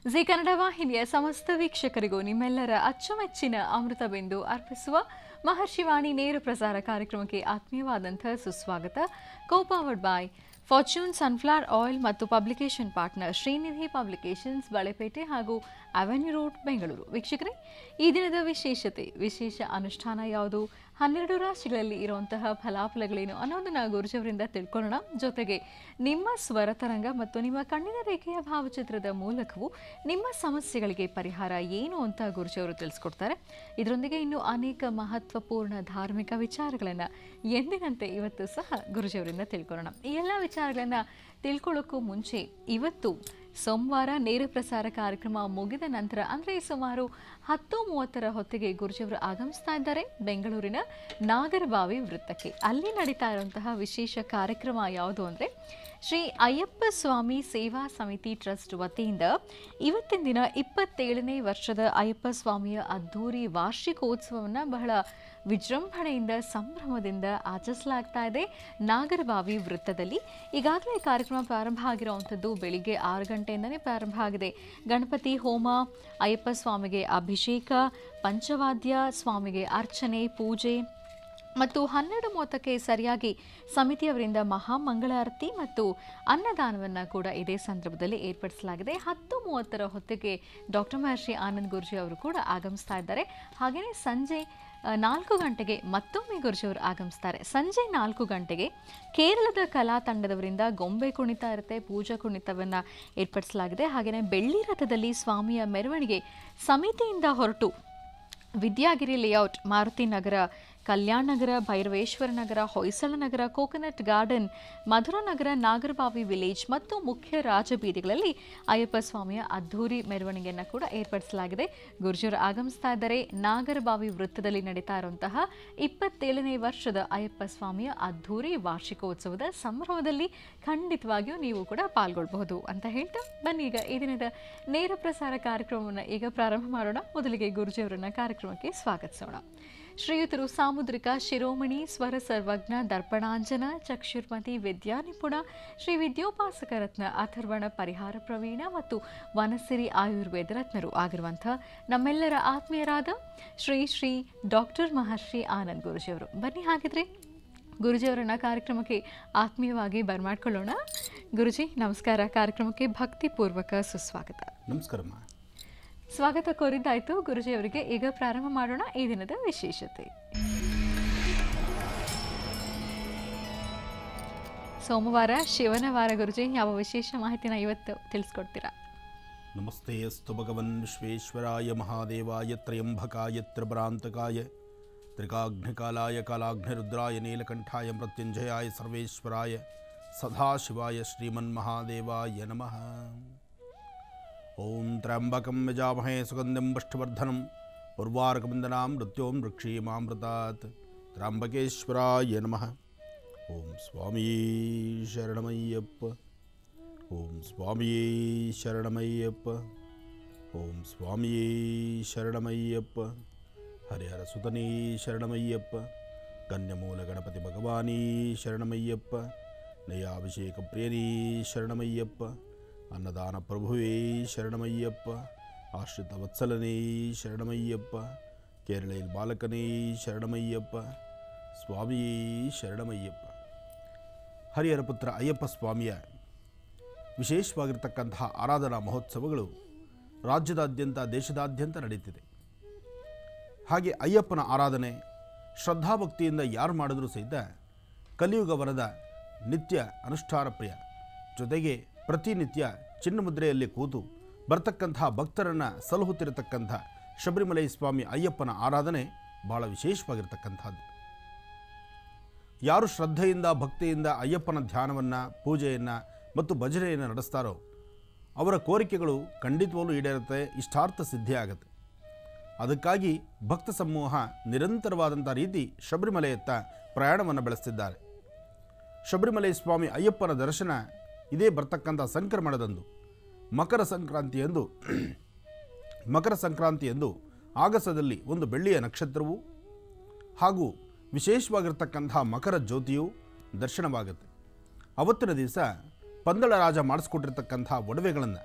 G Kannada ವಾಹಿನಿಯ ಸಮಸ್ತ ವೀಕ್ಷಕರಿಗೂ ನಿಮ್ಮೆಲ್ಲರ ಅಚ್ಚುಮೆಚ್ಚಿನ ಅಮೃತ ಬಿಂದು ಅರ್ಪಿಸುವ ಮಹರ್ಷಿವಾಣಿ ನೇರ ಪ್ರಸಾರ ಕಾರ್ಯಕ್ರಮಕ್ಕೆ ಆತ್ಮೀಯವಾದಂಥ ಸುಸ್ವಾಗತ copowered by Fortune sunflower oil ಮತ್ತು publication partner Srinidhi publications Balepet ಹಾಗೂ ಅವೆನ್ಯೂ ರೋಡ್ ಬೆಂಗಳೂರು ವೀಕ್ಷಕರೇ ಈ ದಿನದ ವಿಶೇಷತೆ ವಿಶೇಷ ಅನುಷ್ಠಾನ ಯಾವುದು ಹನ್ನೆರಡು ರಾಶಿಗಳಲ್ಲಿ ಇರುವಂತಹ ಫಲಾಫಲಗಳೇನು ಅನ್ನೋದನ್ನ ಗುರುಜಿಯವರಿಂದ ತಿಳ್ಕೊಳ್ಳೋಣ ಜೊತೆಗೆ ನಿಮ್ಮ ಸ್ವರತರಂಗ ಮತ್ತು ನಿಮ್ಮ ಕಣ್ಣಿನ ರೇಖೆಯ ಭಾವಚಿತ್ರದ ಮೂಲಕವೂ ನಿಮ್ಮ ಸಮಸ್ಯೆಗಳಿಗೆ ಪರಿಹಾರ ಏನು ಅಂತ ಗುರುಜಿಯವರು ತಿಳಿಸ್ಕೊಡ್ತಾರೆ ಇದರೊಂದಿಗೆ ಇನ್ನು ಅನೇಕ ಮಹತ್ವಪೂರ್ಣ ಧಾರ್ಮಿಕ ವಿಚಾರಗಳನ್ನು ಎಂದಿನಂತೆ ಇವತ್ತು ಸಹ ಗುರುಜಿಯವರಿಂದ ತಿಳ್ಕೊಳ್ಳೋಣ ಈ ಎಲ್ಲ ವಿಚಾರಗಳನ್ನು ತಿಳ್ಕೊಳ್ಳೋಕ್ಕೂ ಮುಂಚೆ ಇವತ್ತು ಸೋಮವಾರ ನೇರ ಪ್ರಸಾರ ಕಾರ್ಯಕ್ರಮ ಮುಗಿದ ನಂತರ ಅಂದರೆ ಸುಮಾರು ಹತ್ತು ಮೂವತ್ತರ ಹೊತ್ತಿಗೆ ಗುರುಜಿಯವರು ಆಗಮಿಸ್ತಾ ಇದ್ದಾರೆ ಬೆಂಗಳೂರಿನ ನಾಗರಬಾವಿ ವೃತ್ತಕ್ಕೆ ಅಲ್ಲಿ ನಡೀತಾ ಇರುವಂತಹ ವಿಶೇಷ ಕಾರ್ಯಕ್ರಮ ಯಾವುದು ಅಂದರೆ ಶ್ರೀ ಅಯ್ಯಪ್ಪ ಸ್ವಾಮಿ ಸೇವಾ ಸಮಿತಿ ಟ್ರಸ್ಟ್ ವತಿಯಿಂದ ಇವತ್ತಿನ ದಿನ ಇಪ್ಪತ್ತೇಳನೇ ವರ್ಷದ ಅಯ್ಯಪ್ಪ ಸ್ವಾಮಿಯ ಅದ್ಧೂರಿ ವಾರ್ಷಿಕೋತ್ಸವವನ್ನು ಬಹಳ ವಿಜೃಂಭಣೆಯಿಂದ ಸಂಭ್ರಮದಿಂದ ಆಚರಿಸಲಾಗ್ತಾ ಇದೆ ನಾಗರಬಾವಿ ವೃತ್ತದಲ್ಲಿ ಈಗಾಗಲೇ ಕಾರ್ಯಕ್ರಮ ಪ್ರಾರಂಭ ಆಗಿರುವಂಥದ್ದು ಬೆಳಿಗ್ಗೆ ಆರು ಗಂಟೆಯಿಂದನೇ ಪ್ರಾರಂಭ ಆಗಿದೆ ಗಣಪತಿ ಹೋಮ ಅಯ್ಯಪ್ಪ ಸ್ವಾಮಿಗೆ ಅಭಿಷೇಕ ಪಂಚವಾದ್ಯ ಸ್ವಾಮಿಗೆ ಅರ್ಚನೆ ಪೂಜೆ ಮತ್ತು ಹನ್ನೆರಡು ಮೂವತ್ತಕ್ಕೆ ಸರಿಯಾಗಿ ಸಮಿತಿಯವರಿಂದ ಮಹಾಮಂಗಳಾರತಿ ಮತ್ತು ಅನ್ನದಾನವನ್ನು ಕೂಡ ಇದೇ ಸಂದರ್ಭದಲ್ಲಿ ಏರ್ಪಡಿಸಲಾಗಿದೆ ಹತ್ತು ಮೂವತ್ತರ ಹೊತ್ತಿಗೆ ಡಾಕ್ಟರ್ ಮಹರ್ಷಿ ಆನಂದ್ ಗುರುಜಿ ಅವರು ಕೂಡ ಆಗಮಿಸ್ತಾ ಇದ್ದಾರೆ ಹಾಗೆಯೇ ಸಂಜೆ ಆ, ನಾಲ್ಕು ಗಂಟೆಗೆ ಮತ್ತೊಮ್ಮೆ ಗುರುಜಿಯವರು ಆಗಮಿಸ್ತಾರೆ ಸಂಜೆ ನಾಲ್ಕು ಗಂಟೆಗೆ ಕೇರಳದ ಕಲಾ ತಂಡದವರಿಂದ ಗೊಂಬೆ ಕುಣಿತ ಇರುತ್ತೆ ಪೂಜಾ ಕುಣಿತವನ್ನು ಏರ್ಪಡಿಸಲಾಗಿದೆ ಹಾಗೆಯೇ ಬೆಳ್ಳಿ ರಥದಲ್ಲಿ ಸ್ವಾಮಿಯ ಮೆರವಣಿಗೆ ಸಮಿತಿಯಿಂದ ಹೊರಟು Vidyagiri layout Maruti Nagar Kalyana Nagar Bhairaveshwara Nagar Hoysala Nagar coconut garden Madhura Nagar Nagarbhavi village ಮತ್ತು ಮುಖ್ಯ ರಾಜಬೀದಿಗಳಲ್ಲಿ ಅಯ್ಯಪ್ಪ ಸ್ವಾಮಿಯ ಅದ್ಧೂರಿ ಮೆರವಣಿಗೆಯನ್ನು ಕೂಡ ಏರ್ಪಡಿಸಲಾಗಿದೆ ಗುರುಜಿಯವರು ಆಗಮಿಸ್ತಾ ಇದ್ದಾರೆ ನಾಗರಬಾವಿ ವೃತ್ತದಲ್ಲಿ ನಡೀತಾ ಇರುವಂತಹ ಇಪ್ಪತ್ತೇಳನೇ ವರ್ಷದ ಅಯ್ಯಪ್ಪ ಸ್ವಾಮಿಯ ಅದ್ಧೂರಿ ವಾರ್ಷಿಕೋತ್ಸವದ ಸಂಭ್ರಮದಲ್ಲಿ ಖಂಡಿತವಾಗಿಯೂ ನೀವು ಕೂಡ ಪಾಲ್ಗೊಳ್ಬಹುದು ಅಂತ ಹೇಳ್ತಾ ಬನ್ನಿ ಈಗ ಈ ದಿನದ ನೇರ ಪ್ರಸಾರ ಕಾರ್ಯಕ್ರಮವನ್ನು ಈಗ ಪ್ರಾರಂಭ ಮಾಡೋಣ ಮೊದಲಿಗೆ ಗುರುಜಿಯವರನ್ನ ಕಾರ್ಯಕ್ರಮಕ್ಕೆ ಸ್ವಾಗತಿಸೋಣ ಶ್ರೀಯುತರು ಸಾಮುದ್ರಿಕ ಶಿರೋಮಣಿ ಸ್ವರ ಸರ್ವಜ್ಞ ದರ್ಪಣಾಂಜನ ಚಕ್ಷುರ್ಮತಿ ವಿದ್ಯಾ ನಿಪುಣ ಶ್ರೀ ವಿದ್ಯೋಪಾಸಕ ರತ್ನ ಅಥರ್ವಣ ಪರಿಹಾರ ಪ್ರವೀಣ ಮತ್ತು ವನಸಿರಿ ಆಯುರ್ವೇದ ರತ್ನರು ಆಗಿರುವಂಥ ನಮ್ಮೆಲ್ಲರ ಆತ್ಮೀಯರಾದ ಶ್ರೀ ಶ್ರೀ ಡಾಕ್ಟರ್ ಮಹರ್ಷಿ ಆನಂದ್ ಗುರುಜಿಯವರು ಬನ್ನಿ ಹಾಗಿದ್ರೆ ಗುರುಜಿಯವರನ್ನ ಕಾರ್ಯಕ್ರಮಕ್ಕೆ ಆತ್ಮೀಯವಾಗಿ ಬರ್ಮಾಡ್ಕೊಳ್ಳೋಣ ಗುರುಜಿ ನಮಸ್ಕಾರ ಕಾರ್ಯಕ್ರಮಕ್ಕೆ ಭಕ್ತಿಪೂರ್ವಕ ಸುಸ್ವಾಗತ ನಮಸ್ಕಾರಮ್ಮ ಸ್ವಾಗತ ಕೋರಿದ್ದಾಯ್ತು ಗುರುಜಿಯವರಿಗೆ ಈಗ ಪ್ರಾರಂಭ ಮಾಡೋಣ ಈ ದಿನದ ವಿಶೇಷತೆ ಸೋಮವಾರ ಶಿವನ ವಾರ ಗುರುಜಿ ಯಾವ ವಿಶೇಷ ಮಾಹಿತಿನ ಇವತ್ತು ತಿಳಿಸ್ಕೊಡ್ತೀರಾ ನಮಸ್ತೆ ಅಸ್ತು ಭಗವನ್ ವಿಶ್ವೇಶ್ವರಾಯ ಮಹಾದೇವಾಯ ತ್ರಯಂಬಕಾಯ ತ್ರಿಪರಾಂತಕಾಯ ತ್ರಿಕಾಗ್ನಿಕಾಲಾಯ ಕಾಲಾಗ್ನಿರುದ್ರಾಯ ನೀಲಕಂಠಾಯ ಮೃತ್ಯುಂಜಯಾಯ ಸರ್ವೇಶ್ವರಾಯ ಸದಾಶಿವಾಯ ಶ್ರೀಮನ್ಮಹಾದೇವಾಯ ನಮಃ ಓಂ ತ್ರ್ಯಂಬಕಂ ಯಜಾಮಹೇ ಸುಗಂಧಿಂ ಪುಷ್ಟಿವರ್ಧನಂ ಉರ್ವಾರಕಬಂಧನಾಂ ಮೃತ್ಯೋಂ ವೃಕ್ಷೀಮಾಮೃತಾತ್ ತ್ರ್ಯಂಬಕೇಶ್ವರಾಯ ನಮಃ ಓಂ ಸ್ವಾಮೀ ಶರಣಮಯ್ಯಪ್ಪ ಓಂ ಸ್ವಾಮಿಯೇ ಶರಣಮಯ್ಯಪ್ಪ ಓಂ ಸ್ವಾಮಿಯೇ ಶರಣಮಯ್ಯಪ್ಪ ಹರಿಹರ ಸುತನೇ ಶರಣಮಯ್ಯಪ್ಪ ಕನ್ಯಮೂಲ ಗಣಪತಿ ಭಗವಾನೀ ಶರಣಮಯ್ಯಪ್ಪ ನಯಾಭಿಷೇಕ ಪ್ರಿಯನೇ ಶರಣಮಯ್ಯಪ್ಪ ಅನ್ನದಾನ ಪ್ರಭುವೇ ಶರಣಮಯ್ಯಪ್ಪ ಆಶ್ರಿತ ವತ್ಸಲನೇ ಶರಣಮಯ್ಯಪ್ಪ ಕೇರಳೆಯ ಬಾಲಕನೇ ಶರಣಮಯ್ಯಪ್ಪ ಸ್ವಾಮಿಯೇ ಶರಣಮಯ್ಯಪ್ಪ ಹರಿಹರ ಪುತ್ರ ಅಯ್ಯಪ್ಪ ಸ್ವಾಮಿಯ ವಿಶೇಷವಾಗಿರ್ತಕ್ಕಂತಹ ಆರಾಧನಾ ಮಹೋತ್ಸವಗಳು ರಾಜ್ಯದಾದ್ಯಂತ ದೇಶದಾದ್ಯಂತ ನಡೀತಿದೆ ಹಾಗೆ ಅಯ್ಯಪ್ಪನ ಆರಾಧನೆ ಶ್ರದ್ಧಾಭಕ್ತಿಯಿಂದ ಯಾರು ಮಾಡಿದ್ರೂ ಸಹಿತ ಕಲಿಯುಗ ವರದ ನಿತ್ಯ ಅನುಷ್ಠಾನ ಪ್ರಿಯ ಜೊತೆಗೆ ಪ್ರತಿನಿತ್ಯ ಚಿನ್ನಮುದ್ರೆಯಲ್ಲಿ ಕೂತು ಬರ್ತಕ್ಕಂತಹ ಭಕ್ತರನ್ನು ಸಲಹುತ್ತಿರತಕ್ಕಂಥ ಶಬರಿಮಲೈ ಸ್ವಾಮಿ ಅಯ್ಯಪ್ಪನ ಆರಾಧನೆ ಬಹಳ ವಿಶೇಷವಾಗಿರ್ತಕ್ಕಂಥದ್ದು ಯಾರು ಶ್ರದ್ಧೆಯಿಂದ ಭಕ್ತಿಯಿಂದ ಅಯ್ಯಪ್ಪನ ಧ್ಯಾನವನ್ನು ಪೂಜೆಯನ್ನು ಮತ್ತು ಭಜನೆಯನ್ನು ನಡೆಸ್ತಾರೋ ಅವರ ಕೋರಿಕೆಗಳು ಖಂಡಿತವಾಗ್ಲೂ ಈಡೇರುತ್ತೆ ಇಷ್ಟಾರ್ಥ ಸಿದ್ಧಿ ಆಗುತ್ತೆ ಅದಕ್ಕಾಗಿ ಭಕ್ತ ಸಮೂಹ ನಿರಂತರವಾದಂಥ ರೀತಿ ಶಬರಿಮಲೆಯತ್ತ ಪ್ರಯಾಣವನ್ನು ಬೆಳೆಸ್ತಿದ್ದಾರೆ ಶಬರಿಮಲೆ ಸ್ವಾಮಿ ಅಯ್ಯಪ್ಪನ ದರ್ಶನ ಇದೇ ಬರ್ತಕ್ಕಂಥ ಸಂಕ್ರಮಣದಂದು ಮಕರ ಸಂಕ್ರಾಂತಿಯಂದು ಮಕರ ಸಂಕ್ರಾಂತಿಯಂದು ಆಗಸದಲ್ಲಿ ಒಂದು ಬೆಳ್ಳಿಯ ನಕ್ಷತ್ರವು ಹಾಗೂ ವಿಶೇಷವಾಗಿರ್ತಕ್ಕಂಥ ಮಕರ ಜ್ಯೋತಿಯು ದರ್ಶನವಾಗುತ್ತೆ ಅವತ್ತಿನ ದಿವಸ ಪಂದಳ ರಾಜ ಮಾಡಿಸ್ಕೊಟ್ಟಿರ್ತಕ್ಕಂಥ ಒಡವೆಗಳನ್ನು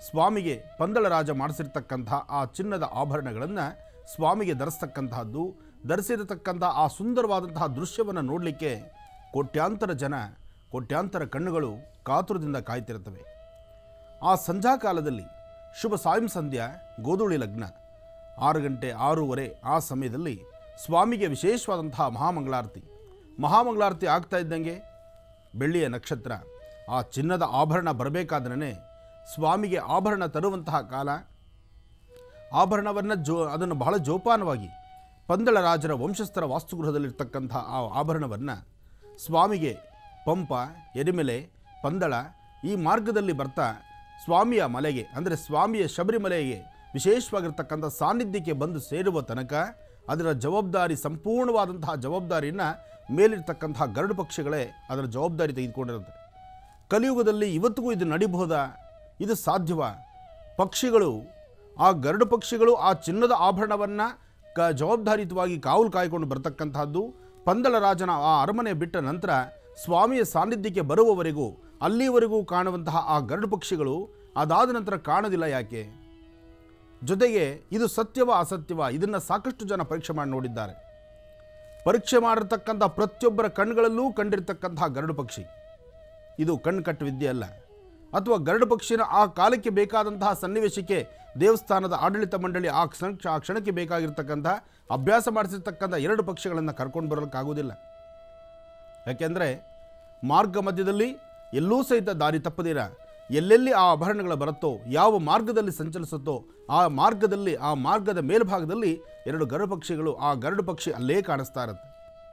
ಸ್ವಾಮಿಗೆ ಪಂದಳರಾಜ ಮಾಡಿಸಿರ್ತಕ್ಕಂತಹ ಆ ಚಿನ್ನದ ಆಭರಣಗಳನ್ನು ಸ್ವಾಮಿಗೆ ಧರಿಸ್ತಕ್ಕಂತಹದ್ದು ಧರಿಸಿರತಕ್ಕಂಥ ಆ ಸುಂದರವಾದಂತಹ ದೃಶ್ಯವನ್ನು ನೋಡಲಿಕ್ಕೆ ಕೋಟ್ಯಾಂತರ ಜನ ಕೋಟ್ಯಾಂತರ ಕಣ್ಣುಗಳು ಕಾತುರದಿಂದ ಕಾಯ್ತಿರುತ್ತವೆ ಆ ಸಂಧ್ಯಾ ಕಾಲದಲ್ಲಿ ಶುಭ ಸಾಯಂ ಸಂಧ್ಯಾ ಗೋಧೂಳಿ ಲಗ್ನ ಆರು ಗಂಟೆ ಆರೂವರೆ ಆ ಸಮಯದಲ್ಲಿ ಸ್ವಾಮಿಗೆ ವಿಶೇಷವಾದಂತಹ ಮಹಾಮಂಗಳಾರತಿ ಮಹಾಮಂಗಳಾರತಿ ಆಗ್ತಾ ಇದ್ದಂಗೆ ಬೆಳ್ಳಿಯ ನಕ್ಷತ್ರ ಆ ಚಿನ್ನದ ಆಭರಣ ಬರಬೇಕಾದ್ರೆ ಸ್ವಾಮಿಗೆ ಆಭರಣ ತರುವಂತಹ ಕಾಲ ಆಭರಣವನ್ನು ಜೋ ಅದನ್ನು ಬಹಳ ಜೋಪಾನವಾಗಿ ಪಂದಳ ರಾಜರ ವಂಶಸ್ಥರ ವಾಸ್ತುಗೃಹದಲ್ಲಿರ್ತಕ್ಕಂಥ ಆ ಆಭರಣವನ್ನು ಸ್ವಾಮಿಗೆ ಪಂಪ ಎರಿಮೆಲೆ ಪಂದಳ ಈ ಮಾರ್ಗದಲ್ಲಿ ಬರ್ತಾ ಸ್ವಾಮಿಯ ಮಲೆಗೆ ಅಂದರೆ ಸ್ವಾಮಿಯ ಶಬರಿಮಲೆಗೆ ವಿಶೇಷವಾಗಿರ್ತಕ್ಕಂಥ ಸಾನ್ನಿಧ್ಯಕ್ಕೆ ಬಂದು ಸೇರುವ ತನಕ ಅದರ ಜವಾಬ್ದಾರಿ ಸಂಪೂರ್ಣವಾದಂತಹ ಜವಾಬ್ದಾರಿಯನ್ನು ಮೇಲಿರ್ತಕ್ಕಂತಹ ಗರುಡು ಪಕ್ಷಿಗಳೇ ಅದರ ಜವಾಬ್ದಾರಿ ತೆಗೆದುಕೊಂಡಿರುತ್ತೆ ಕಲಿಯುಗದಲ್ಲಿ ಇವತ್ತಿಗೂ ಇದು ನಡಿಬಹುದಾ ಇದು ಸಾಧ್ಯವಾ ಪಕ್ಷಿಗಳು ಆ ಗರುಡು ಪಕ್ಷಿಗಳು ಆ ಚಿನ್ನದ ಆಭರಣವನ್ನು ಕ ಜವಾಬ್ದಾರಿಯುತವಾಗಿ ಕಾವಲು ಕಾಯ್ಕೊಂಡು ಬರ್ತಕ್ಕಂತಹದ್ದು ಪಂದಳ ರಾಜನ ಆ ಅರಮನೆ ಬಿಟ್ಟ ನಂತರ ಸ್ವಾಮಿಯ ಸಾನ್ನಿಧ್ಯಕ್ಕೆ ಬರುವವರೆಗೂ ಅಲ್ಲಿವರೆಗೂ ಕಾಣುವಂತಹ ಆ ಗರುಡು ಪಕ್ಷಿಗಳು ಅದಾದ ನಂತರ ಕಾಣೋದಿಲ್ಲ ಯಾಕೆ ಜೊತೆಗೆ ಇದು ಸತ್ಯವ ಅಸತ್ಯವ ಇದನ್ನು ಸಾಕಷ್ಟು ಜನ ಪರೀಕ್ಷೆ ಮಾಡಿ ನೋಡಿದ್ದಾರೆ ಪರೀಕ್ಷೆ ಮಾಡಿರ್ತಕ್ಕಂಥ ಪ್ರತಿಯೊಬ್ಬರ ಕಣ್ಗಳಲ್ಲೂ ಕಂಡಿರ್ತಕ್ಕಂತಹ ಗರುಡು ಪಕ್ಷಿ ಇದು ಕಣ್ಣು ಕಟ್ಟು ವಿದ್ಯೆ ಅಲ್ಲ ಅಥವಾ ಗರುಡು ಪಕ್ಷಿನ ಆ ಕಾಲಕ್ಕೆ ಬೇಕಾದಂತಹ ಸನ್ನಿವೇಶಕ್ಕೆ ದೇವಸ್ಥಾನದ ಆಡಳಿತ ಮಂಡಳಿ ಆ ಕ್ಷಣ ಆ ಕ್ಷಣಕ್ಕೆ ಬೇಕಾಗಿರ್ತಕ್ಕಂಥ ಅಭ್ಯಾಸ ಮಾಡಿಸಿರ್ತಕ್ಕಂಥ ಎರಡು ಪಕ್ಷಿಗಳನ್ನು ಕರ್ಕೊಂಡು ಬರೋಕ್ಕಾಗೋದಿಲ್ಲ ಯಾಕೆಂದರೆ ಮಾರ್ಗ ಮಧ್ಯದಲ್ಲಿ ಎಲ್ಲೂ ಸಹಿತ ದಾರಿ ತಪ್ಪದಿರ ಎಲ್ಲೆಲ್ಲಿ ಆ ಆಭರಣಗಳು ಬರುತ್ತೋ ಯಾವ ಮಾರ್ಗದಲ್ಲಿ ಸಂಚಲಿಸುತ್ತೋ ಆ ಮಾರ್ಗದಲ್ಲಿ ಆ ಮಾರ್ಗದ ಮೇಲ್ಭಾಗದಲ್ಲಿ ಎರಡು ಗರುಡು ಪಕ್ಷಿಗಳು ಆ ಗರುಡು ಪಕ್ಷಿ ಅಲ್ಲೇ ಕಾಣಿಸ್ತಾ ಇರುತ್ತೆ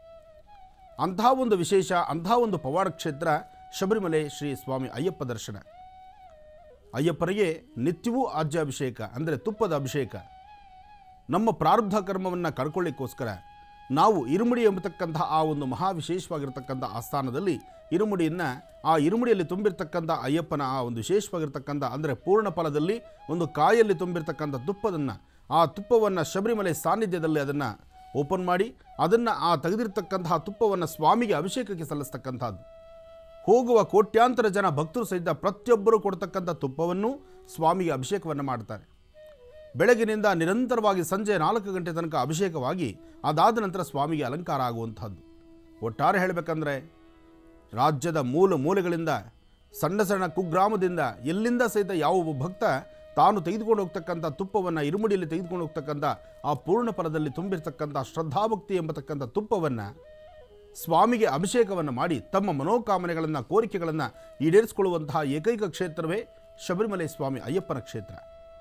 ಅಂತಹ ಒಂದು ವಿಶೇಷ ಅಂತಹ ಒಂದು ಪವಾಡ ಕ್ಷೇತ್ರ ಶಬರಿಮಲೆ ಶ್ರೀ ಸ್ವಾಮಿ ಅಯ್ಯಪ್ಪ ದರ್ಶನ ಅಯ್ಯಪ್ಪನಿಗೆ ನಿತ್ಯವೂ ಆಜ್ಯಾಭಿಷೇಕ ಅಂದರೆ ತುಪ್ಪದ ಅಭಿಷೇಕ ನಮ್ಮ ಪ್ರಾರಬ್ಧ ಕರ್ಮವನ್ನು ಕಳ್ಕೊಳ್ಳಿಕ್ಕೋಸ್ಕರ ನಾವು ಇರುಮುಡಿ ಎಂಬತಕ್ಕಂತಹ ಆ ಒಂದು ಮಹಾ ವಿಶೇಷವಾಗಿರ್ತಕ್ಕಂಥ ಆಸ್ಥಾನದಲ್ಲಿ ಇರುಮುಡಿಯನ್ನು ಆ ಇರುಮುಡಿಯಲ್ಲಿ ತುಂಬಿರ್ತಕ್ಕಂಥ ಅಯ್ಯಪ್ಪನ ಆ ಒಂದು ವಿಶೇಷವಾಗಿರ್ತಕ್ಕಂಥ ಅಂದರೆ ಪೂರ್ಣ ಫಲದಲ್ಲಿ ಒಂದು ಕಾಯಲ್ಲಿ ತುಂಬಿರ್ತಕ್ಕಂಥ ತುಪ್ಪದನ್ನು ಆ ತುಪ್ಪವನ್ನು ಶಬರಿಮಲೆ ಸಾನ್ನಿಧ್ಯದಲ್ಲಿ ಅದನ್ನು ಓಪನ್ ಮಾಡಿ ಅದನ್ನು ಆ ತೆಗೆದಿರ್ತಕ್ಕಂತಹ ತುಪ್ಪವನ್ನು ಸ್ವಾಮಿಗೆ ಅಭಿಷೇಕಕ್ಕೆ ಸಲ್ಲಿಸ್ತಕ್ಕಂಥದ್ದು ಹೋಗುವ ಕೋಟ್ಯಾಂತರ ಜನ ಭಕ್ತರು ಸಹಿತ ಪ್ರತಿಯೊಬ್ಬರು ಕೊಡ್ತಕ್ಕಂಥ ತುಪ್ಪವನ್ನು ಸ್ವಾಮಿಗೆ ಅಭಿಷೇಕವನ್ನು ಮಾಡ್ತಾರೆ ಬೆಳಗಿನಿಂದ ನಿರಂತರವಾಗಿ ಸಂಜೆ ನಾಲ್ಕು ಗಂಟೆ ತನಕ ಅಭಿಷೇಕವಾಗಿ ಅದಾದ ನಂತರ ಸ್ವಾಮಿಗೆ ಅಲಂಕಾರ ಆಗುವಂಥದ್ದು ಒಟ್ಟಾರೆ ಹೇಳಬೇಕಂದ್ರೆ ರಾಜ್ಯದ ಮೂಲ ಮೂಲೆಗಳಿಂದ ಸಣ್ಣ ಸಣ್ಣ ಕುಗ್ರಾಮದಿಂದ ಎಲ್ಲಿಂದ ಸಹಿತ ಯಾವ ಒಬ್ಬ ಭಕ್ತ ತಾನು ತೆಗೆದುಕೊಂಡು ಹೋಗ್ತಕ್ಕಂಥ ತುಪ್ಪವನ್ನು ಇರುಮುಡಿಯಲ್ಲಿ ತೆಗೆದುಕೊಂಡು ಹೋಗ್ತಕ್ಕಂಥ ಆ ಪೂರ್ಣ ಫಲದಲ್ಲಿ ತುಂಬಿರ್ತಕ್ಕಂಥ ಶ್ರದ್ಧಾಭಕ್ತಿ ಎಂಬತಕ್ಕಂಥ ತುಪ್ಪವನ್ನು ಸ್ವಾಮಿಗೆ ಅಭಿಷೇಕವನ್ನು ಮಾಡಿ ತಮ್ಮ ಮನೋಕಾಮನೆಗಳನ್ನು ಕೋರಿಕೆಗಳನ್ನು ಈಡೇರಿಸಿಕೊಳ್ಳುವಂತಹ ಏಕೈಕ ಕ್ಷೇತ್ರವೇ ಶಬರಿಮಲೆ ಸ್ವಾಮಿ ಅಯ್ಯಪ್ಪನ ಕ್ಷೇತ್ರ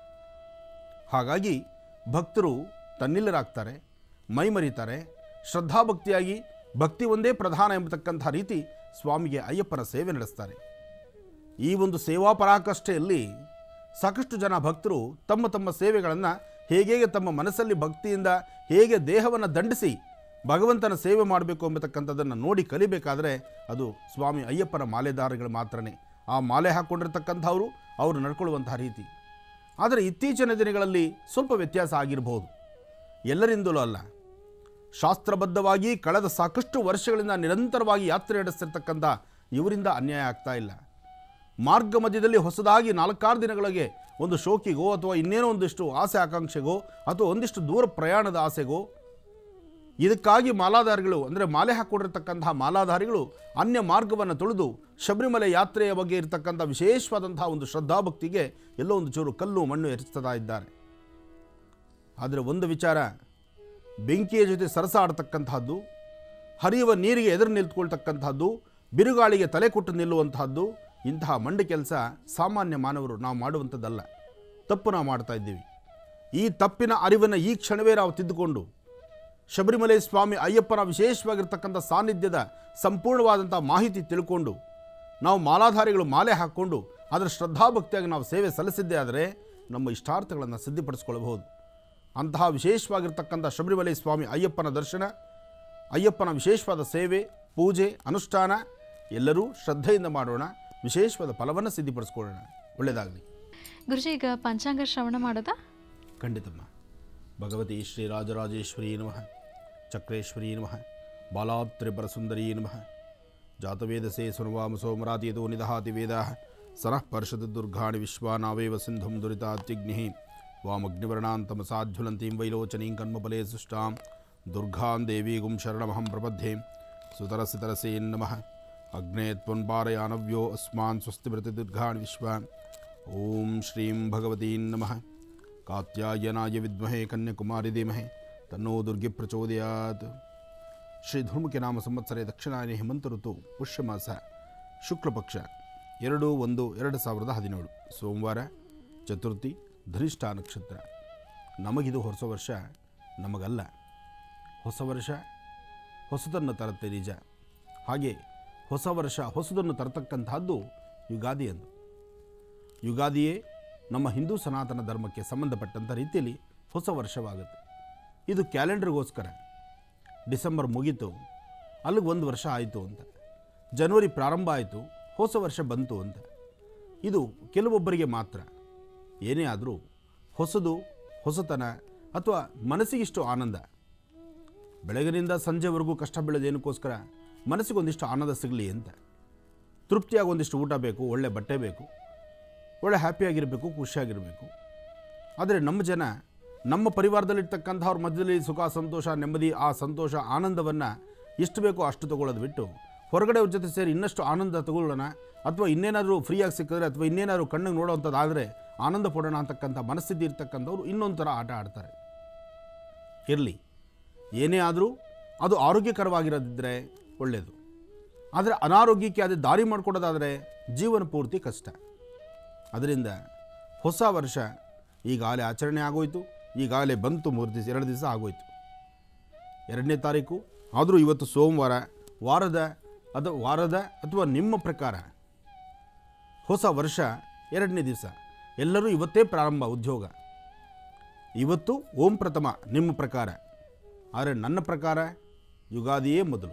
ಹಾಗಾಗಿ ಭಕ್ತರು ತನ್ನಿಲ್ಲರಾಗ್ತಾರೆ ಮೈಮರಿತಾರೆ ಶ್ರದ್ಧಾಭಕ್ತಿಯಾಗಿ ಭಕ್ತಿ ಒಂದೇ ಪ್ರಧಾನ ಎಂಬತಕ್ಕಂಥ ರೀತಿ ಸ್ವಾಮಿಗೆ ಅಯ್ಯಪ್ಪನ ಸೇವೆ ನಡೆಸ್ತಾರೆ ಈ ಒಂದು ಸೇವಾ ಪರಾಕಾಷ್ಠೆಯಲ್ಲಿ ಸಾಕಷ್ಟು ಜನ ಭಕ್ತರು ತಮ್ಮ ತಮ್ಮ ಸೇವೆಗಳನ್ನು ಹೇಗೆ ತಮ್ಮ ಮನಸ್ಸಲ್ಲಿ ಭಕ್ತಿಯಿಂದ ಹೇಗೆ ದೇಹವನ್ನು ದಂಡಿಸಿ ಭಗವಂತನ ಸೇವೆ ಮಾಡಬೇಕು ಎಂಬತಕ್ಕಂಥದ್ದನ್ನು ನೋಡಿ ಕಲಿಬೇಕಾದರೆ ಅದು ಸ್ವಾಮಿ ಅಯ್ಯಪ್ಪನ ಮಾಲೆದಾರಿಗಳು ಮಾತ್ರನೇ ಆ ಮಾಲೆ ಹಾಕ್ಕೊಂಡಿರ್ತಕ್ಕಂಥವರು ಅವರು ನಡ್ಕೊಳ್ಳುವಂತಹ ರೀತಿ ಆದರೆ ಇತ್ತೀಚಿನ ದಿನಗಳಲ್ಲಿ ಸ್ವಲ್ಪ ವ್ಯತ್ಯಾಸ ಆಗಿರಬಹುದು ಎಲ್ಲರಿಂದಲೂ ಅಲ್ಲ ಶಾಸ್ತ್ರಬದ್ಧವಾಗಿ ಕಳೆದ ಸಾಕಷ್ಟು ವರ್ಷಗಳಿಂದ ನಿರಂತರವಾಗಿ ಯಾತ್ರೆ ನಡೆಸ್ತಿರ್ತಕ್ಕಂಥ ಇವರಿಂದ ಅನ್ಯಾಯ ಆಗ್ತಾ ಇಲ್ಲ ಮಾರ್ಗ ಮಧ್ಯದಲ್ಲಿ ಹೊಸದಾಗಿ ನಾಲ್ಕಾರು ದಿನಗಳಿಗೆ ಒಂದು ಶೋಕಿಗೋ ಅಥವಾ ಇನ್ನೇನೋ ಒಂದಿಷ್ಟು ಆಸೆ ಆಕಾಂಕ್ಷೆಗೋ ಅಥವಾ ಒಂದಿಷ್ಟು ದೂರ ಪ್ರಯಾಣದ ಆಸೆಗೋ ಇದಕ್ಕಾಗಿ ಮಾಲಾಧಾರಿಗಳು ಅಂದರೆ ಮಾಲೆ ಹಾಕ್ಕೊಂಡಿರ್ತಕ್ಕಂತಹ ಮಾಲಾಧಾರಿಗಳು ಅನ್ಯ ಮಾರ್ಗವನ್ನು ತುಳಿದು ಶಬರಿಮಲೆ ಯಾತ್ರೆಯ ಬಗ್ಗೆ ಇರತಕ್ಕಂಥ ವಿಶೇಷವಾದಂತಹ ಒಂದು ಶ್ರದ್ಧಾಭಕ್ತಿಗೆ ಎಲ್ಲೋ ಒಂದು ಚೂರು ಕಲ್ಲು ಮಣ್ಣು ಎರಚ್ತಾ ಇದ್ದಾರೆ ಆದರೆ ಒಂದು ವಿಚಾರ ಬೆಂಕಿಯ ಜೊತೆ ಸರಸ ಆಡ್ತಕ್ಕಂತಹದ್ದು ಹರಿಯುವ ನೀರಿಗೆ ಎದುರು ನಿಂತ್ಕೊಳ್ತಕ್ಕಂತಹದ್ದು ಬಿರುಗಾಳಿಗೆ ತಲೆ ಕೊಟ್ಟು ನಿಲ್ಲುವಂತಹದ್ದು ಇಂತಹ ಮಂಡ ಕೆಲಸ ಸಾಮಾನ್ಯ ಮಾನವರು ನಾವು ಮಾಡುವಂಥದ್ದಲ್ಲ ತಪ್ಪು ನಾವು ಮಾಡ್ತಾ ಇದ್ದೀವಿ ಈ ತಪ್ಪಿನ ಅರಿವನ್ನು ಈ ಕ್ಷಣವೇ ನಾವು ತಿದ್ದುಕೊಂಡು ಶಬರಿಮಲೆ ಸ್ವಾಮಿ ಅಯ್ಯಪ್ಪನ ವಿಶೇಷವಾಗಿರ್ತಕ್ಕಂಥ ಸಾನ್ನಿಧ್ಯದ ಸಂಪೂರ್ಣವಾದಂಥ ಮಾಹಿತಿ ತಿಳ್ಕೊಂಡು ನಾವು ಮಾಲಾಧಾರಿಗಳು ಮಾಲೆ ಹಾಕ್ಕೊಂಡು ಅದರ ಶ್ರದ್ಧಾಭಕ್ತಿಯಾಗಿ ನಾವು ಸೇವೆ ಸಲ್ಲಿಸಿದ್ದೇ ಆದರೆ ನಮ್ಮ ಇಷ್ಟಾರ್ಥಗಳನ್ನು ಸಿದ್ಧಿಪಡಿಸ್ಕೊಳ್ಬಹುದು ಅಂತಹ ವಿಶೇಷವಾಗಿರ್ತಕ್ಕಂಥ ಶಬರಿಮಲೆ ಸ್ವಾಮಿ ಅಯ್ಯಪ್ಪನ ದರ್ಶನ ಅಯ್ಯಪ್ಪನ ವಿಶೇಷವಾದ ಸೇವೆ ಪೂಜೆ ಅನುಷ್ಠಾನ ಎಲ್ಲರೂ ಶ್ರದ್ಧೆಯಿಂದ ಮಾಡೋಣ ವಿಶೇಷವಾದ ಫಲವನ್ನು ಸಿದ್ಧಿಪಡಿಸ್ಕೊಳ್ಳೋಣ ಒಳ್ಳೆಯದಾಗಲಿ ಗುರುಜಿ ಈಗ ಪಂಚಾಂಗ ಶ್ರವಣ ಮಾಡೋದಾ ಖಂಡಿತಮ್ಮ ಭಗವತಿ ಶ್ರೀ ರಾಜರಾಜೇಶ್ವರಿ ನಮಃ ಚಕ್ರೇಶ್ವರಿ ನಮಃ ಬಾಲಾತ್ರಿಪರ ಸುಂದರಿ ನಮಃ ಜಾತವೇದಸೇ ಸುನುವಾಮಸೋ ಮರಾತೀತೋ ನಿದಹಾತಿ ವೇದ ಸರಃ ಪರ್ಷದುರ್ಗಾಣಿ ವಿಶ್ವಾನಾವೇವ ಸಿಂಧುಂ ದುರಿತಾತ್ಯಗ್ನಿ ವಾಮಗ್ನಿವರ್ಣಾಂತಮಸಾಜ್ವಲಂತೀಂ ವೈಲೋಚನೀಂ ಕನ್ಮಬಲೆ ಸೃಷ್ಟಾಂ ದುರ್ಗಾಂ ದೇವೀಗುಂ ಶರಣಮಹಂ ಪ್ರಪದ್ಯೆ ಸುತರಸಿ ತರಸೇ ನಮಃ ಅಗ್ನೇ ತ್ವನ್ಪಾರಯಾನವ್ಯೋ ಅಸ್ಮಾನ್ ಸ್ವಸ್ತಿ ದುರ್ಗಾಣಿ ವಿಶ್ವ ಓಂ ಶ್ರೀಂ ಭಗವತೀಂ ನಮಃ ಕಾತ್ಯಾಯನಾಯ ವಿದ್ಮಹೇ ಕನ್ಯಾಕುಮಾರಿ ಧೀಮಹಿ ತನ್ನೋ ದುರ್ಗೆ ಪ್ರಚೋದಯಾತ್ ಶ್ರೀ ಧರ್ಮಕ್ಕೆ ನಾಮ ಸಂವತ್ಸರೆ ದಕ್ಷಿಣಾಯನಿ ಹೇಮಂತ ಋತು ಪುಷ್ಯಮಾಸ ಶುಕ್ಲಪಕ್ಷ ಎರಡು ಒಂದು ಎರಡು ಸಾವಿರದ ಹದಿನೇಳು ಸೋಮವಾರ ಚತುರ್ಥಿ ಧನಿಷ್ಠ ನಕ್ಷತ್ರ ನಮಗಿದು ಹೊಸ ವರ್ಷ ನಮಗಲ್ಲ ಹೊಸ ವರ್ಷ ಹೊಸದನ್ನು ತರುತ್ತೆ ನಿಜ ಹಾಗೆ ಹೊಸ ವರ್ಷ ಹೊಸದನ್ನು ತರತಕ್ಕಂತಹದ್ದು ಯುಗಾದಿ ಎಂದು ಯುಗಾದಿಯೇ ನಮ್ಮ ಹಿಂದೂ ಸನಾತನ ಧರ್ಮಕ್ಕೆ ಸಂಬಂಧಪಟ್ಟಂಥ ರೀತಿಯಲ್ಲಿ ಹೊಸ ವರ್ಷವಾಗುತ್ತೆ ಇದು ಕ್ಯಾಲೆಂಡರ್ಗೋಸ್ಕರ ಡಿಸೆಂಬರ್ ಮುಗೀತು ಅಲ್ಲಿಗೆ ಒಂದು ವರ್ಷ ಆಯಿತು ಅಂತ ಜನವರಿ ಪ್ರಾರಂಭ ಆಯಿತು ಹೊಸ ವರ್ಷ ಬಂತು ಅಂತ ಇದು ಕೆಲವೊಬ್ಬರಿಗೆ ಮಾತ್ರ ಏನೇ ಆದರೂ ಹೊಸದು ಹೊಸತನ ಅಥವಾ ಮನಸ್ಸಿಗಿಷ್ಟು ಆನಂದ ಬೆಳಗಿನಿಂದ ಸಂಜೆವರೆಗೂ ಕಷ್ಟ ಬೆಳೆದೇನಕ್ಕೋಸ್ಕರ ಮನಸ್ಸಿಗೊಂದಿಷ್ಟು ಆನಂದ ಸಿಗಲಿ ಅಂತ ತೃಪ್ತಿಯಾಗಿ ಒಂದಿಷ್ಟು ಊಟ ಬೇಕು ಒಳ್ಳೆ ಬಟ್ಟೆ ಬೇಕು ಒಳ್ಳೆ ಹ್ಯಾಪಿಯಾಗಿರಬೇಕು ಖುಷಿಯಾಗಿರಬೇಕು ಆದರೆ ನಮ್ಮ ಜನ ನಮ್ಮ ಪರಿವಾರದಲ್ಲಿರ್ತಕ್ಕಂಥವ್ರ ಮಧ್ಯದಲ್ಲಿ ಸುಖ ಸಂತೋಷ ನೆಮ್ಮದಿ ಆ ಸಂತೋಷ ಆನಂದವನ್ನು ಎಷ್ಟು ಬೇಕೋ ಅಷ್ಟು ತಗೊಳ್ಳೋದು ಬಿಟ್ಟು ಹೊರಗಡೆ ಅವ್ರ ಜೊತೆ ಸೇರಿ ಇನ್ನಷ್ಟು ಆನಂದ ತಗೊಳ್ಳೋಣ ಅಥವಾ ಇನ್ನೇನಾದರೂ ಫ್ರೀಯಾಗಿ ಸಿಕ್ಕಿದ್ರೆ ಅಥವಾ ಇನ್ನೇನಾದರೂ ಕಣ್ಣಿಗೆ ನೋಡೋವಂಥದ್ದಾದರೆ ಆನಂದ ಪಡೋಣ ಅಂತಕ್ಕಂಥ ಮನಸ್ಥಿತಿ ಇರ್ತಕ್ಕಂಥವ್ರು ಇನ್ನೊಂದು ಥರ ಆಟ ಆಡ್ತಾರೆ ಇರಲಿ ಏನೇ ಆದರೂ ಅದು ಆರೋಗ್ಯಕರವಾಗಿರೋದಿದ್ದರೆ ಒಳ್ಳೆಯದು ಆದರೆ ಅನಾರೋಗ್ಯಕ್ಕೆ ಅದು ದಾರಿ ಮಾಡಿಕೊಡೋದಾದರೆ ಜೀವನ ಪೂರ್ತಿ ಕಷ್ಟ ಅದರಿಂದ ಹೊಸ ವರ್ಷ ಈಗಾಗಲೇ ಆಚರಣೆ ಆಗೋಯ್ತು ಈಗಾಗಲೇ ಬಂತು ಮೂರು ದಿವಸ ಎರಡು ದಿವಸ ಆಗೋಯ್ತು ಎರಡನೇ ತಾರೀಕು ಆದರೂ ಇವತ್ತು ಸೋಮವಾರ ವಾರದ ಅದು ವಾರದ ಅಥವಾ ನಿಮ್ಮ ಪ್ರಕಾರ ಹೊಸ ವರ್ಷ ಎರಡನೇ ದಿವಸ ಎಲ್ಲರೂ ಇವತ್ತೇ ಪ್ರಾರಂಭ ಉದ್ಯೋಗ ಇವತ್ತು ಓಂ ಪ್ರಥಮ ನಿಮ್ಮ ಪ್ರಕಾರ ಆದರೆ ನನ್ನ ಪ್ರಕಾರ ಯುಗಾದಿಯೇ ಮೊದಲು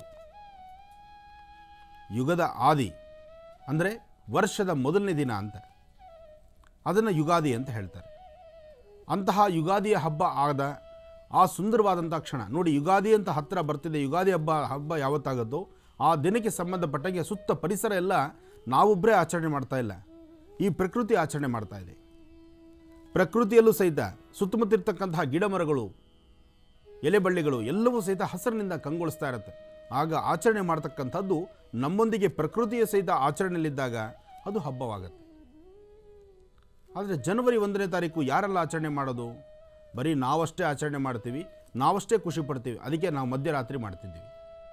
ಯುಗದ ಆದಿ ಅಂದರೆ ವರ್ಷದ ಮೊದಲನೇ ದಿನ ಅಂತ ಅದನ್ನು ಯುಗಾದಿ ಅಂತ ಹೇಳ್ತಾರೆ ಅಂತಹ ಯುಗಾದಿಯ ಹಬ್ಬ ಆದ ಆ ಸುಂದರವಾದಂಥ ಕ್ಷಣ ನೋಡಿ ಯುಗಾದಿ ಅಂತ ಹತ್ತಿರ ಬರ್ತಿದೆ ಯುಗಾದಿ ಹಬ್ಬ ಹಬ್ಬ ಯಾವತ್ತಾಗುತ್ತೋ ಆ ದಿನಕ್ಕೆ ಸಂಬಂಧಪಟ್ಟಂಗೆ ಸುತ್ತ ಪರಿಸರ ಎಲ್ಲ ನಾವೊಬ್ಬರೇ ಆಚರಣೆ ಮಾಡ್ತಾ ಇಲ್ಲ ಈ ಪ್ರಕೃತಿ ಆಚರಣೆ ಮಾಡ್ತಾ ಇದೆ ಪ್ರಕೃತಿಯಲ್ಲೂ ಸಹಿತ ಸುತ್ತಮುತ್ತಿರ್ತಕ್ಕಂತಹ ಗಿಡ ಮರಗಳು ಎಲೆಬಳ್ಳಿಗಳು ಎಲ್ಲವೂ ಸಹಿತ ಹಸಿರಿನಿಂದ ಕಂಗೊಳಿಸ್ತಾ ಇರುತ್ತೆ ಆಗ ಆಚರಣೆ ಮಾಡ್ತಕ್ಕಂಥದ್ದು ನಮ್ಮೊಂದಿಗೆ ಪ್ರಕೃತಿಯ ಸಹಿತ ಆಚರಣೆಯಲ್ಲಿದ್ದಾಗ ಅದು ಹಬ್ಬವಾಗುತ್ತೆ ಆದರೆ ಜನವರಿ ಒಂದನೇ ತಾರೀಕು ಯಾರೆಲ್ಲ ಆಚರಣೆ ಮಾಡೋದು ಬರೀ ನಾವಷ್ಟೇ ಆಚರಣೆ ಮಾಡ್ತೀವಿ ನಾವಷ್ಟೇ ಖುಷಿ ಪಡ್ತೀವಿ ಅದಕ್ಕೆ ನಾವು ಮಧ್ಯರಾತ್ರಿ ಮಾಡ್ತಿದ್ದೀವಿ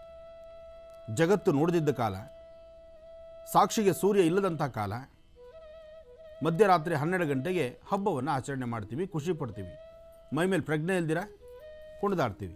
ಜಗತ್ತು ನೋಡದಿದ್ದ ಕಾಲ ಸಾಕ್ಷಿಗೆ ಸೂರ್ಯ ಇಲ್ಲದಂಥ ಕಾಲ ಮಧ್ಯರಾತ್ರಿ ಹನ್ನೆರಡು ಗಂಟೆಗೆ ಹಬ್ಬವನ್ನು ಆಚರಣೆ ಮಾಡ್ತೀವಿ ಖುಷಿ ಪಡ್ತೀವಿ ಮೈಮೇಲೆ ಪ್ರಜ್ಞೆ ಇಲ್ದಿರ ಕುಣಿದಾಡ್ತೀವಿ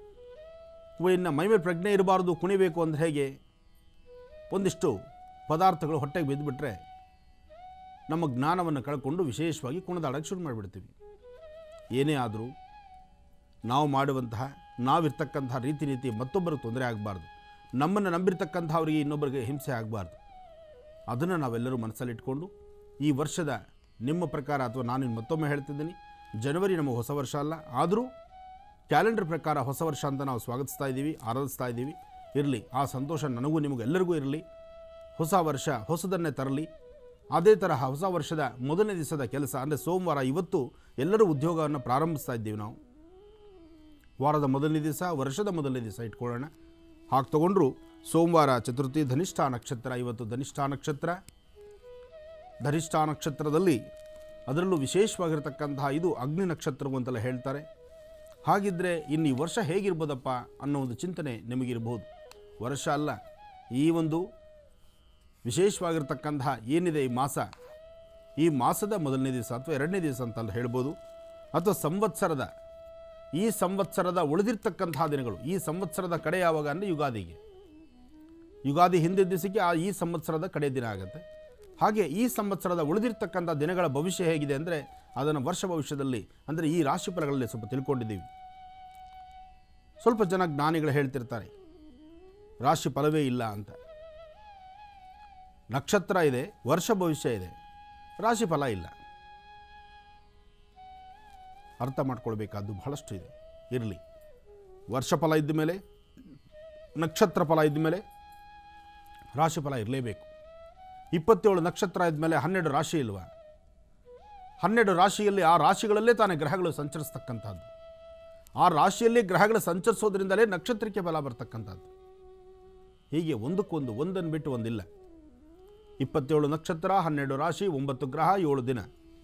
ಇನ್ನು ಮೈಮೇಲೆ ಪ್ರಜ್ಞೆ ಇರಬಾರ್ದು ಕುಣಿಬೇಕು ಅಂದರೆ ಹೇಗೆ ಒಂದಿಷ್ಟು ಪದಾರ್ಥಗಳು ಹೊಟ್ಟೆಗೆ ಬಿದ್ದುಬಿಟ್ರೆ ನಮ್ಮ ಜ್ಞಾನವನ್ನು ಕಳ್ಕೊಂಡು ವಿಶೇಷವಾಗಿ ಕುಣಿದಾಡೋಕ್ಕೆ ಶುರು ಮಾಡಿಬಿಡ್ತೀವಿ ಏನೇ ಆದರೂ ನಾವು ಮಾಡುವಂತಹ ನಾವಿರ್ತಕ್ಕಂತಹ ರೀತಿ ರೀತಿ ಮತ್ತೊಬ್ಬರಿಗೆ ತೊಂದರೆ ಆಗಬಾರ್ದು ನಮ್ಮನ್ನು ನಂಬಿರ್ತಕ್ಕಂಥವ್ರಿಗೆ ಇನ್ನೊಬ್ಬರಿಗೆ ಹಿಂಸೆ ಆಗಬಾರ್ದು ಅದನ್ನು ನಾವೆಲ್ಲರೂ ಮನಸ್ಸಲ್ಲಿಟ್ಕೊಂಡು ಈ ವರ್ಷದ ನಿಮ್ಮ ಪ್ರಕಾರ ಅಥವಾ ನಾನು ಇನ್ನು ಮತ್ತೊಮ್ಮೆ ಹೇಳ್ತಿದ್ದೀನಿ ಜನವರಿ ನಮ್ಮ ಹೊಸ ವರ್ಷ ಅಲ್ಲ ಆದರೂ ಕ್ಯಾಲೆಂಡರ್ ಪ್ರಕಾರ ಹೊಸ ವರ್ಷ ಅಂತ ನಾವು ಸ್ವಾಗತಿಸ್ತಾ ಇದ್ದೀವಿ ಆರಾಧಿಸ್ತಾ ಇದ್ದೀವಿ ಇರಲಿ ಆ ಸಂತೋಷ ನನಗೂ ನಿಮಗೂ ಎಲ್ಲರಿಗೂ ಇರಲಿ ಹೊಸ ವರ್ಷ ಹೊಸದನ್ನೇ ತರಲಿ ಅದೇ ತರಹ ಹೊಸ ವರ್ಷದ ಮೊದಲನೇ ದಿವಸದ ಕೆಲಸ ಅಂದರೆ ಸೋಮವಾರ ಇವತ್ತು ಎಲ್ಲರೂ ಉದ್ಯೋಗವನ್ನು ಪ್ರಾರಂಭಿಸ್ತಾ ಇದ್ದೀವಿ ನಾವು ವಾರದ ಮೊದಲನೇ ದಿವಸ ವರ್ಷದ ಮೊದಲನೇ ದಿವಸ ಇಟ್ಕೊಳ್ಳೋಣ ಹಾಗೆ ತಗೊಂಡ್ರು ಸೋಮವಾರ ಚತುರ್ಥಿ ಧನಿಷ್ಠ ನಕ್ಷತ್ರ ಇವತ್ತು ಧನಿಷ್ಠ ನಕ್ಷತ್ರ ಧನಿಷ್ಠ ನಕ್ಷತ್ರದಲ್ಲಿ ಅದರಲ್ಲೂ ವಿಶೇಷವಾಗಿರ್ತಕ್ಕಂತಹ ಇದು ಅಗ್ನಿ ನಕ್ಷತ್ರವು ಅಂತೆಲ್ಲ ಹೇಳ್ತಾರೆ ಹಾಗಿದ್ದರೆ ಇನ್ನು ಈ ವರ್ಷ ಹೇಗಿರ್ಬೋದಪ್ಪ ಅನ್ನೋ ಒಂದು ಚಿಂತನೆ ನಿಮಗಿರ್ಬೋದು ವರ್ಷ ಅಲ್ಲ ಈ ಒಂದು ವಿಶೇಷವಾಗಿರ್ತಕ್ಕಂತಹ ಏನಿದೆ ಈ ಮಾಸ ಈ ಮಾಸದ ಮೊದಲನೇ ದಿವಸ ಅಥವಾ ಎರಡನೇ ದಿವಸ ಅಂತ ಹೇಳ್ಬೋದು ಅಥವಾ ಸಂವತ್ಸರದ ಈ ಸಂವತ್ಸರದ ಉಳಿದಿರ್ತಕ್ಕಂತಹ ದಿನಗಳು ಈ ಸಂವತ್ಸರದ ಕಡೆ ಯಾವಾಗ ಅಂದರೆ ಯುಗಾದಿಗೆ ಯುಗಾದಿ ಹಿಂದಿನ ದಿವಸಕ್ಕೆ ಆ ಈ ಸಂವತ್ಸರದ ಕಡೆ ದಿನ ಆಗುತ್ತೆ ಹಾಗೆ ಈ ಸಂವತ್ಸರದ ಉಳಿದಿರ್ತಕ್ಕಂಥ ದಿನಗಳ ಭವಿಷ್ಯ ಹೇಗಿದೆ ಅಂದರೆ ಅದನ್ನು ವರ್ಷ ಭವಿಷ್ಯದಲ್ಲಿ ಅಂದರೆ ಈ ರಾಶಿ ಫಲಗಳಲ್ಲಿ ಸ್ವಲ್ಪ ತಿಳ್ಕೊಂಡಿದ್ದೀವಿ ಸ್ವಲ್ಪ ಜನ ಜ್ಞಾನಿಗಳು ಹೇಳ್ತಿರ್ತಾರೆ ರಾಶಿ ಫಲವೇ ಇಲ್ಲ ಅಂತ ನಕ್ಷತ್ರ ಇದೆ ವರ್ಷ ಭವಿಷ್ಯ ಇದೆ ರಾಶಿ ಫಲ ಇಲ್ಲ ಅರ್ಥ ಮಾಡ್ಕೊಳ್ಬೇಕಾದ್ದು ಬಹಳಷ್ಟು ಇದೆ ಇರಲಿ ವರ್ಷ ಫಲ ಇದ್ದ ಮೇಲೆ ನಕ್ಷತ್ರ ಫಲ ಇದ್ದ ಮೇಲೆ ರಾಶಿ ಫಲ ಇರಲೇಬೇಕು ಇಪ್ಪತ್ತೇಳು ನಕ್ಷತ್ರ ಇದ್ಮೇಲೆ ಹನ್ನೆರಡು ರಾಶಿ ಇಲ್ವಾ ಹನ್ನೆರಡು ರಾಶಿಯಲ್ಲಿ ಆ ರಾಶಿಗಳಲ್ಲೇ ತಾನೇ ಗ್ರಹಗಳು ಸಂಚರಿಸ್ತಕ್ಕಂಥದ್ದು ಆ ರಾಶಿಯಲ್ಲಿ ಗ್ರಹಗಳು ಸಂಚರಿಸೋದ್ರಿಂದಲೇ ನಕ್ಷತ್ರಕ್ಕೆ ಬಲ ಬರ್ತಕ್ಕಂಥದ್ದು ಹೀಗೆ ಒಂದಕ್ಕೊಂದು ಒಂದನ್ನು ಬಿಟ್ಟು ಒಂದಿಲ್ಲ ಇಪ್ಪತ್ತೇಳು ನಕ್ಷತ್ರ ಹನ್ನೆರಡು ರಾಶಿ ಒಂಬತ್ತು ಗ್ರಹ ಏಳು ದಿನ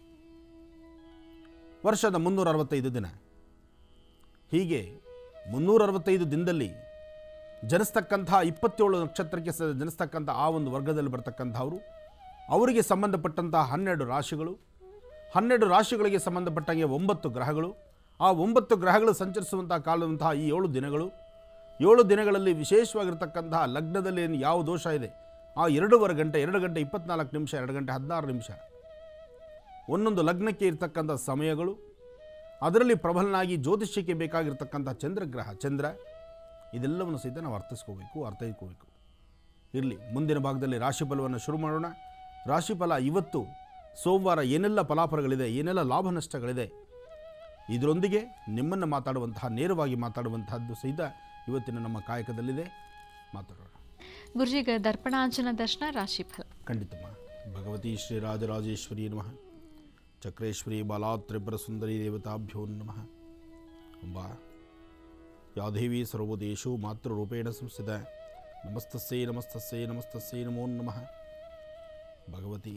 ವರ್ಷದ ಮುನ್ನೂರ ಅರವತ್ತೈದು ದಿನ ಹೀಗೆ ಮುನ್ನೂರ ಅರವತ್ತೈದು ದಿನದಲ್ಲಿ ಜನಿಸ್ತಕ್ಕಂಥ ಇಪ್ಪತ್ತೇಳು ನಕ್ಷತ್ರಕ್ಕೆ ಸ ಜನಿಸ್ತಕ್ಕಂಥ ಆ ಒಂದು ವರ್ಗದಲ್ಲಿ ಬರ್ತಕ್ಕಂಥವರು ಅವರಿಗೆ ಸಂಬಂಧಪಟ್ಟಂತಹ ಹನ್ನೆರಡು ರಾಶಿಗಳು ಹನ್ನೆರಡು ರಾಶಿಗಳಿಗೆ ಸಂಬಂಧಪಟ್ಟಂಗೆ ಒಂಬತ್ತು ಗ್ರಹಗಳು ಆ ಒಂಬತ್ತು ಗ್ರಹಗಳು ಸಂಚರಿಸುವಂತಹ ಕಾಲದಂತಹ ಈ ಏಳು ದಿನಗಳು ಏಳು ದಿನಗಳಲ್ಲಿ ವಿಶೇಷವಾಗಿರ್ತಕ್ಕಂತಹ ಲಗ್ನದಲ್ಲಿ ಏನು ಯಾವ ದೋಷ ಇದೆ ಆ ಎರಡೂವರೆ ಗಂಟೆ ಎರಡು ಗಂಟೆ ಇಪ್ಪತ್ನಾಲ್ಕು ನಿಮಿಷ ಎರಡು ಗಂಟೆ ಹದಿನಾರು ನಿಮಿಷ ಒಂದೊಂದು ಲಗ್ನಕ್ಕೆ ಇರ್ತಕ್ಕಂಥ ಸಮಯಗಳು ಅದರಲ್ಲಿ ಪ್ರಬಲನಾಗಿ ಜ್ಯೋತಿಷ್ಯಕ್ಕೆ ಬೇಕಾಗಿರ್ತಕ್ಕಂಥ ಚಂದ್ರಗ್ರಹ ಚಂದ್ರ ಇದೆಲ್ಲವನ್ನು ಸಹಿತ ನಾವು ಅರ್ಥಿಸ್ಕೋಬೇಕು ಅರ್ಥೈಸ್ಕೋಬೇಕು ಇರಲಿ ಮುಂದಿನ ಭಾಗದಲ್ಲಿ ರಾಶಿಫಲವನ್ನು ಶುರು ಮಾಡೋಣ ರಾಶಿಫಲ ಇವತ್ತು ಸೋಮವಾರ ಏನೆಲ್ಲ ಫಲಾಫಲಗಳಿದೆ ಏನೆಲ್ಲ ಲಾಭ ನಷ್ಟಗಳಿದೆ ಇದರೊಂದಿಗೆ ನಿಮ್ಮನ್ನು ಮಾತಾಡುವಂತಹ ನೇರವಾಗಿ ಮಾತಾಡುವಂತಹದ್ದು ಸಹಿತ ಇವತ್ತಿನ ನಮ್ಮ ಕಾಯಕದಲ್ಲಿದೆ ಮಾತಾಡೋಣ ಗುರುಜಿಗ ದರ್ಪಣಾಂಜನ ದರ್ಶನ ರಾಶಿಫಲ ಖಂಡಿತಮ್ಮ ಭಗವತಿ ಶ್ರೀ ರಾಜರಾಜೇಶ್ವರಿ ನಮಃ ಚಕ್ರೇಶ್ವರಿ ಬಾಲಾ ತ್ರಿಪುರ ಸುಂದರಿ ದೇವತಾಭ್ಯೋ ನಮಃ ಅಂಬ ಯಾ ದೇವಿ ಸರ್ವದೇಶು ಮಾತೃರೂಪೇಣ ಸಂಸ್ಥಿತ ನಮಸ್ತಸ್ಸೇ ನಮಸ್ತಸ್ಸೇ ನಮಸ್ತಸ್ಸೇ ನಮೋ ನಮಃ ಭಗವತಿ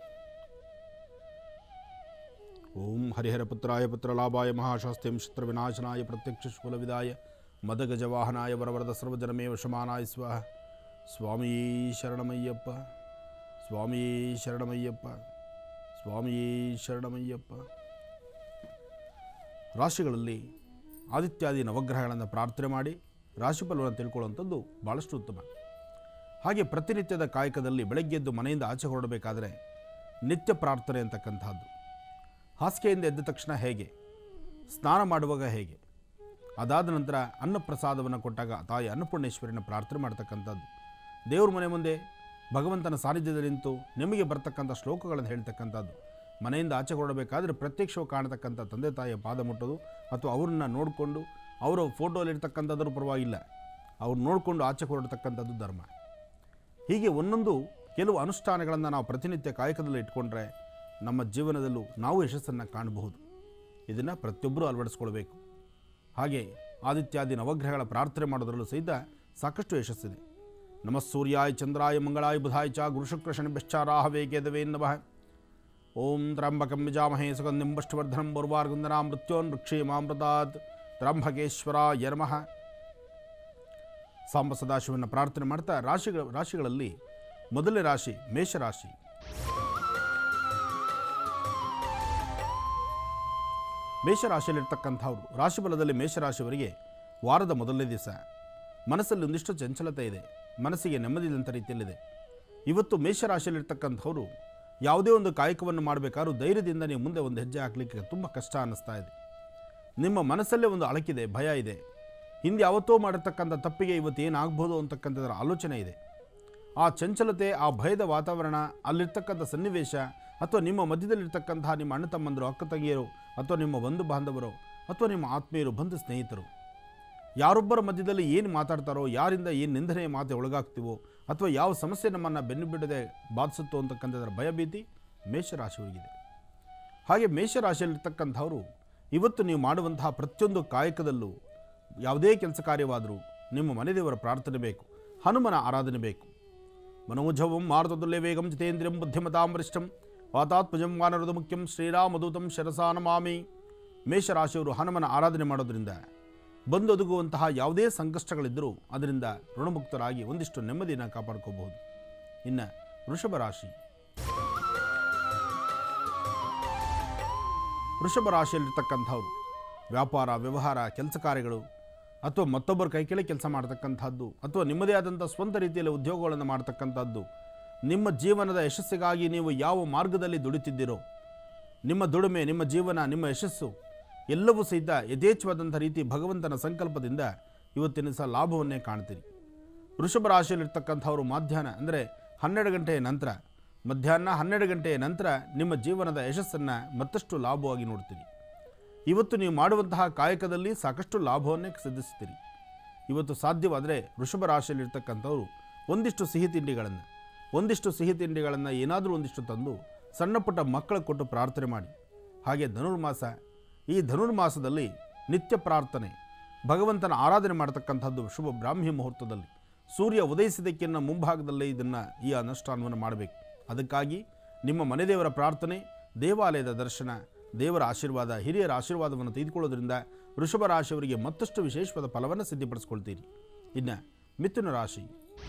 ಓಂ ಹರಿಹರಪುತ್ರಾಯ ಪುತ್ರಲಾಭಾಯ ಮಹಾಶಾಸ್ತ್ಯಂ ಶತ್ರುವಿನಾಶನಾಯ ಪ್ರತ್ಯಕ್ಷ ಶೂಲವಿದಾಯ ಮದಗಜವಾಹನಾಯ ವರವರದ ಸರ್ವಜನಮೇ ವಶಮಾನಾಯ ಸ್ವಾಹ ಸ್ವಾಮೀ ಶರಣಮಯ್ಯಪ್ಪ ಸ್ವಾಮೀ ಶರಣಮಯ್ಯಪ್ಪ ಸ್ವಾಮೀ ಶರಣಮಯ್ಯಪ್ಪ ರಾಶಿಗಳಲ್ಲಿ ಆದಿತ್ಯಾದಿ ನವಗ್ರಹಗಳನ್ನು ಪ್ರಾರ್ಥನೆ ಮಾಡಿ ರಾಶಿಫಲವನ್ನು ತಿಳ್ಕೊಳ್ಳುವಂಥದ್ದು ಭಾಳಷ್ಟು ಉತ್ತಮ ಹಾಗೆ ಪ್ರತಿನಿತ್ಯದ ಕಾಯಕದಲ್ಲಿ ಬೆಳಗ್ಗೆದ್ದು ಮನೆಯಿಂದ ಆಚೆ ಹೊರಡಬೇಕಾದ್ರೆ ನಿತ್ಯ ಪ್ರಾರ್ಥನೆ ಅಂತಕ್ಕಂಥದ್ದು ಹಾಸಿಗೆಯಿಂದ ಎದ್ದ ತಕ್ಷಣ ಹೇಗೆ ಸ್ನಾನ ಮಾಡುವಾಗ ಹೇಗೆ ಅದಾದ ನಂತರ ಅನ್ನಪ್ರಸಾದವನ್ನು ಕೊಟ್ಟಾಗ ತಾಯಿ ಅನ್ನಪೂರ್ಣೇಶ್ವರಿನ ಪ್ರಾರ್ಥನೆ ಮಾಡ್ತಕ್ಕಂಥದ್ದು ದೇವ್ರ ಮನೆ ಮುಂದೆ ಭಗವಂತನ ಸಾನ್ನಿಧ್ಯದಲ್ಲಿ ನಿಂತು ನಿಮಗೆ ಬರ್ತಕ್ಕಂಥ ಶ್ಲೋಕಗಳನ್ನು ಹೇಳ್ತಕ್ಕಂಥದ್ದು ಮನೆಯಿಂದ ಆಚೆ ಹೊರಡಬೇಕಾದ್ರೆ ಪ್ರತ್ಯಕ್ಷವಾಗಿ ಕಾಣತಕ್ಕಂಥ ತಂದೆ ತಾಯಿಯ ಪಾದ ಮುಟ್ಟೋದು ಅಥವಾ ಅವ್ರನ್ನ ನೋಡಿಕೊಂಡು ಅವರ ಫೋಟೋಲಿರ್ತಕ್ಕಂಥದ್ರ ಪರವಾಗಿಲ್ಲ ಅವ್ರು ನೋಡಿಕೊಂಡು ಆಚೆ ಹೊರಡ್ತಕ್ಕಂಥದ್ದು ಧರ್ಮ ಹೀಗೆ ಒಂದೊಂದು ಕೆಲವು ಅನುಷ್ಠಾನಗಳನ್ನು ನಾವು ಪ್ರತಿನಿತ್ಯ ಕಾಯಕದಲ್ಲಿ ಇಟ್ಕೊಂಡ್ರೆ ನಮ್ಮ ಜೀವನದಲ್ಲೂ ನಾವು ಯಶಸ್ಸನ್ನು ಕಾಣಬಹುದು ಇದನ್ನು ಪ್ರತಿಯೊಬ್ಬರೂ ಅಳವಡಿಸ್ಕೊಳ್ಬೇಕು ಹಾಗೆ ಆದಿತ್ಯಾದಿ ನವಗ್ರಹಗಳ ಪ್ರಾರ್ಥನೆ ಮಾಡೋದ್ರಲ್ಲೂ ಸಹಿತ ಸಾಕಷ್ಟು ಯಶಸ್ಸಿದೆ ನಮಃ ಸೂರ್ಯಾಯ ಚಂದ್ರಾಯ ಮಂಗಳಾಯ ಬುಧಾಯ ಚ ಗುರುಶುಕ್ರ ಶನಿಶ್ಚಾರಾಹ ವೇಗೇದವೇ ನಮಃ ಓಂ ತ್ರಂಬಕಂ ವಿಜಾಮಹೇ ಸುಗಂಧಿಂ ಪುಷ್ಟಿವರ್ಧನಂ ಬುರ್ವಾರ್ಗುಂದನಾ ಮೃತ್ಯೋನ್ ವೃಕ್ಷೇ ಮಾಮೃತಾತ್ ತ್ರಂಬಕೇಶ್ವರಾಯ ನಮಃ ಸಾಂಬ ಸದಾಶಿವನ ಪ್ರಾರ್ಥನೆ ಮಾಡ್ತಾ ರಾಶಿಗಳ ರಾಶಿಗಳಲ್ಲಿ ಮೊದಲನೇ ರಾಶಿ ಮೇಷರಾಶಿ ಮೇಷರಾಶಿಯಲ್ಲಿರ್ತಕ್ಕಂಥವ್ರು ರಾಶಿಫಲದಲ್ಲಿ ಮೇಷರಾಶಿಯವರಿಗೆ ವಾರದ ಮೊದಲನೇ ದಿವಸ ಮನಸ್ಸಲ್ಲಿ ಒಂದಿಷ್ಟು ಚಂಚಲತೆ ಇದೆ ಮನಸ್ಸಿಗೆ ನೆಮ್ಮದಿ ಇಲ್ಲಂಥ ರೀತಿಯಲ್ಲಿದೆ ಇವತ್ತು ಮೇಷರಾಶಿಯಲ್ಲಿರ್ತಕ್ಕಂಥವ್ರು ಯಾವುದೇ ಒಂದು ಕಾಯಕವನ್ನು ಮಾಡಬೇಕಾದ್ರೂ ಧೈರ್ಯದಿಂದ ನೀವು ಮುಂದೆ ಒಂದು ಹೆಜ್ಜೆ ಹಾಕಲಿಕ್ಕೆ ತುಂಬ ಕಷ್ಟ ಅನ್ನಿಸ್ತಾ ಇದೆ ನಿಮ್ಮ ಮನಸ್ಸಲ್ಲೇ ಒಂದು ಅಳಕಿದೆ ಭಯ ಇದೆ ಹಿಂದೆ ಯಾವತ್ತೋ ಮಾಡಿರ್ತಕ್ಕಂಥ ತಪ್ಪಿಗೆ ಇವತ್ತು ಏನಾಗ್ಬೋದು ಅಂತಕ್ಕಂಥದ್ರ ಆಲೋಚನೆ ಇದೆ ಆ ಚಂಚಲತೆ ಆ ಭಯದ ವಾತಾವರಣ ಅಲ್ಲಿರ್ತಕ್ಕಂಥ ಸನ್ನಿವೇಶ ಅಥವಾ ನಿಮ್ಮ ಮಧ್ಯದಲ್ಲಿರ್ತಕ್ಕಂತಹ ನಿಮ್ಮ ಅಣ್ಣ ತಮ್ಮಂದರು ಅಕ್ಕ ತಂಗಿಯರು ಅಥವಾ ನಿಮ್ಮ ಬಂಧು ಬಾಂಧವರು ಅಥವಾ ನಿಮ್ಮ ಆತ್ಮೀಯರು ಬಂಧು ಸ್ನೇಹಿತರು ಯಾರೊಬ್ಬರ ಮಧ್ಯದಲ್ಲಿ ಏನು ಮಾತಾಡ್ತಾರೋ ಯಾರಿಂದ ಏನು ನಿಂದನೆ ಮಾತೆ ಒಳಗಾಗ್ತೀವೋ ಅಥವಾ ಯಾವ ಸಮಸ್ಯೆ ನಮ್ಮನ್ನು ಬೆನ್ನು ಬಿಡದೆ ಬಾಧಿಸುತ್ತೋ ಅಂತಕ್ಕಂಥದ್ರ ಭಯಭೀತಿ ಮೇಷರಾಶಿಯವರಿಗಿದೆ ಹಾಗೆ ಮೇಷರಾಶಿಯಲ್ಲಿರ್ತಕ್ಕಂಥವರು ಇವತ್ತು ನೀವು ಮಾಡುವಂತಹ ಪ್ರತಿಯೊಂದು ಕಾಯಕದಲ್ಲೂ ಯಾವುದೇ ಕೆಲಸ ಕಾರ್ಯವಾದರೂ ನಿಮ್ಮ ಮನೆದೇವರ ಪ್ರಾರ್ಥನೆ ಬೇಕು ಹನುಮನ ಆರಾಧನೆ ಬೇಕು ಮನೋಜವಂ ಮಾರುತದುಲ್ಯ ವೇಗಂ ಜಿತೇಂದ್ರಿಯಂ ಬುದ್ಧಿಮತಾಂ ವರಿಷ್ಠಂ ವಾತಾತ್ಮಜಂ ವಾನರದ ಮುಖ್ಯಂ ಶ್ರೀರಾಮದೂತಂ ಶರಸಾ ನಮಾಮಿ ಮೇಷರಾಶಿಯವರು ಹನುಮನ ಆರಾಧನೆ ಮಾಡೋದ್ರಿಂದ ಬಂದೊದಗುವಂತಹ ಯಾವುದೇ ಸಂಕಷ್ಟಗಳಿದ್ದರೂ ಅದರಿಂದ ಋಣಮುಕ್ತರಾಗಿ ಒಂದಿಷ್ಟು ನೆಮ್ಮದಿಯನ್ನು ಕಾಪಾಡ್ಕೋಬಹುದು ಇನ್ನು ವೃಷಭ ರಾಶಿ ವೃಷಭ ರಾಶಿಯಲ್ಲಿರ್ತಕ್ಕಂಥವ್ರು ವ್ಯಾಪಾರ ವ್ಯವಹಾರ ಕೆಲಸ ಕಾರ್ಯಗಳು ಅಥವಾ ಮತ್ತೊಬ್ಬರ ಕೈ ಕೆಳಗೆ ಕೆಲಸ ಮಾಡ್ತಕ್ಕಂಥದ್ದು ಅಥವಾ ನಿಮ್ಮದೇ ಆದಂಥ ಸ್ವಂತ ರೀತಿಯಲ್ಲಿ ಉದ್ಯೋಗಗಳನ್ನು ಮಾಡ್ತಕ್ಕಂಥದ್ದು ನಿಮ್ಮ ಜೀವನದ ಯಶಸ್ಸಿಗಾಗಿ ನೀವು ಯಾವ ಮಾರ್ಗದಲ್ಲಿ ದುಡಿತಿದ್ದೀರೋ ನಿಮ್ಮ ದುಡಿಮೆ ನಿಮ್ಮ ಜೀವನ ನಿಮ್ಮ ಯಶಸ್ಸು ಎಲ್ಲವೂ ಸಹಿತ ಯಥೇಚ್ಛವಾದಂಥ ರೀತಿ ಭಗವಂತನ ಸಂಕಲ್ಪದಿಂದ ಇವತ್ತಿನ ಸಹ ಲಾಭವನ್ನೇ ಕಾಣ್ತೀರಿ ವೃಷಭ ರಾಶಿಯಲ್ಲಿರ್ತಕ್ಕಂಥವ್ರು ಮಧ್ಯಾಹ್ನ ಅಂದರೆ ಹನ್ನೆರಡು ಗಂಟೆಯ ನಂತರ ಮಧ್ಯಾಹ್ನ ಹನ್ನೆರಡು ಗಂಟೆಯ ನಂತರ ನಿಮ್ಮ ಜೀವನದ ಯಶಸ್ಸನ್ನು ಮತ್ತಷ್ಟು ಲಾಭವಾಗಿ ನೋಡ್ತೀರಿ ಇವತ್ತು ನೀವು ಮಾಡುವಂತಹ ಕಾಯಕದಲ್ಲಿ ಸಾಕಷ್ಟು ಲಾಭವನ್ನೇ ಸಿದ್ಧಿಸ್ತೀರಿ ಇವತ್ತು ಸಾಧ್ಯವಾದರೆ ವೃಷಭ ರಾಶಿಯಲ್ಲಿರ್ತಕ್ಕಂಥವ್ರು ಒಂದಿಷ್ಟು ಸಿಹಿ ತಿಂಡಿಗಳನ್ನು ಒಂದಿಷ್ಟು ಸಿಹಿ ತಿಂಡಿಗಳನ್ನು ಏನಾದರೂ ಒಂದಿಷ್ಟು ತಂದು ಸಣ್ಣ ಪುಟ್ಟ ಮಕ್ಕಳ ಕೊಟ್ಟು ಪ್ರಾರ್ಥನೆ ಮಾಡಿ ಹಾಗೆ ಧನುರ್ಮಾಸ ಈ ಧನುರ್ಮಾಸದಲ್ಲಿ ನಿತ್ಯ ಪ್ರಾರ್ಥನೆ ಭಗವಂತನ ಆರಾಧನೆ ಮಾಡತಕ್ಕಂಥದ್ದು ಶುಭ ಬ್ರಾಹ್ಮಿ ಮುಹೂರ್ತದಲ್ಲಿ ಸೂರ್ಯ ಉದಯಿಸಿದಕ್ಕಿನ್ನ ಮುಂಭಾಗದಲ್ಲೇ ಇದನ್ನು ಈ ಅನುಷ್ಠಾನವನ್ನು ಮಾಡಬೇಕು ಅದಕ್ಕಾಗಿ ನಿಮ್ಮ ಮನೆದೇವರ ಪ್ರಾರ್ಥನೆ ದೇವಾಲಯದ ದರ್ಶನ ದೇವರ ಆಶೀರ್ವಾದ ಹಿರಿಯರ ಆಶೀರ್ವಾದವನ್ನು ತೆಗೆದುಕೊಳ್ಳೋದ್ರಿಂದ ವೃಷಭ ರಾಶಿಯವರಿಗೆ ಮತ್ತಷ್ಟು ವಿಶೇಷವಾದ ಫಲವನ್ನು ಸಿದ್ಧಪಡಿಸ್ಕೊಳ್ತೀರಿ ಇನ್ನು ಮಿಥುನ ರಾಶಿ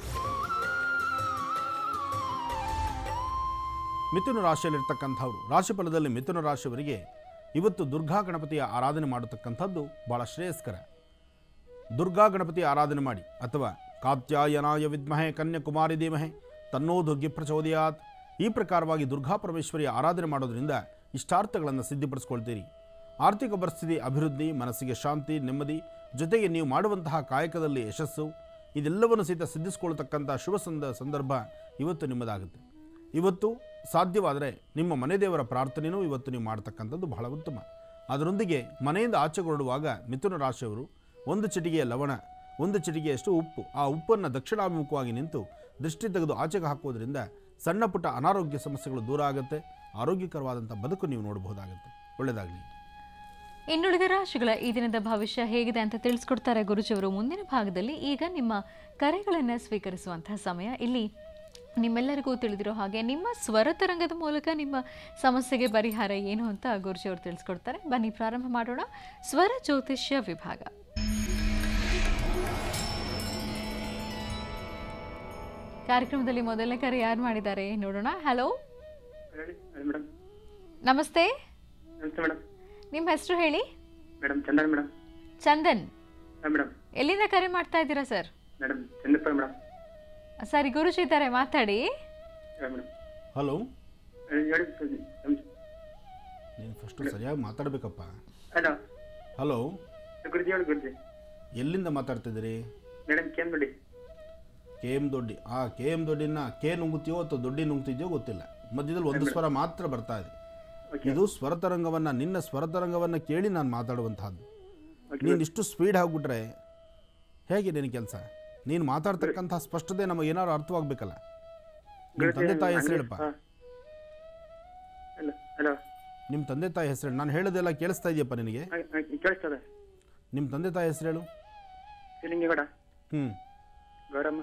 ಮಿಥುನ ರಾಶಿಯಲ್ಲಿರ್ತಕ್ಕಂಥವ್ರು ರಾಶಿಫಲದಲ್ಲಿ ಮಿಥುನ ರಾಶಿಯವರಿಗೆ ಇವತ್ತು ದುರ್ಗಾ ಗಣಪತಿಯ ಆರಾಧನೆ ಮಾಡತಕ್ಕಂಥದ್ದು ಭಾಳ ಶ್ರೇಯಸ್ಕರ ದುರ್ಗಾ ಗಣಪತಿ ಆರಾಧನೆ ಮಾಡಿ ಅಥವಾ ಕಾತ್ಯಾಯನಾಯ ವಿದ್ಮಹೆ ಕನ್ಯಾಕುಮಾರಿ ಧೀಮಹೆ ತನ್ನೋ ದುರ್ಗಿ ಪ್ರಚೋದಯಾತ್ ಈ ಪ್ರಕಾರವಾಗಿ ದುರ್ಗಾ ಪರಮೇಶ್ವರಿಯ ಆರಾಧನೆ ಮಾಡೋದ್ರಿಂದ ಇಷ್ಟಾರ್ಥಗಳನ್ನು ಸಿದ್ಧಿಪಡಿಸ್ಕೊಳ್ತೀರಿ ಆರ್ಥಿಕ ಪರಿಸ್ಥಿತಿ ಅಭಿವೃದ್ಧಿ ಮನಸ್ಸಿಗೆ ಶಾಂತಿ ನೆಮ್ಮದಿ ಜೊತೆಗೆ ನೀವು ಮಾಡುವಂತಹ ಕಾಯಕದಲ್ಲಿ ಯಶಸ್ಸು ಇದೆಲ್ಲವನ್ನು ಸಹಿತ ಸಿದ್ಧಿಸ್ಕೊಳ್ತಕ್ಕಂಥ ಶುಭ ಸಂದ ಸಂದರ್ಭ ಇವತ್ತು ನಿಮ್ಮದಾಗುತ್ತೆ ಇವತ್ತು ಸಾಧ್ಯವಾದರೆ ನಿಮ್ಮ ಮನೆ ದೇವರ ಪ್ರಾರ್ಥನೆಯೂ ಇವತ್ತು ನೀವು ಮಾಡ್ತಕ್ಕಂಥದ್ದು ಬಹಳ ಉತ್ತಮ ಅದರೊಂದಿಗೆ ಮನೆಯಿಂದ ಆಚೆ ಹೊರಡುವಾಗ ಮಿಥುನ ರಾಶಿಯವರು ಒಂದು ಚಿಟಿಗೆಯ ಲವಣ ಒಂದು ಚಿಟಿಗೆಯಷ್ಟು ಉಪ್ಪು ಆ ಉಪ್ಪನ್ನು ದಕ್ಷಿಣಾಭಿಮುಖವಾಗಿ ನಿಂತು ದೃಷ್ಟಿ ತೆಗೆದು ಆಚೆಗೆ ಹಾಕೋದ್ರಿಂದ ಸಣ್ಣ ಪುಟ್ಟ ಅನಾರೋಗ್ಯ ಸಮಸ್ಯೆಗಳು ದೂರ ಆಗುತ್ತೆ ಆರೋಗ್ಯಕರವಾದಂಥ ಬದುಕು ನೀವು ನೋಡಬಹುದಾಗುತ್ತೆ ಒಳ್ಳೆಯದಾಗಲಿ ಇನ್ನುಳಿದ ರಾಶಿಗಳ ಈ ದಿನದ ಭವಿಷ್ಯ ಹೇಗಿದೆ ಅಂತ ತಿಳಿಸ್ಕೊಡ್ತಾರೆ ಗುರುಜಿಯವರು ಮುಂದಿನ ಭಾಗದಲ್ಲಿ ಈಗ ನಿಮ್ಮ ಕರೆಗಳನ್ನು ಸ್ವೀಕರಿಸುವಂತಹ ಸಮಯ ಇಲ್ಲಿ ನಿಮ್ಮೆಲ್ಲರಿಗೂ ತಿಳಿದಿರೋ ಹಾಗೆ ನಿಮ್ಮ ಸ್ವರ ತರಂಗದ ಮೂಲಕ ನಿಮ್ಮ ಸಮಸ್ಯೆಗೆ ಪರಿಹಾರ ಏನು ಅಂತ ಗುರುಜಿಯವರು ತಿಳಿಸ್ಕೊಡ್ತಾರೆ ಬನ್ನಿ ಪ್ರಾರಂಭ ಮಾಡೋಣ ಸ್ವರ ಜ್ಯೋತಿಷ್ಯ ವಿಭಾಗ ಕಾರ್ಯಕ್ರಮದಲ್ಲಿ ಮೊದಲನೇ ಕರೆ ಯಾರು ಮಾಡಿದ್ದಾರೆ ನೋಡೋಣ ಹಲೋ ಹೇಳಿ ಮೇಡಮ್ ನಮಸ್ತೆ ನಮಸ್ತೆ ಮೇಡಮ್ ನಿಮ್ಮ ಹೆಸರು ಹೇಳಿ ಮೇಡಮ್ ಚಂದನ್ ಮೇಡಮ್ ಚಂದನ್ ಹಾಂ ಮೇಡಮ್ ಎಲ್ಲಿಂದ ಕರೆ ಮಾಡ್ತಾ ಇದ್ದೀರಾ ಸರ್ ಮೇಡಮ್ ಚಂದಪ್ಪ ಮೇಡಮ್ ಸರಿ ಗುರುಜಿ ಇದ್ದಾರೆ ಮಾತಾಡಿ ಹಾಂ ಮೇಡಮ್ ಹಲೋ ಹೇಳಿ ನಮಸ್ ನೀನು ಫಸ್ಟು ಸರಿಯಾಗಿ ಮಾತಾಡಬೇಕಪ್ಪ ಹಲೋ ಹಲೋ ಗುರುಜಿ ಹೇಳಿ ಗುರುಜಿ ಎಲ್ಲಿಂದ ಮಾತಾಡ್ತಿದ್ದೀರಿ ಮೇಡಮ್ ಕೇಮ್ ನೋಡಿ ಕೆ ಎಮ್ ದೊಡ್ಡಿ ಆ ಕೆ ಎಮ್ ದೊಡ್ಡಿನ ಕೆ ನುಂಗುತ್ತೀಯೋ ಅಥವಾ ದೊಡ್ಡಿ ನುಂಗ್ತಿದ್ಯೋ ಗೊತ್ತಿಲ್ಲ ಮಧ್ಯದಲ್ಲಿ ಒಂದು ಸ್ವರ ಮಾತ್ರ ಬರ್ತಾ ಇದೆ ಓಕೆ ಇದು ಸ್ವರತರಂಗವನ್ನು ನಿನ್ನ ಸ್ವರತರಂಗವನ್ನು ಕೇಳಿ ನಾನು ಮಾತಾಡುವಂತಹದ್ದು ಓಕೆ ನೀನು ಇಷ್ಟು ಸ್ಪೀಡ್ ಆಗಿಬಿಟ್ರೆ ಹೇಗೆ ನಿನ್ನ ಕೆಲಸ ನೀನು ಮಾತಾಡ್ತಕ್ಕಂಥ ಸ್ಪಷ್ಟತೆ ನಮಗೆ ಏನಾದ್ರು ಅರ್ಥವಾಗಬೇಕಲ್ಲ ನಿಮ್ಮ ತಂದೆ ತಾಯಿ ಹೆಸರು ಹೇಳಪ್ಪ ಹಾಂ ಹಲೋ ಹಲೋ ನಿಮ್ಮ ತಂದೆ ತಾಯಿ ಹೆಸರು ಹೇಳು ನಾನು ಹೇಳೋದೆಲ್ಲ ಕೇಳಿಸ್ತಾ ಇದೆಯಪ್ಪ ನಿನಗೆ ಕೇಳಿಸ್ತದೆ ನಿಮ್ಮ ತಂದೆ ತಾಯಿ ಹೆಸರು ಹೇಳು ಶಿಲಿಂಗೇಗೌಡ ಹ್ಞೂ ಗೌರಮ್ಮ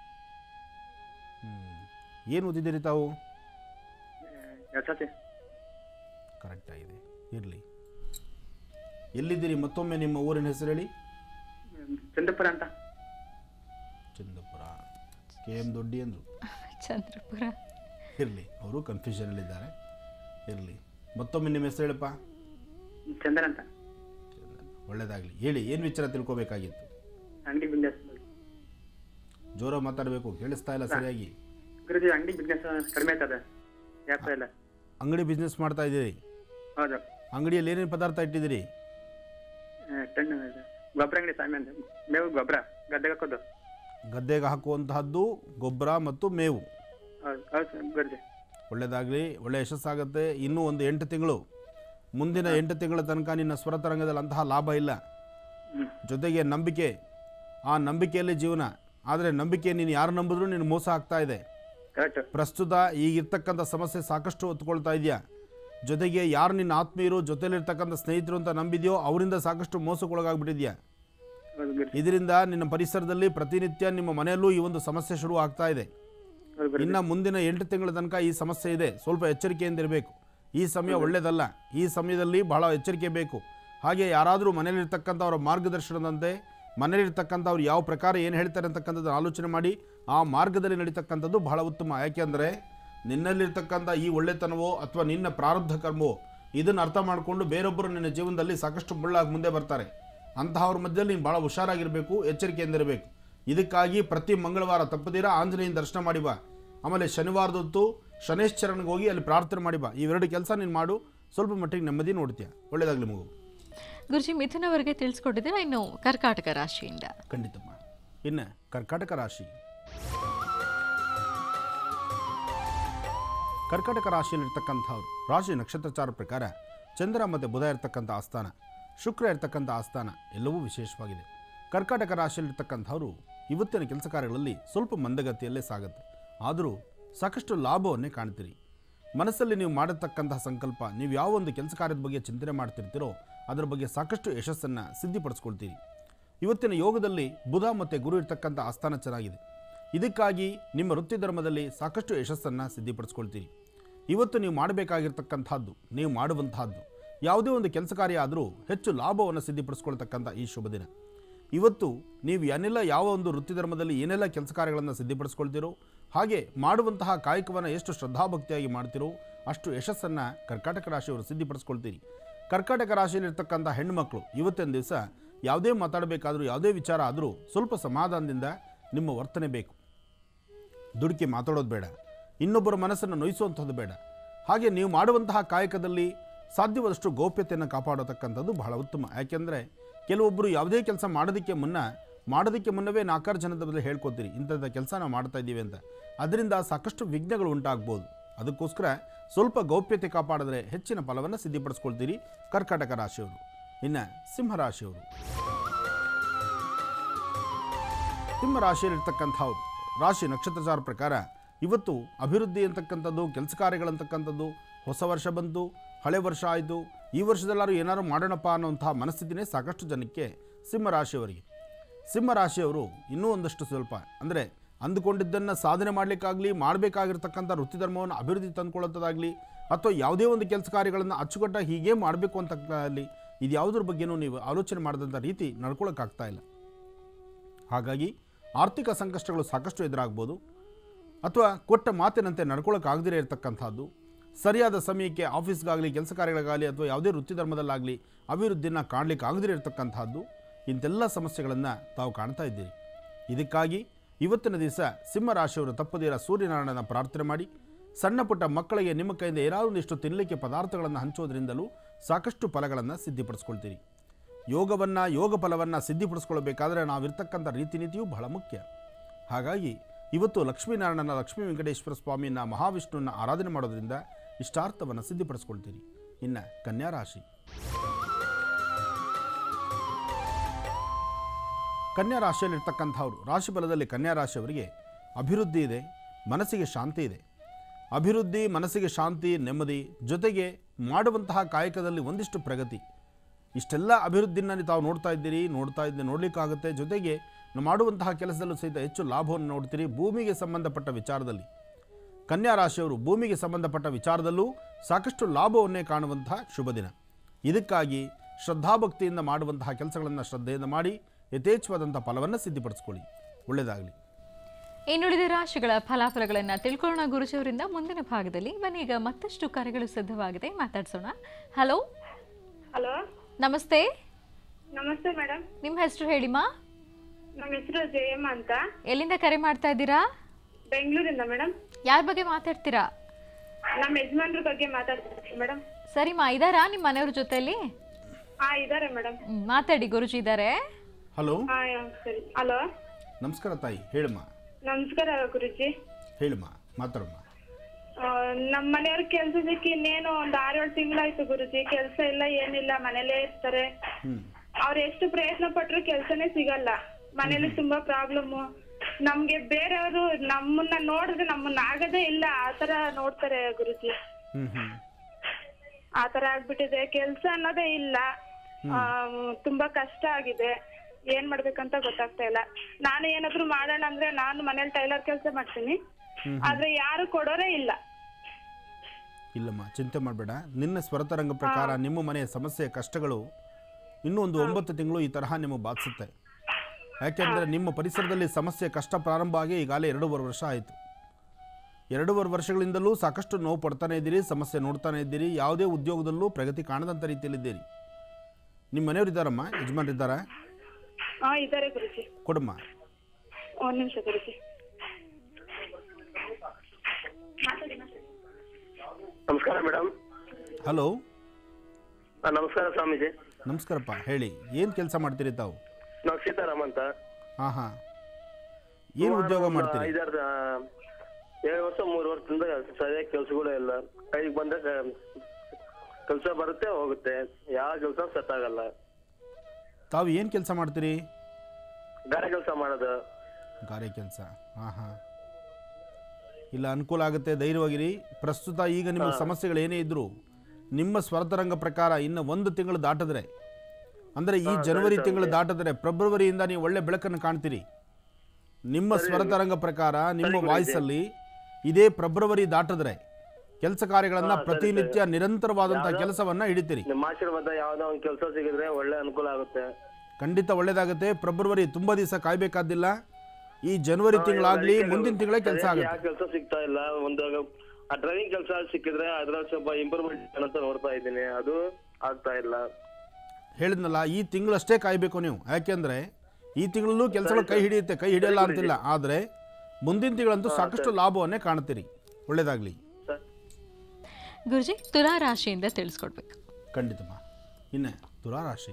ಏನು ಓದಿದ್ದೀರಿ ತಾವು ಯಶಾತಿ ಕರೆಕ್ಟ್ ಆಗಿದೆ ಇರಲಿ ಎಲ್ಲಿದ್ದೀರಿ ಮತ್ತೊಮ್ಮೆ ನಿಮ್ಮ ಊರಿನ ಹೆಸರು ಹೇಳಿ ಚಂದಪುರ ಅಂತ ಚಂದಪುರ ಕೆ ಎಮ್ ದೊಡ್ಡಿ ಅಂದರು ಚಂದ್ರಪುರ ಇರಲಿ ಅವರು ಕನ್ಫ್ಯೂಷನಲ್ಲಿದ್ದಾರೆ ಇರಲಿ ಮತ್ತೊಮ್ಮೆ ನಿಮ್ಮ ಹೆಸರು ಹೇಳಪ್ಪ ಚಂದನ್ ಅಂತ ಒಳ್ಳೆಯದಾಗಲಿ ಹೇಳಿ ಏನು ವಿಚಾರ ತಿಳ್ಕೊಬೇಕಾಗಿತ್ತು ಅಂಗಡಿ ಬಿಸ್ನೆಸ್ ಜೋರ ಮಾತಾಡಬೇಕು ಕೇಳಿಸ್ತಾ ಇಲ್ಲ ಸರಿಯಾಗಿ ಗುರುಜಿ ಅಂಗಡಿ ಬಿಸ್ನೆಸ್ ಕಡಿಮೆ ಆಯ್ತದೆ ವ್ಯಾಪಾರ ಇಲ್ಲ ಅಂಗಡಿ ಬಿಸ್ನೆಸ್ ಮಾಡ್ತಾ ಇದ್ದೀರಿ ಹೌದು ಅಂಗಡಿಯಲ್ಲಿ ಏನೇನು ಪದಾರ್ಥ ಇಟ್ಟಿದ್ದೀರಿ ಆ, ಟನ್ ಇದು. ಗೊಬ್ಬರ ಅಂಗಡಿ ಸಾಮಿ ಅಂತ ಮೇವು ಗೊಬ್ಬರ ಗದ್ದೆಗೆ ಹಾಕೋದು ಗದ್ದೆಗೆ ಹಾಕುವಂತಹದ್ದು ಗೊಬ್ಬರ ಮತ್ತು ಮೇವು ಹೌದು ಹೌದು ಸರ್ ಗುರುಜಿ ಒಳ್ಳೆಯದಾಗಲಿ ಒಳ್ಳೆ ಯಶಸ್ಸಾಗುತ್ತೆ ಇನ್ನೂ ಒಂದು ಎಂಟು ತಿಂಗಳು ಮುಂದಿನ ಎಂಟು ತಿಂಗಳ ತನಕ ನಿನ್ನ ಸ್ವರತರಂಗದಲ್ಲಿ ಅಂತಹ ಲಾಭ ಇಲ್ಲ ಹ್ಞೂ ಜೊತೆಗೆ ನಂಬಿಕೆ ಆ ನಂಬಿಕೆಯಲ್ಲಿ ಜೀವನ ಆದರೆ ನಂಬಿಕೆ ನೀನು ಯಾರು ನಂಬಿದ್ರೂ ನೀನು ಮೋಸ ಆಗ್ತಾ ಇದೆ ಕರೆಕ್ಟ್ ಪ್ರಸ್ತುತ ಈಗಿರ್ತಕ್ಕಂಥ ಸಮಸ್ಯೆ ಸಾಕಷ್ಟು ಹೊತ್ಕೊಳ್ತಾ ಇದೆಯಾ ಜೊತೆಗೆ ಯಾರು ನಿನ್ನ ಆತ್ಮೀಯರು ಜೊತೆಲಿರ್ತಕ್ಕಂಥ ಸ್ನೇಹಿತರು ಅಂತ ನಂಬಿದೆಯೋ ಅವರಿಂದ ಸಾಕಷ್ಟು ಮೋಸಕ್ಕೊಳಗಾಗ್ಬಿಟ್ಟಿದ್ಯಾ ಹೌದು ಗುರುಜಿ ಇದರಿಂದ ನಿನ್ನ ಪರಿಸರದಲ್ಲಿ ಪ್ರತಿನಿತ್ಯ ನಿಮ್ಮ ಮನೆಯಲ್ಲೂ ಈ ಒಂದು ಸಮಸ್ಯೆ ಶುರು ಆಗ್ತಾ ಇದೆ ಹೌದು ಗುರುಜಿ ಇನ್ನು ಮುಂದಿನ ಎಂಟು ತಿಂಗಳ ತನಕ ಈ ಸಮಸ್ಯೆ ಇದೆ ಸ್ವಲ್ಪ ಎಚ್ಚರಿಕೆಯಿಂದ ಇರಬೇಕು ಈ ಸಮಯ ಒಳ್ಳೆಯದಲ್ಲ ಈ ಸಮಯದಲ್ಲಿ ಬಹಳ ಎಚ್ಚರಿಕೆ ಬೇಕು ಹಾಗೆ ಯಾರಾದರೂ ಮನೇಲಿರ್ತಕ್ಕಂಥವ್ರ ಮಾರ್ಗದರ್ಶನದಂತೆ ಮನೇಲಿರ್ತಕ್ಕಂಥವ್ರು ಯಾವ ಪ್ರಕಾರ ಏನು ಹೇಳ್ತಾರೆ ಅಂತಕ್ಕಂಥದ್ದು ಆಲೋಚನೆ ಮಾಡಿ ಆ ಮಾರ್ಗದಲ್ಲಿ ನಡೀತಕ್ಕಂಥದ್ದು ಬಹಳ ಉತ್ತಮ ಯಾಕೆಂದರೆ ನಿನ್ನಲ್ಲಿರ್ತಕ್ಕಂಥ ಈ ಒಳ್ಳೆತನವೋ ಅಥವಾ ನಿನ್ನ ಪ್ರಾರಬ್ಧ ಕರ್ಮವೋ ಇದನ್ನು ಅರ್ಥ ಮಾಡಿಕೊಂಡು ಬೇರೊಬ್ಬರು ನಿನ್ನ ಜೀವನದಲ್ಲಿ ಸಾಕಷ್ಟು ಮುಳ್ಳಾಗಿ ಮುಂದೆ ಬರ್ತಾರೆ ಅಂತಹವ್ರ ಮಧ್ಯದಲ್ಲಿ ನೀನು ಭಾಳ ಹುಷಾರಾಗಿರಬೇಕು ಎಚ್ಚರಿಕೆಯಿಂದಿರಬೇಕು ಇದಕ್ಕಾಗಿ ಪ್ರತಿ ಮಂಗಳವಾರ ತಪ್ಪದಿರ ಆಂಜನೇಯನ ದರ್ಶನ ಮಾಡಿ ಬಾ ಆಮೇಲೆ ಶನಿವಾರದೊತ್ತು ಶನೇಶ್ವರನಿಗೆ ಹೋಗಿ ಅಲ್ಲಿ ಪ್ರಾರ್ಥನೆ ಮಾಡಿ ಬಾ ಇವೆರಡು ಕೆಲಸ ನೀನು ಮಾಡು ಸ್ವಲ್ಪ ಮಟ್ಟಿಗೆ ನೆಮ್ಮದಿ ನೋಡ್ತೀಯ ಒಳ್ಳೆಯದಾಗಲಿ ಮಗು ಗುರುಜಿ ಮಿಥುನ್ ಅವರಿಗೆ ತಿಳಿಸ್ಕೊಟ್ಟಿದ್ದೀರಾ ಇನ್ನು ಕರ್ಕಾಟಕ ರಾಶಿಯಿಂದ ಖಂಡಿತಮ್ಮ ಇನ್ನು ಕರ್ಕಾಟಕ ರಾಶಿ ಕರ್ಕಾಟಕ ರಾಶಿಯಲ್ಲಿರ್ತಕ್ಕಂಥವ್ರು ರಾಶಿ ನಕ್ಷತ್ರಚಾರ ಪ್ರಕಾರ ಚಂದ್ರ ಮತ್ತು ಬುಧ ಇರ್ತಕ್ಕಂಥ ಆಸ್ಥಾನ ಶುಕ್ರ ಇರ್ತಕ್ಕಂಥ ಆಸ್ಥಾನ ಎಲ್ಲವೂ ವಿಶೇಷವಾಗಿದೆ ಕರ್ಕಾಟಕ ರಾಶಿಯಲ್ಲಿರ್ತಕ್ಕಂಥವ್ರು ಇವತ್ತಿನ ಕೆಲಸ ಕಾರ್ಯಗಳಲ್ಲಿ ಸ್ವಲ್ಪ ಮಂದಗತಿಯಲ್ಲೇ ಸಾಗುತ್ತೆ ಆದರೂ ಸಾಕಷ್ಟು ಲಾಭವನ್ನೇ ಕಾಣ್ತೀರಿ ಮನಸ್ಸಲ್ಲಿ ನೀವು ಮಾಡತಕ್ಕಂತಹ ಸಂಕಲ್ಪ ನೀವು ಯಾವ ಒಂದು ಕೆಲಸ ಕಾರ್ಯದ ಬಗ್ಗೆ ಚಿಂತನೆ ಮಾಡ್ತಿರ್ತೀರೋ ಅದರ ಬಗ್ಗೆ ಸಾಕಷ್ಟು ಯಶಸ್ಸನ್ನು ಸಿದ್ಧಿಪಡಿಸ್ಕೊಳ್ತೀರಿ ಇವತ್ತಿನ ಯೋಗದಲ್ಲಿ ಬುಧ ಮತ್ತು ಗುರು ಇರ್ತಕ್ಕಂಥ ಆಸ್ಥಾನ ಚೆನ್ನಾಗಿದೆ ಇದಕ್ಕಾಗಿ ನಿಮ್ಮ ವೃತ್ತಿ ಧರ್ಮದಲ್ಲಿ ಸಾಕಷ್ಟು ಯಶಸ್ಸನ್ನು ಸಿದ್ಧಿಪಡಿಸ್ಕೊಳ್ತೀರಿ ಇವತ್ತು ನೀವು ಮಾಡಬೇಕಾಗಿರ್ತಕ್ಕಂಥದ್ದು ನೀವು ಮಾಡುವಂತಹದ್ದು ಯಾವುದೇ ಒಂದು ಕೆಲಸ ಕಾರ್ಯ ಆದರೂ ಹೆಚ್ಚು ಲಾಭವನ್ನು ಸಿದ್ಧಿಪಡಿಸ್ಕೊಳ್ತಕ್ಕಂಥ ಈ ಶುಭ ದಿನ ಇವತ್ತು ನೀವು ಏನೆಲ್ಲ ಯಾವ ಒಂದು ವೃತ್ತಿ ಧರ್ಮದಲ್ಲಿ ಏನೆಲ್ಲ ಕೆಲಸ ಕಾರ್ಯಗಳನ್ನು ಸಿದ್ಧಪಡಿಸ್ಕೊಳ್ತೀರೋ ಹಾಗೆ ಮಾಡುವಂತಹ ಕಾಯಕವನ್ನು ಎಷ್ಟು ಶ್ರದ್ಧಾಭಕ್ತಿಯಾಗಿ ಮಾಡ್ತೀರೋ ಅಷ್ಟು ಯಶಸ್ಸನ್ನು ಕರ್ಕಾಟಕ ರಾಶಿಯವರು ಸಿದ್ಧಿಪಡಿಸ್ಕೊಳ್ತೀರಿ ಕರ್ಕಾಟಕ ರಾಶಿಯಲ್ಲಿರ್ತಕ್ಕಂಥ ಹೆಣ್ಣುಮಕ್ಕಳು ಇವತ್ತಿನ ದಿವಸ ಯಾವುದೇ ಮಾತಾಡಬೇಕಾದ್ರೂ ಯಾವುದೇ ವಿಚಾರ ಆದರೂ ಸ್ವಲ್ಪ ಸಮಾಧಾನದಿಂದ ನಿಮ್ಮ ವರ್ತನೆ ಬೇಕು ದುಡುಕಿ ಮಾತಾಡೋದು ಬೇಡ ಇನ್ನೊಬ್ಬರ ಮನಸ್ಸನ್ನು ನೋಯಿಸುವಂಥದ್ದು ಬೇಡ ಹಾಗೆ ನೀವು ಮಾಡುವಂತಹ ಕಾಯಕದಲ್ಲಿ ಸಾಧ್ಯವಾದಷ್ಟು ಗೌಪ್ಯತೆಯನ್ನು ಕಾಪಾಡತಕ್ಕಂಥದ್ದು ಬಹಳ ಉತ್ತಮ ಯಾಕೆಂದರೆ ಕೆಲವೊಬ್ಬರು ಯಾವುದೇ ಕೆಲಸ ಮಾಡೋದಕ್ಕೆ ಮುನ್ನ ಮಾಡೋದಕ್ಕೆ ಮುನ್ನವೇ ನಾಲ್ಕಾರು ಜನದ ಬದಲು ಹೇಳ್ಕೊತೀರಿ ಇಂಥದ್ದು ಕೆಲಸ ನಾವು ಮಾಡ್ತಾ ಇದ್ದೀವಿ ಅಂತ ಅದರಿಂದ ಸಾಕಷ್ಟು ವಿಘ್ನಗಳು ಉಂಟಾಗ್ಬೋದು ಅದಕ್ಕೋಸ್ಕರ ಸ್ವಲ್ಪ ಗೌಪ್ಯತೆ ಕಾಪಾಡಿದ್ರೆ ಹೆಚ್ಚಿನ ಫಲವನ್ನು ಸಿದ್ಧಿಪಡಿಸ್ಕೊಳ್ತೀರಿ ಕರ್ಕಾಟಕ ರಾಶಿಯವರು ಇನ್ನು ಸಿಂಹರಾಶಿಯವರು ಸಿಂಹ ರಾಶಿಯಲ್ಲಿರ್ತಕ್ಕಂಥವ್ರು ರಾಶಿ ನಕ್ಷತ್ರಚಾರ ಪ್ರಕಾರ ಇವತ್ತು ಅಭಿವೃದ್ಧಿ ಅಂತಕ್ಕಂಥದ್ದು ಕೆಲಸ ಕಾರ್ಯಗಳಂತಕ್ಕಂಥದ್ದು ಹೊಸ ವರ್ಷ ಬಂತು ಹಳೆ ವರ್ಷ ಆಯಿತು ಈ ವರ್ಷದಲ್ಲಾರು ಏನಾದ್ರು ಮಾಡೋಣಪ್ಪ ಅನ್ನೋಂಥ ಮನಸ್ಥಿತಿನೇ ಸಾಕಷ್ಟು ಜನಕ್ಕೆ ಸಿಂಹ ರಾಶಿಯವರಿಗೆ ಸಿಂಹ ರಾಶಿಯವರು ಇನ್ನೂ ಒಂದಷ್ಟು ಸ್ವಲ್ಪ ಅಂದರೆ ಅಂದುಕೊಂಡಿದ್ದನ್ನು ಸಾಧನೆ ಮಾಡಲಿಕ್ಕಾಗಲಿ ಮಾಡಬೇಕಾಗಿರ್ತಕ್ಕಂಥ ವೃತ್ತಿ ಧರ್ಮವನ್ನು ಅಭಿವೃದ್ಧಿ ತಂದುಕೊಳ್ಳೋದಾಗಲಿ ಅಥವಾ ಯಾವುದೇ ಒಂದು ಕೆಲಸ ಕಾರ್ಯಗಳನ್ನು ಅಚ್ಚುಕಟ್ಟಾಗಿ ಹೀಗೆ ಮಾಡಬೇಕು ಅಂತಕ್ಕಲ್ಲಿ ಇದು ಯಾವುದ್ರ ಬಗ್ಗೆನೂ ನೀವು ಆಲೋಚನೆ ಮಾಡಿದಂಥ ರೀತಿ ನಡ್ಕೊಳ್ಳೋಕ್ಕಾಗ್ತಾ ಇಲ್ಲ ಹಾಗಾಗಿ ಆರ್ಥಿಕ ಸಂಕಷ್ಟಗಳು ಸಾಕಷ್ಟು ಎದುರಾಗ್ಬೋದು ಅಥವಾ ಕೊಟ್ಟ ಮಾತಿನಂತೆ ನಡ್ಕೊಳ್ಳೋಕ್ಕಾಗದಿರೇ ಇರತಕ್ಕಂಥದ್ದು ಸರಿಯಾದ ಸಮಯಕ್ಕೆ ಆಫೀಸ್ಗಾಗಲಿ ಕೆಲಸ ಕಾರ್ಯಗಳಿಗಾಗಲಿ ಅಥವಾ ಯಾವುದೇ ವೃತ್ತಿ ಧರ್ಮದಲ್ಲಾಗಲಿ ಅಭಿವೃದ್ಧಿನ ಕಾಣಲಿಕ್ಕೆ ಆಗದಿರೇ ಇರತಕ್ಕಂಥದ್ದು ಇಂತೆಲ್ಲ ಸಮಸ್ಯೆಗಳನ್ನು ತಾವು ಕಾಣ್ತಾ ಇದ್ದೀರಿ ಇದಕ್ಕಾಗಿ ಇವತ್ತಿನ ದಿವಸ ಸಿಂಹರಾಶಿಯವರು ತಪ್ಪದಿರ ಸೂರ್ಯನಾರಾಯಣನ ಪ್ರಾರ್ಥನೆ ಮಾಡಿ ಸಣ್ಣ ಪುಟ್ಟ ಮಕ್ಕಳಿಗೆ ನಿಮ್ಮ ಕೈಯಿಂದ ಏನಾದರೂ ಒಂದಿಷ್ಟು ತಿನ್ನಲಿಕ್ಕೆ ಪದಾರ್ಥಗಳನ್ನು ಹಂಚೋದ್ರಿಂದಲೂ ಸಾಕಷ್ಟು ಫಲಗಳನ್ನು ಸಿದ್ಧಿಪಡಿಸ್ಕೊಳ್ತೀರಿ ಯೋಗವನ್ನು ಯೋಗ ಫಲವನ್ನು ಸಿದ್ಧಿಪಡಿಸ್ಕೊಳ್ಬೇಕಾದ್ರೆ ನಾವಿರ್ತಕ್ಕಂಥ ರೀತಿ ನೀತಿಯು ಬಹಳ ಮುಖ್ಯ ಹಾಗಾಗಿ ಇವತ್ತು ಲಕ್ಷ್ಮೀನಾರಾಯಣನ ಲಕ್ಷ್ಮೀ ವೆಂಕಟೇಶ್ವರ ಸ್ವಾಮಿಯನ್ನ ಮಹಾವಿಷ್ಣುವನ್ನ ಆರಾಧನೆ ಮಾಡೋದ್ರಿಂದ ಇಷ್ಟಾರ್ಥವನ್ನು ಸಿದ್ಧಿಪಡಿಸ್ಕೊಳ್ತೀರಿ ಇನ್ನು ಕನ್ಯಾ ರಾಶಿ ಕನ್ಯಾ ರಾಶಿಯಲ್ಲಿರ್ತಕ್ಕಂಥವ್ರು ರಾಶಿ ಬಲದಲ್ಲಿ ಕನ್ಯಾ ರಾಶಿಯವರಿಗೆ ಅಭಿವೃದ್ಧಿ ಇದೆ ಮನಸ್ಸಿಗೆ ಶಾಂತಿ ಇದೆ ಅಭಿವೃದ್ಧಿ ಮನಸ್ಸಿಗೆ ಶಾಂತಿ ನೆಮ್ಮದಿ ಜೊತೆಗೆ ಮಾಡುವಂತಹ ಕಾಯಕದಲ್ಲಿ ಒಂದಿಷ್ಟು ಪ್ರಗತಿ ಇಷ್ಟೆಲ್ಲ ಅಭಿವೃದ್ಧಿನ ತಾವು ನೋಡ್ತಾ ಇದ್ದೀರಿ ನೋಡ್ತಾ ಇದ್ದೆ ನೋಡಲಿಕ್ಕಾಗುತ್ತೆ ಜೊತೆಗೆ ನಾವು ಮಾಡುವಂತಹ ಕೆಲಸದಲ್ಲೂ ಸಹಿತ ಹೆಚ್ಚು ಲಾಭವನ್ನು ನೋಡ್ತೀರಿ ಭೂಮಿಗೆ ಸಂಬಂಧಪಟ್ಟ ವಿಚಾರದಲ್ಲಿ ಕನ್ಯಾ ರಾಶಿಯವರು ಭೂಮಿಗೆ ಸಂಬಂಧಪಟ್ಟ ವಿಚಾರದಲ್ಲೂ ಸಾಕಷ್ಟು ಲಾಭವನ್ನೇ ಕಾಣುವಂತಹ ಶುಭ ದಿನ ಇದಕ್ಕಾಗಿ ಶ್ರದ್ಧಾಭಕ್ತಿಯಿಂದ ಮಾಡುವಂತಹ ಕೆಲಸಗಳನ್ನು ಶ್ರದ್ಧೆಯಿಂದ ಮಾಡಿ ಯಥೇಚ್ಛವಾದಂಥ ಫಲವನ್ನು ಸಿದ್ಧಿಪಡಿಸ್ಕೊಳ್ಳಿ ಒಳ್ಳೆಯದಾಗಲಿ ಇನ್ನುಳಿದ ರಾಶಿಗಳ ಫಲಾಫಲಗಳನ್ನು ತಿಳ್ಕೊಳ್ಳೋಣ ಗುರುಜಿಯವರಿಂದ ಮುಂದಿನ ಭಾಗದಲ್ಲಿ ಬನ್ನೀಗ ಮತ್ತಷ್ಟು ಕರೆಗಳು ಸಿದ್ಧವಾಗಿದೆ ಮಾತಾಡ್ಸೋಣ ಹಲೋ ಹಲೋ ನಮಸ್ತೆ ನಮಸ್ತೆ ಮೇಡಮ್ ನಿಮ್ಮ ಹೆಸರು ಹೇಳಿಮಾ ನಮ್ಮ ಹೆಸರು ಜಯಮ್ಮ ಅಂತ ಎಲ್ಲಿಂದ ಕರೆ ಮಾಡ್ತಾ ಇದ್ದೀರಾ ಬೆಂಗಳೂರಿಂದ ಮೇಡಮ್ ಯಾರ ಬಗ್ಗೆ ಮಾತಾಡ್ತೀರಾ ನಮ್ಮ ಯಜಮಾನ್ರ ಬಗ್ಗೆ ಮಾತಾಡ್ತೀನಿ ಮೇಡಮ್ ಸರಿಮಾ ಇದ್ದಾರಾ ನಿಮ್ಮ ಮನೆಯವ್ರ ಜೊತೆಲಿ ಹಾ ಇದಾರೆ ಮೇಡಮ್ ಹ್ಮ್, ಮಾತಾಡಿ ಗುರುಜಿ ಇದ್ದಾರೆ ಹಲೋ ಹಾ ಸರಿ ಹಲೋ ನಮಸ್ಕಾರ ತಾಯಿ ಹೇಳಮ್ಮ ನಮಸ್ಕಾರ ಗುರುಜಿ ಹೇಳಮ್ಮ ಮಾತಾಡಮ್ಮ ಆ, ನಮ್ಮ ಮನೆಯವ್ರ ಕೆಲ್ಸದಕ್ಕೆ ಇನ್ನೇನು ಒಂದ್ ಆರೇಳು ತಿಂಗಳಾಯ್ತು ಗುರುಜಿ ಕೆಲ್ಸ ಇಲ್ಲ ಏನಿಲ್ಲ ಮನೇಲೇ ಇರ್ತಾರೆ ಹ್ಞೂ ಅವ್ರು ಎಷ್ಟು ಪ್ರಯತ್ನ ಪಟ್ರು ಕೆಲ್ಸನೇ ಸಿಗಲ್ಲ ಮನೇಲಿ ತುಂಬಾ ಪ್ರಾಬ್ಲಮ್ ನಮ್ಗೆ ಬೇರೆಯವರು ನಮ್ಮನ್ನ ನೋಡಿದ್ರೆ ನಮ್ಮನ್ನ ಆಗದೇ ಇಲ್ಲ ಆತರ ನೋಡ್ತಾರೆ ಗುರುಜಿ ಹ್ಞೂ ಹ್ಞೂ ಆತರ ಆಗ್ಬಿಟ್ಟಿದೆ ಕೆಲ್ಸ ಅನ್ನೋದೇ ಇಲ್ಲ ಆ, ತುಂಬಾ ಕಷ್ಟ ಆಗಿದೆ ಏನ್ ಮಾಡ್ಬೇಕಂತ ಗೊತ್ತಾಗ್ತಾ ಇಲ್ಲ ನಾನು ಏನಾದ್ರು ಮಾಡೋಣ ಅಂದ್ರೆ ನಾನು ಮನೇಲಿ ಟೈಲರ್ ಕೆಲಸ ಮಾಡ್ತೀನಿ ಆದ್ರೆ ಯಾರು ಕೊಡೋರೇ ಇಲ್ಲ ಇಲ್ಲಮ್ಮ ಚಿಂತೆ ಮಾಡಬೇಡ ನಿನ್ನ ಸ್ವರತರಂಗ ಪ್ರಕಾರ ನಿಮ್ಮ ಮನೆಯ ಸಮಸ್ಯೆ ಕಷ್ಟಗಳು ಇನ್ನೂ ಒಂದು ಒಂಬತ್ತು ತಿಂಗಳು ಈ ತರಹ ನಿಮಗೆ ಬಾಧಿಸುತ್ತೆ ಯಾಕೆಂದರೆ ನಿಮ್ಮ ಪರಿಸರದಲ್ಲಿ ಸಮಸ್ಯೆ ಕಷ್ಟ ಪ್ರಾರಂಭ ಆಗಿ ಈಗಾಗಲೇ ಎರಡೂವರೆ ವರ್ಷ ಆಯಿತು ಎರಡೂವರೆ ವರ್ಷಗಳಿಂದಲೂ ಸಾಕಷ್ಟು ನೋವು ಪಡ್ತಾನೆ ಇದ್ದೀರಿ ಸಮಸ್ಯೆ ನೋಡ್ತಾನೆ ಇದ್ದೀರಿ ಯಾವುದೇ ಉದ್ಯೋಗದಲ್ಲೂ ಪ್ರಗತಿ ಕಾಣದಂಥ ರೀತಿಯಲ್ಲಿದ್ದೀರಿ ನಿಮ್ಮ ಮನೆಯವರು ಇದ್ದಾರಮ್ಮ ಯಜಮಾನ್ರಿದ್ದಾರಾ ಹಾ ಇದಾರೆ ಗುರುಜಿ ಕೊಡಮ್ಮ ಒಂದ್ ನಿಮಿಷ ಗುರುಜಿ ನಮಸ್ಕಾರ ಮೇಡಮ್ ಹಲೋ ನಮಸ್ಕಾರ ಸ್ವಾಮೀಜಿ ನಮಸ್ಕಾರಪ್ಪ ಹೇಳಿ ಏನು ಕೆಲಸ ಮಾಡ್ತೀರಿ ತಾವು ನಾವು ಸೀತಾರಾಮ್ ಅಂತ ಹಾಂ ಹಾಂ ಏನು ಉದ್ಯೋಗ ಸುಮಾರು ಒಂದು ಮಾಡ್ತೀರಿ ಐದಾರು ಆ, ಏಳು ವರ್ಷ ಮೂರು ವರ್ಷದಿಂದ ಸರಿಯಾಗಿ ಕೆಲ್ಸಗಳು ಇಲ್ಲ ಕೈಗೆ ಬಂದ್ರೆ ಕೆಲಸ ಬರುತ್ತೆ ಹೋಗುತ್ತೆ ಯಾವ ಕೆಲಸ ಸೆಟ್ ಆಗಲ್ಲ ತಾವು ಏನು ಕೆಲಸ ಮಾಡ್ತೀರಿ ಗಾರೆ ಕೆಲಸ ಮಾಡೋದು ಗಾರೆ ಕೆಲಸ ಹಾಂ ಹಾಂ ಇಲ್ಲ ಅನುಕೂಲ ಆಗುತ್ತೆ ಧೈರ್ಯವಾಗಿರಿ ಪ್ರಸ್ತುತ ಈಗ ನಿಮ್ಮ ಸಮಸ್ಯೆಗಳು ಏನೇ ಇದ್ದರೂ ನಿಮ್ಮ ಸ್ವರತರಂಗ ಪ್ರಕಾರ ಇನ್ನು ಒಂದು ತಿಂಗಳು ದಾಟಿದ್ರೆ ಅಂದರೆ ಈ ಜನವರಿ ತಿಂಗಳು ದಾಟಿದ್ರೆ ಫೆಬ್ರವರಿಯಿಂದ ನೀವು ಒಳ್ಳೆ ಬೆಳಕನ್ನು ಕಾಣ್ತೀರಿ ನಿಮ್ಮ ಸ್ವರತರಂಗ ಪ್ರಕಾರ ನಿಮ್ಮ ವಾಯ್ಸಲ್ಲಿ ಇದೇ ಫೆಬ್ರವರಿ ದಾಟಿದ್ರೆ ಕೆಲಸ ಕಾರ್ಯಗಳನ್ನು ಪ್ರತಿನಿತ್ಯ ನಿರಂತರವಾದಂತಹ ಕೆಲಸವನ್ನ ಹಿಡಿತೀರಿ ನಿಮ್ಮ ಆಶೀರ್ವಾದ ಯಾವ್ದೋ ಒಂದು ಕೆಲಸ ಸಿಗಿದ್ರೆ ಒಳ್ಳೆ ಅನುಕೂಲ ಆಗುತ್ತೆ ಖಂಡಿತ ಒಳ್ಳೇದಾಗುತ್ತೆ ಫೆಬ್ರವರಿ ತುಂಬಾ ದಿವಸ ಕಾಯ್ಬೇಕಾದಿಲ್ಲ ಈ ಜನವರಿ ತಿಂಗಳಾಗ್ಲಿ ಮುಂದಿನ ತಿಂಗಳೇ ಕೆಲಸ ಯಾವ ಆಗುತ್ತೆ ಕೆಲಸ ಸಿಗ್ತಾ ಇಲ್ಲ ಒಂದು ಆ ಡ್ರೈವಿಂಗ್ ಕೆಲಸ ಸಿಕ್ಕಿದ್ರೆ ಅದ್ರಲ್ಲಿ ಸ್ವಲ್ಪ ಇಂಪ್ರೂವ್ಮೆಂಟ್ ಅಂತ ನೋಡ್ತಾ ಇದ್ದೀನಿ ಅದು ಆಗ್ತಾ ಇಲ್ಲ ಹೇಳಿದ್ನಲ್ಲ ಈ ತಿಂಗಳಷ್ಟೇ ಕಾಯಬೇಕು ನೀವು ಯಾಕೆಂದ್ರೆ ಈ ತಿಂಗಳಲ್ಲೂ ಕೆಲಸಗಳು ಕೈ ಹಿಡಿಯುತ್ತೆ ಕೈ ಹಿಡಿಯಲ್ಲ ಅಂತಿಲ್ಲ ಆದರೆ ಮುಂದಿನ ತಿಂಗಳಂತೂ ಸಾಕಷ್ಟು ಲಾಭವನ್ನೇ ಕಾಣ್ತೀರಿ ಒಳ್ಳೇದಾಗ್ಲಿ ಸರ್ ಗುರುಜಿ ತುಲಾ ರಾಶಿಯಿಂದ ತಿಳಿಸ್ಕೊಡ್ಬೇಕು ಖಂಡಿತಮ್ಮ ಇನ್ನು ತುಲಾರಾಶಿ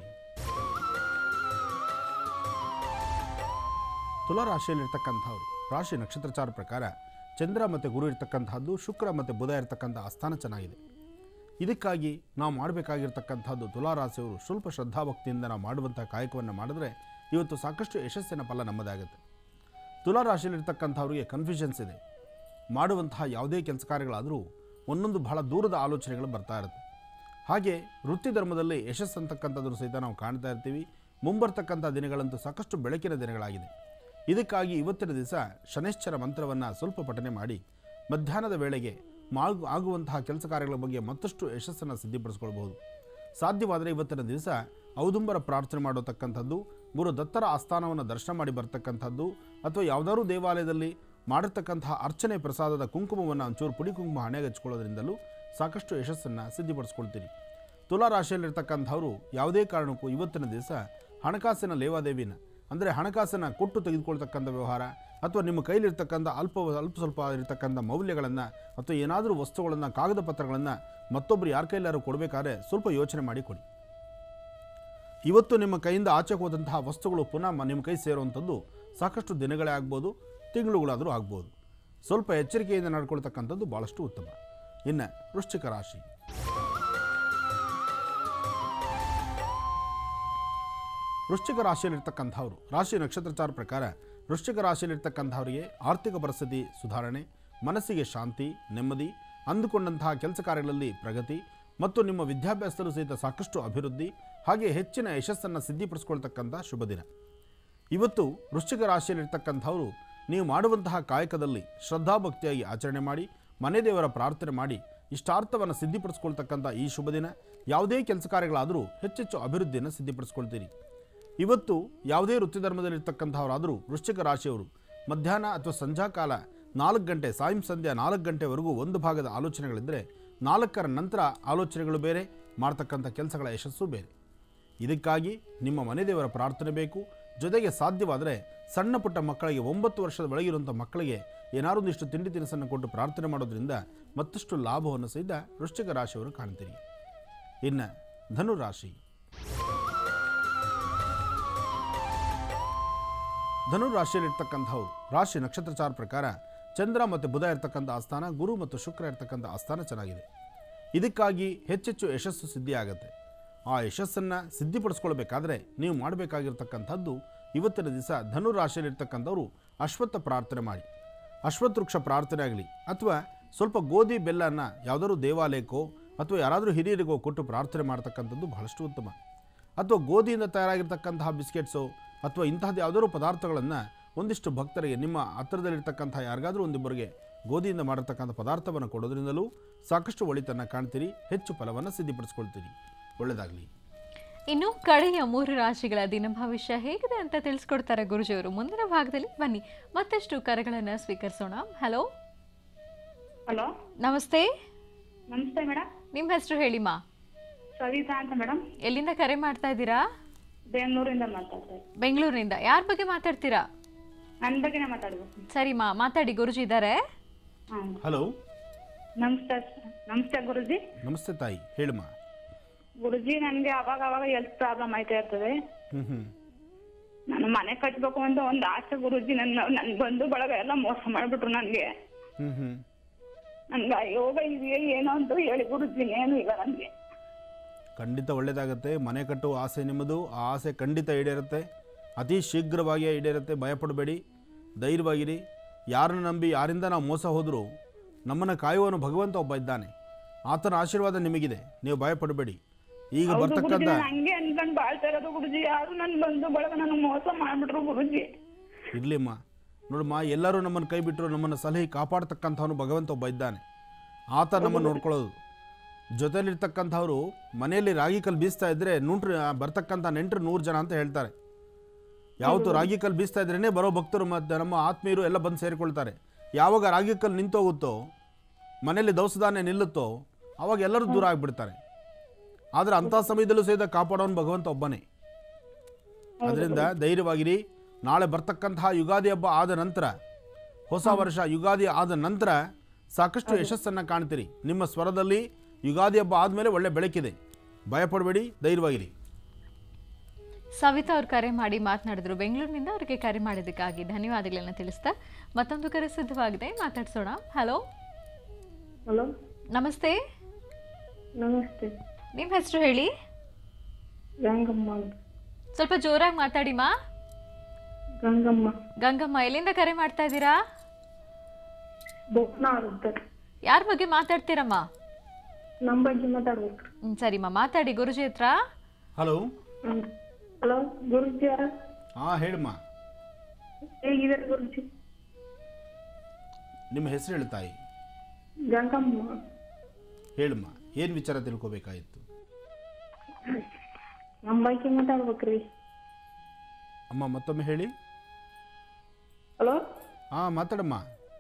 ತುಲಾರಾಶಿಯಲ್ಲಿರ್ತಕ್ಕಂಥವ್ರು ರಾಶಿ ನಕ್ಷತ್ರಚಾರ ಪ್ರಕಾರ ಚಂದ್ರ ಮತ್ತು ಗುರು ಇರ್ತಕ್ಕಂಥದ್ದು ಶುಕ್ರ ಮತ್ತು ಬುಧ ಇರ್ತಕ್ಕಂಥ ಆಸ್ಥಾನ ಚೆನ್ನಾಗಿದೆ ಇದಕ್ಕಾಗಿ ನಾವು ಮಾಡಬೇಕಾಗಿರ್ತಕ್ಕಂಥದ್ದು ತುಲಾರಾಶಿಯವರು ಸ್ವಲ್ಪ ಶ್ರದ್ಧಾಭಕ್ತಿಯಿಂದ ನಾವು ಮಾಡುವಂಥ ಕಾಯಕವನ್ನು ಮಾಡಿದ್ರೆ ಇವತ್ತು ಸಾಕಷ್ಟು ಯಶಸ್ಸಿನ ಫಲ ನಮ್ಮದಾಗುತ್ತೆ ತುಲಾರಾಶಿಯಲ್ಲಿರ್ತಕ್ಕಂಥವ್ರಿಗೆ ಕನ್ಫ್ಯೂಷನ್ಸ್ ಇದೆ ಮಾಡುವಂತಹ ಯಾವುದೇ ಕೆಲಸ ಕಾರ್ಯಗಳಾದರೂ ಒಂದೊಂದು ಬಹಳ ದೂರದ ಆಲೋಚನೆಗಳು ಬರ್ತಾ ಇರುತ್ತೆ ಹಾಗೆ ವೃತ್ತಿ ಧರ್ಮದಲ್ಲಿ ಯಶಸ್ಸು ಅಂತಕ್ಕಂಥದ್ದು ಸಹಿತ ನಾವು ಕಾಣ್ತಾ ಇರ್ತೀವಿ ಮುಂಬರ್ತಕ್ಕಂಥ ದಿನಗಳಂತೂ ಸಾಕಷ್ಟು ಬೆಳಕಿನ ದಿನಗಳಾಗಿದೆ ಇದಕ್ಕಾಗಿ ಇವತ್ತಿನ ದಿವಸ ಶನೈಶ್ಚರ ಮಂತ್ರವನ್ನು ಸ್ವಲ್ಪ ಪಠನೆ ಮಾಡಿ ಮಧ್ಯಾಹ್ನದ ವೇಳೆಗೆ ಮಾಗು ಆಗುವಂತಹ ಕೆಲಸ ಕಾರ್ಯಗಳ ಬಗ್ಗೆ ಮತ್ತಷ್ಟು ಯಶಸ್ಸನ್ನು ಸಿದ್ಧಿಪಡಿಸ್ಕೊಳ್ಬಹುದು ಸಾಧ್ಯವಾದರೆ ಇವತ್ತಿನ ದಿವಸ ಔದುಂಬರ ಪ್ರಾರ್ಥನೆ ಮಾಡತಕ್ಕಂಥದ್ದು ಗುರು ದತ್ತರ ಆಸ್ಥಾನವನ್ನು ದರ್ಶನ ಮಾಡಿ ಬರ್ತಕ್ಕಂಥದ್ದು ಅಥವಾ ಯಾವುದಾದ್ರೂ ದೇವಾಲಯದಲ್ಲಿ ಮಾಡಿರ್ತಕ್ಕಂತಹ ಅರ್ಚನೆ ಪ್ರಸಾದದ ಕುಂಕುಮವನ್ನು ಒಂಚೂರು ಪುಡಿ ಕುಂಕುಮ ಹಣೆಗೆ ಹಚ್ಕೊಳ್ಳೋದ್ರಿಂದಲೂ ಸಾಕಷ್ಟು ಯಶಸ್ಸನ್ನು ಸಿದ್ಧಿಪಡಿಸ್ಕೊಳ್ತೀರಿ ತುಲಾ ರಾಶಿಯಲ್ಲಿರ್ತಕ್ಕಂಥವರು ಯಾವುದೇ ಕಾರಣಕ್ಕೂ ಇವತ್ತಿನ ದಿವಸ ಹಣಕಾಸಿನ ಲೇವಾದೇವಿನ ಅಂದರೆ ಹಣಕಾಸನ್ನ ಕೊಟ್ಟು ತೆಗೆದುಕೊಳ್ತಕ್ಕಂಥ ವ್ಯವಹಾರ ಅಥವಾ ನಿಮ್ಮ ಕೈಲಿರ್ತಕ್ಕಂಥ ಅಲ್ಪ ಅಲ್ಪ ಸ್ವಲ್ಪ ಇರತಕ್ಕಂಥ ಮೌಲ್ಯಗಳನ್ನು ಅಥವಾ ಏನಾದರೂ ವಸ್ತುಗಳನ್ನು ಕಾಗದ ಪತ್ರಗಳನ್ನು ಮತ್ತೊಬ್ಬರು ಯಾರ ಕೈಲಾರು ಕೊಡಬೇಕಾದ್ರೆ ಸ್ವಲ್ಪ ಯೋಚನೆ ಮಾಡಿ ಕೊಡಿ ಇವತ್ತು ನಿಮ್ಮ ಕೈಯಿಂದ ಆಚೆ ಹೋದಂತಹ ವಸ್ತುಗಳು ಪುನಃ ಮ- ನಿಮ್ಮ ಕೈ ಸೇರುವಂಥದ್ದು ಸಾಕಷ್ಟು ದಿನಗಳೇ ಆಗ್ಬೋದು ತಿಂಗಳುಗಳಾದರೂ ಆಗ್ಬೋದು ಸ್ವಲ್ಪ ಎಚ್ಚರಿಕೆಯಿಂದ ನಡ್ಕೊಳ್ತಕ್ಕಂಥದ್ದು ಭಾಳಷ್ಟು ಉತ್ತಮ ಇನ್ನು ವೃಶ್ಚಿಕ ರಾಶಿ ವೃಶ್ಚಿಕ ರಾಶಿಯಲ್ಲಿರ್ತಕ್ಕಂಥವ್ರು ರಾಶಿ ನಕ್ಷತ್ರಚಾರ ಪ್ರಕಾರ ವೃಶ್ಚಿಕ ರಾಶಿಯಲ್ಲಿರ್ತಕ್ಕಂಥವರಿಗೆ ಆರ್ಥಿಕ ಪರಿಸ್ಥಿತಿ ಸುಧಾರಣೆ ಮನಸ್ಸಿಗೆ ಶಾಂತಿ ನೆಮ್ಮದಿ ಅಂದುಕೊಂಡಂತಹ ಕೆಲಸ ಕಾರ್ಯಗಳಲ್ಲಿ ಪ್ರಗತಿ ಮತ್ತು ನಿಮ್ಮ ವಿದ್ಯಾಭ್ಯಾಸದಲ್ಲೂ ಸಹಿತ ಸಾಕಷ್ಟು ಅಭಿವೃದ್ಧಿ ಹಾಗೆ ಹೆಚ್ಚಿನ ಯಶಸ್ಸನ್ನು ಸಿದ್ಧಿಪಡಿಸ್ಕೊಳ್ತಕ್ಕಂಥ ಶುಭ ದಿನ ಇವತ್ತು ವೃಶ್ಚಿಕ ರಾಶಿಯಲ್ಲಿರ್ತಕ್ಕಂಥವರು ನೀವು ಮಾಡುವಂತಹ ಕಾಯಕದಲ್ಲಿ ಶ್ರದ್ಧಾಭಕ್ತಿಯಾಗಿ ಆಚರಣೆ ಮಾಡಿ ಮನೆ ದೇವರ ಪ್ರಾರ್ಥನೆ ಮಾಡಿ ಇಷ್ಟಾರ್ಥವನ್ನು ಸಿದ್ಧಿಪಡಿಸ್ಕೊಳ್ತಕ್ಕಂಥ ಈ ಶುಭ ದಿನ ಯಾವುದೇ ಕೆಲಸ ಕಾರ್ಯಗಳಾದರೂ ಹೆಚ್ಚೆಚ್ಚು ಅಭಿವೃದ್ಧಿಯನ್ನು ಸಿದ್ಧಿಪಡಿಸ್ಕೊಳ್ತೀರಿ ಇವತ್ತು ಯಾವುದೇ ವೃತ್ತಿ ಧರ್ಮದಲ್ಲಿರ್ತಕ್ಕಂಥವರಾದರೂ ವೃಶ್ಚಿಕ ರಾಶಿಯವರು ಮಧ್ಯಾಹ್ನ ಅಥವಾ ಸಂಧ್ಯಾಕಾಲ ನಾಲ್ಕು ಗಂಟೆ ಸಾಯಂ ಸಂಧ್ಯಾ ನಾಲ್ಕು ಗಂಟೆವರೆಗೂ ಒಂದು ಭಾಗದ ಆಲೋಚನೆಗಳಿದ್ದರೆ ನಾಲ್ಕರ ನಂತರ ಆಲೋಚನೆಗಳು ಬೇರೆ ಮಾಡ್ತಕ್ಕಂಥ ಕೆಲಸಗಳ ಯಶಸ್ಸು ಬೇರೆ ಇದಕ್ಕಾಗಿ ನಿಮ್ಮ ಮನೆ ದೇವರ ಪ್ರಾರ್ಥನೆ ಬೇಕು ಜೊತೆಗೆ ಸಾಧ್ಯವಾದರೆ ಸಣ್ಣ ಪುಟ್ಟ ಮಕ್ಕಳಿಗೆ ಒಂಬತ್ತು ವರ್ಷದ ಒಳಗಿರುವಂಥ ಮಕ್ಕಳಿಗೆ ಏನಾರು ಒಂದಿಷ್ಟು ತಿಂಡಿ ತಿನಿಸನ್ನು ಕೊಟ್ಟು ಪ್ರಾರ್ಥನೆ ಮಾಡೋದ್ರಿಂದ ಮತ್ತಷ್ಟು ಲಾಭವನ್ನು ಸಹಿತ ವೃಶ್ಚಿಕ ರಾಶಿಯವರು ಕಾಣ್ತೀರಿ ಇನ್ನು ಧನು ರಾಶಿ ಧನು ರಾಶಿಯಲ್ಲಿರ್ತಕ್ಕಂಥವ್ರು ರಾಶಿ ನಕ್ಷತ್ರಚಾರ ಪ್ರಕಾರ ಚಂದ್ರ ಮತ್ತು ಬುಧ ಇರ್ತಕ್ಕಂಥ ಆಸ್ಥಾನ ಗುರು ಮತ್ತು ಶುಕ್ರ ಇರ್ತಕ್ಕಂಥ ಆಸ್ಥಾನ ಚೆನ್ನಾಗಿದೆ ಇದಕ್ಕಾಗಿ ಹೆಚ್ಚೆಚ್ಚು ಯಶಸ್ಸು ಸಿದ್ಧಿಯಾಗುತ್ತೆ ಆ ಯಶಸ್ಸನ್ನು ಸಿದ್ಧಿಪಡಿಸ್ಕೊಳ್ಬೇಕಾದ್ರೆ ನೀವು ಮಾಡಬೇಕಾಗಿರ್ತಕ್ಕಂಥದ್ದು ಇವತ್ತಿನ ದಿವಸ ಧನು ರಾಶಿಯಲ್ಲಿರ್ತಕ್ಕಂಥವ್ರು ಅಶ್ವತ್ಥ ಪ್ರಾರ್ಥನೆ ಮಾಡಿ ಅಶ್ವತ್ಥ ವೃಕ್ಷ ಪ್ರಾರ್ಥನೆ ಆಗಲಿ ಅಥವಾ ಸ್ವಲ್ಪ ಗೋಧಿ ಬೆಲ್ಲನ ಯಾವುದಾದ್ರೂ ದೇವಾಲಯಕ್ಕೋ ಅಥವಾ ಯಾರಾದರೂ ಹಿರಿಯರಿಗೋ ಕೊಟ್ಟು ಪ್ರಾರ್ಥನೆ ಮಾಡ್ತಕ್ಕಂಥದ್ದು ಬಹಳಷ್ಟು ಉತ್ತಮ ಅಥವಾ ಗೋಧಿಯಿಂದ ತಯಾರಾಗಿರ್ತಕ್ಕಂತಹ ಬಿಸ್ಕೆಟ್ಸು ಅಥವಾ ಇಂತಹದ್ದು ಯಾವುದಾದ್ರೂ ಪದಾರ್ಥಗಳನ್ನು ಒಂದಿಷ್ಟು ಭಕ್ತರಿಗೆ ನಿಮ್ಮ ಹತ್ತಿರದಲ್ಲಿರ್ತಕ್ಕಂಥ ಯಾರಿಗಾದರೂ ಒಂದಿಬ್ಬರಿಗೆ ಗೋಧಿಯಿಂದ ಮಾಡಿರ್ತಕ್ಕಂಥ ಪದಾರ್ಥವನ್ನು ಕೊಡೋದ್ರಿಂದಲೂ ಸಾಕಷ್ಟು ಒಳಿತನ್ನು ಕಾಣ್ತೀರಿ ಹೆಚ್ಚು ಫಲವನ್ನು ಸಿದ್ಧಿಪಡಿಸ್ಕೊಳ್ತೀರಿ ಒಳ್ಳೆಯದಾಗಲಿ ಇನ್ನು ಕಡೆಯ ಮೂರು ರಾಶಿಗಳ ದಿನ ಭವಿಷ್ಯ ಹೇಗಿದೆ ಅಂತ ತಿಳಿಸ್ಕೊಡ್ತಾರೆ ಗುರುಜಿಯವರು ಮುಂದಿನ ಭಾಗದಲ್ಲಿ ಬನ್ನಿ ಮತ್ತಷ್ಟು ಕರೆಗಳನ್ನು ಸ್ವೀಕರಿಸೋಣ ಹಲೋ ಹಲೋ ನಮಸ್ತೆ ನಮಸ್ತೆ ಮೇಡಮ್ ನಿಮ್ಮ ಹೆಸರು ಹೇಳಿಮಾ ಸವಿತಾ ಅಂತ ಮೇಡಮ್ ಎಲ್ಲಿಂದ ಕರೆ ಮಾಡ್ತಾ ಇದ್ದೀರಾ ಬೆಂಗಳೂರಿಂದ ಮಾತಾಡ್ತಾ ಇದ್ದೀನಿ ಬೆಂಗಳೂರಿನಿಂದ ಯಾರ ಬಗ್ಗೆ ಮಾತಾಡ್ತೀರಾ ನನ್ನ ಬಗ್ಗೆನೇ ಮಾತಾಡ್ಬೇಕು ಸರಿಮಾ ಮಾತಾಡಿ ಗುರುಜಿ ಇದ್ದಾರೆ ಹಾಂ ಹಲೋ ನಮಸ್ತೆ ನಮಸ್ತೆ ಗುರುಜಿ ನಮಸ್ತೆ ತಾಯಿ ಹೇಳಮ್ಮ ಗುರುಜಿ ನನಗೆ ಅವಾಗ ಅವಾಗ ಹೆಲ್ತ್ ಪ್ರಾಬ್ಲಮ್ ಆಯ್ತಾ ಇರ್ತದೆ ಹ್ಞೂ ಹ್ಞೂ ನಾನು ಮನೆ ಕಟ್ಬೇಕು ಅಂತ ಒಂದು ಆಸೆ ಗುರುಜಿ ನನ್ನ ನನ್ನ ಬಂಧು ಬಳಗ ಎಲ್ಲ ಮೋಸ ಮಾಡ್ಬಿಟ್ರು ನನಗೆ ಹ್ಞೂ ಹ್ಞೂ ನನ್ಗೆ ಯೋಗ ಇದೆಯಾ ಏನೋ ಅಂತ ಹೇಳಿ ಗುರುಜಿ ಏನು ಇಲ್ಲ ನನಗೆ ಖಂಡಿತ ಒಳ್ಳೆಯದಾಗುತ್ತೆ ಮನೆ ಕಟ್ಟುವ ಆಸೆ ನಿಮ್ಮದು ಆ ಆಸೆ ಖಂಡಿತ ಈಡೇರುತ್ತೆ ಅತಿ ಶೀಘ್ರವಾಗಿ ಈಡೇರುತ್ತೆ ಭಯಪಡಬೇಡಿ ಧೈರ್ಯವಾಗಿರಿ ಯಾರನ್ನ ನಂಬಿ ಯಾರಿಂದ ನಾವು ಮೋಸ ಹೋದರೂ ನಮ್ಮನ್ನು ಕಾಯುವನು ಭಗವಂತ ಒಬ್ಬ ಇದ್ದಾನೆ ಆತನ ಆಶೀರ್ವಾದ ನಿಮಗಿದೆ ನೀವು ಭಯಪಡಬೇಡಿ ಈಗ ಹೌದು ಗುರುಜಿ ಬರ್ತಕ್ಕಂಥ ನಾನು ಹಂಗೆ ಅನ್ಕೊಂಡ್ ಬಾಳ್ತಾ ಇರೋದು ಗುರುಜಿ ಯಾರು ನನ್ ಬಂಧು ಬಳಗ ನನಗೆ ಮೋಸ ಮಾಡ್ಬಿಟ್ರು ಗುರುಜಿ ಇರಲಿಮ್ಮ ನೋಡಮ್ಮ ಎಲ್ಲರೂ ನಮ್ಮನ್ನು ಕೈ ಬಿಟ್ಟರು ನಮ್ಮನ್ನು ಸಲಹೆ ಕಾಪಾಡ್ತಕ್ಕಂಥವನು ಭಗವಂತ ಒಬ್ಬ ಇದ್ದಾನೆ ಆತ ನಮ್ಮನ್ನು ನೋಡ್ಕೊಳ್ಳೋದು ಜೊತೆಲಿರ್ತಕ್ಕಂಥವ್ರು ಮನೆಯಲ್ಲಿ ರಾಗಿ ಕಲ್ಲು ಬೀಸ್ತಾ ಇದ್ದರೆ ನೂಟ್ರು ಬರ್ತಕ್ಕಂಥ ನೆಂಟರು ನೂರು ಜನ ಅಂತ ಹೇಳ್ತಾರೆ ಯಾವತ್ತು ರಾಗಿ ಕಲ್ಲು ಬೀಸ್ತಾ ಇದ್ರೇ ಬರೋ ಭಕ್ತರು ಮತ್ತು ನಮ್ಮ ಆತ್ಮೀಯರು ಎಲ್ಲ ಬಂದು ಸೇರಿಕೊಳ್ತಾರೆ ಯಾವಾಗ ರಾಗಿ ಕಲ್ಲು ನಿಂತೋಗುತ್ತೋ ಮನೆಯಲ್ಲಿ ದವಸಧಾನ್ಯ ನಿಲ್ಲುತ್ತೋ ಅವಾಗ ಎಲ್ಲರೂ ದೂರ ಆಗಿಬಿಡ್ತಾರೆ ಆದರೆ ಅಂಥ ಸಮಯದಲ್ಲೂ ಸಹಿತ ಕಾಪಾಡೋನು ಭಗವಂತ ಒಬ್ಬನೇ ಅದರಿಂದ ಧೈರ್ಯವಾಗಿರಿ ನಾಳೆ ಬರ್ತಕ್ಕಂತಹ ಯುಗಾದಿ ಹಬ್ಬ ಆದ ನಂತರ ಹೊಸ ವರ್ಷ ಯುಗಾದಿ ಆದ ನಂತರ ಸಾಕಷ್ಟು ಯಶಸ್ಸನ್ನು ಕಾಣ್ತೀರಿ ನಿಮ್ಮ ಸ್ವರದಲ್ಲಿ ಯುಗಾದಿ ಹಬ್ಬ ಆದಮೇಲೆ ಒಳ್ಳೆ ಬೆಳಕಿದೆ ಭಯಪಡಬೇಡಿ ಧೈರ್ಯವಾಗಿರಿ ಸವಿತಾ ಅವ್ರು ಕರೆ ಮಾಡಿ ಮಾತನಾಡಿದ್ರು ಬೆಂಗಳೂರಿನಿಂದ ಅವರಿಗೆ ಕರೆ ಮಾಡಿದ್ದಕ್ಕಾಗಿ ಧನ್ಯವಾದಗಳನ್ನ ತಿಳಿಸ್ತಾ ಮತ್ತೊಂದು ಕರೆ ಸಿದ್ಧವಾಗಿದೆ ಮಾತಾಡ್ಸೋಣ ಹಲೋ ಹಲೋ ನಮಸ್ತೆ ನಮಸ್ತೆ ನಿಮ್ಮ ಹೆಸರು ಹೇಳಿ ಗಂಗಮ್ಮ ಅಂತ ಸ್ವಲ್ಪ ಜೋರಾಗಿ ಮಾತಾಡಿ ಮಾ ಗಂಗಮ್ಮ ಗಂಗಮ್ಮ ಎಲ್ಲಿಂದ ಕರೆ ಮಾಡ್ತಾ ಇದ್ದೀರಾ ಬೋಕ್ನಾಡುತ್ತೆ ಯಾರ ಬಗ್ಗೆ ಮಾತಾಡ್ತೀರಮ್ಮ ನಮ್ಮ ಬಗ್ಗೆ ಮಾತಾಡ್ಬೇಕು ಹ್ಮ್, ಸರಿಮ್ಮ ಮಾತಾಡಿ ಗುರುಜಿ ಹತ್ರ ಹಲೋ ಹ್ಮ್ ಹಲೋ ಗುರುಜಿ ಯಾರ ಹಾಂ ಹೇಳಮ್ಮ ಹೇಗಿದ್ದಾರೆ ಗುರುಜಿ ನಿಮ್ಮ ಹೆಸರು ಹೇಳು ತಾಯಿ ಗಂಗಮ್ಮ ಹೇಳಮ್ಮ ಏನು ವಿಚಾರ ತಿಳ್ಕೊಬೇಕಾಯಿತು ನಮ್ಮ ಬಗ್ಗೆ ಮಾತಾಡ್ಬೇಕ್ರಿ ಅಮ್ಮ ಮತ್ತೊಮ್ಮೆ ಹೇಳಿ ಹಲೋ ಹಾಂ ಮಾತಾಡಮ್ಮ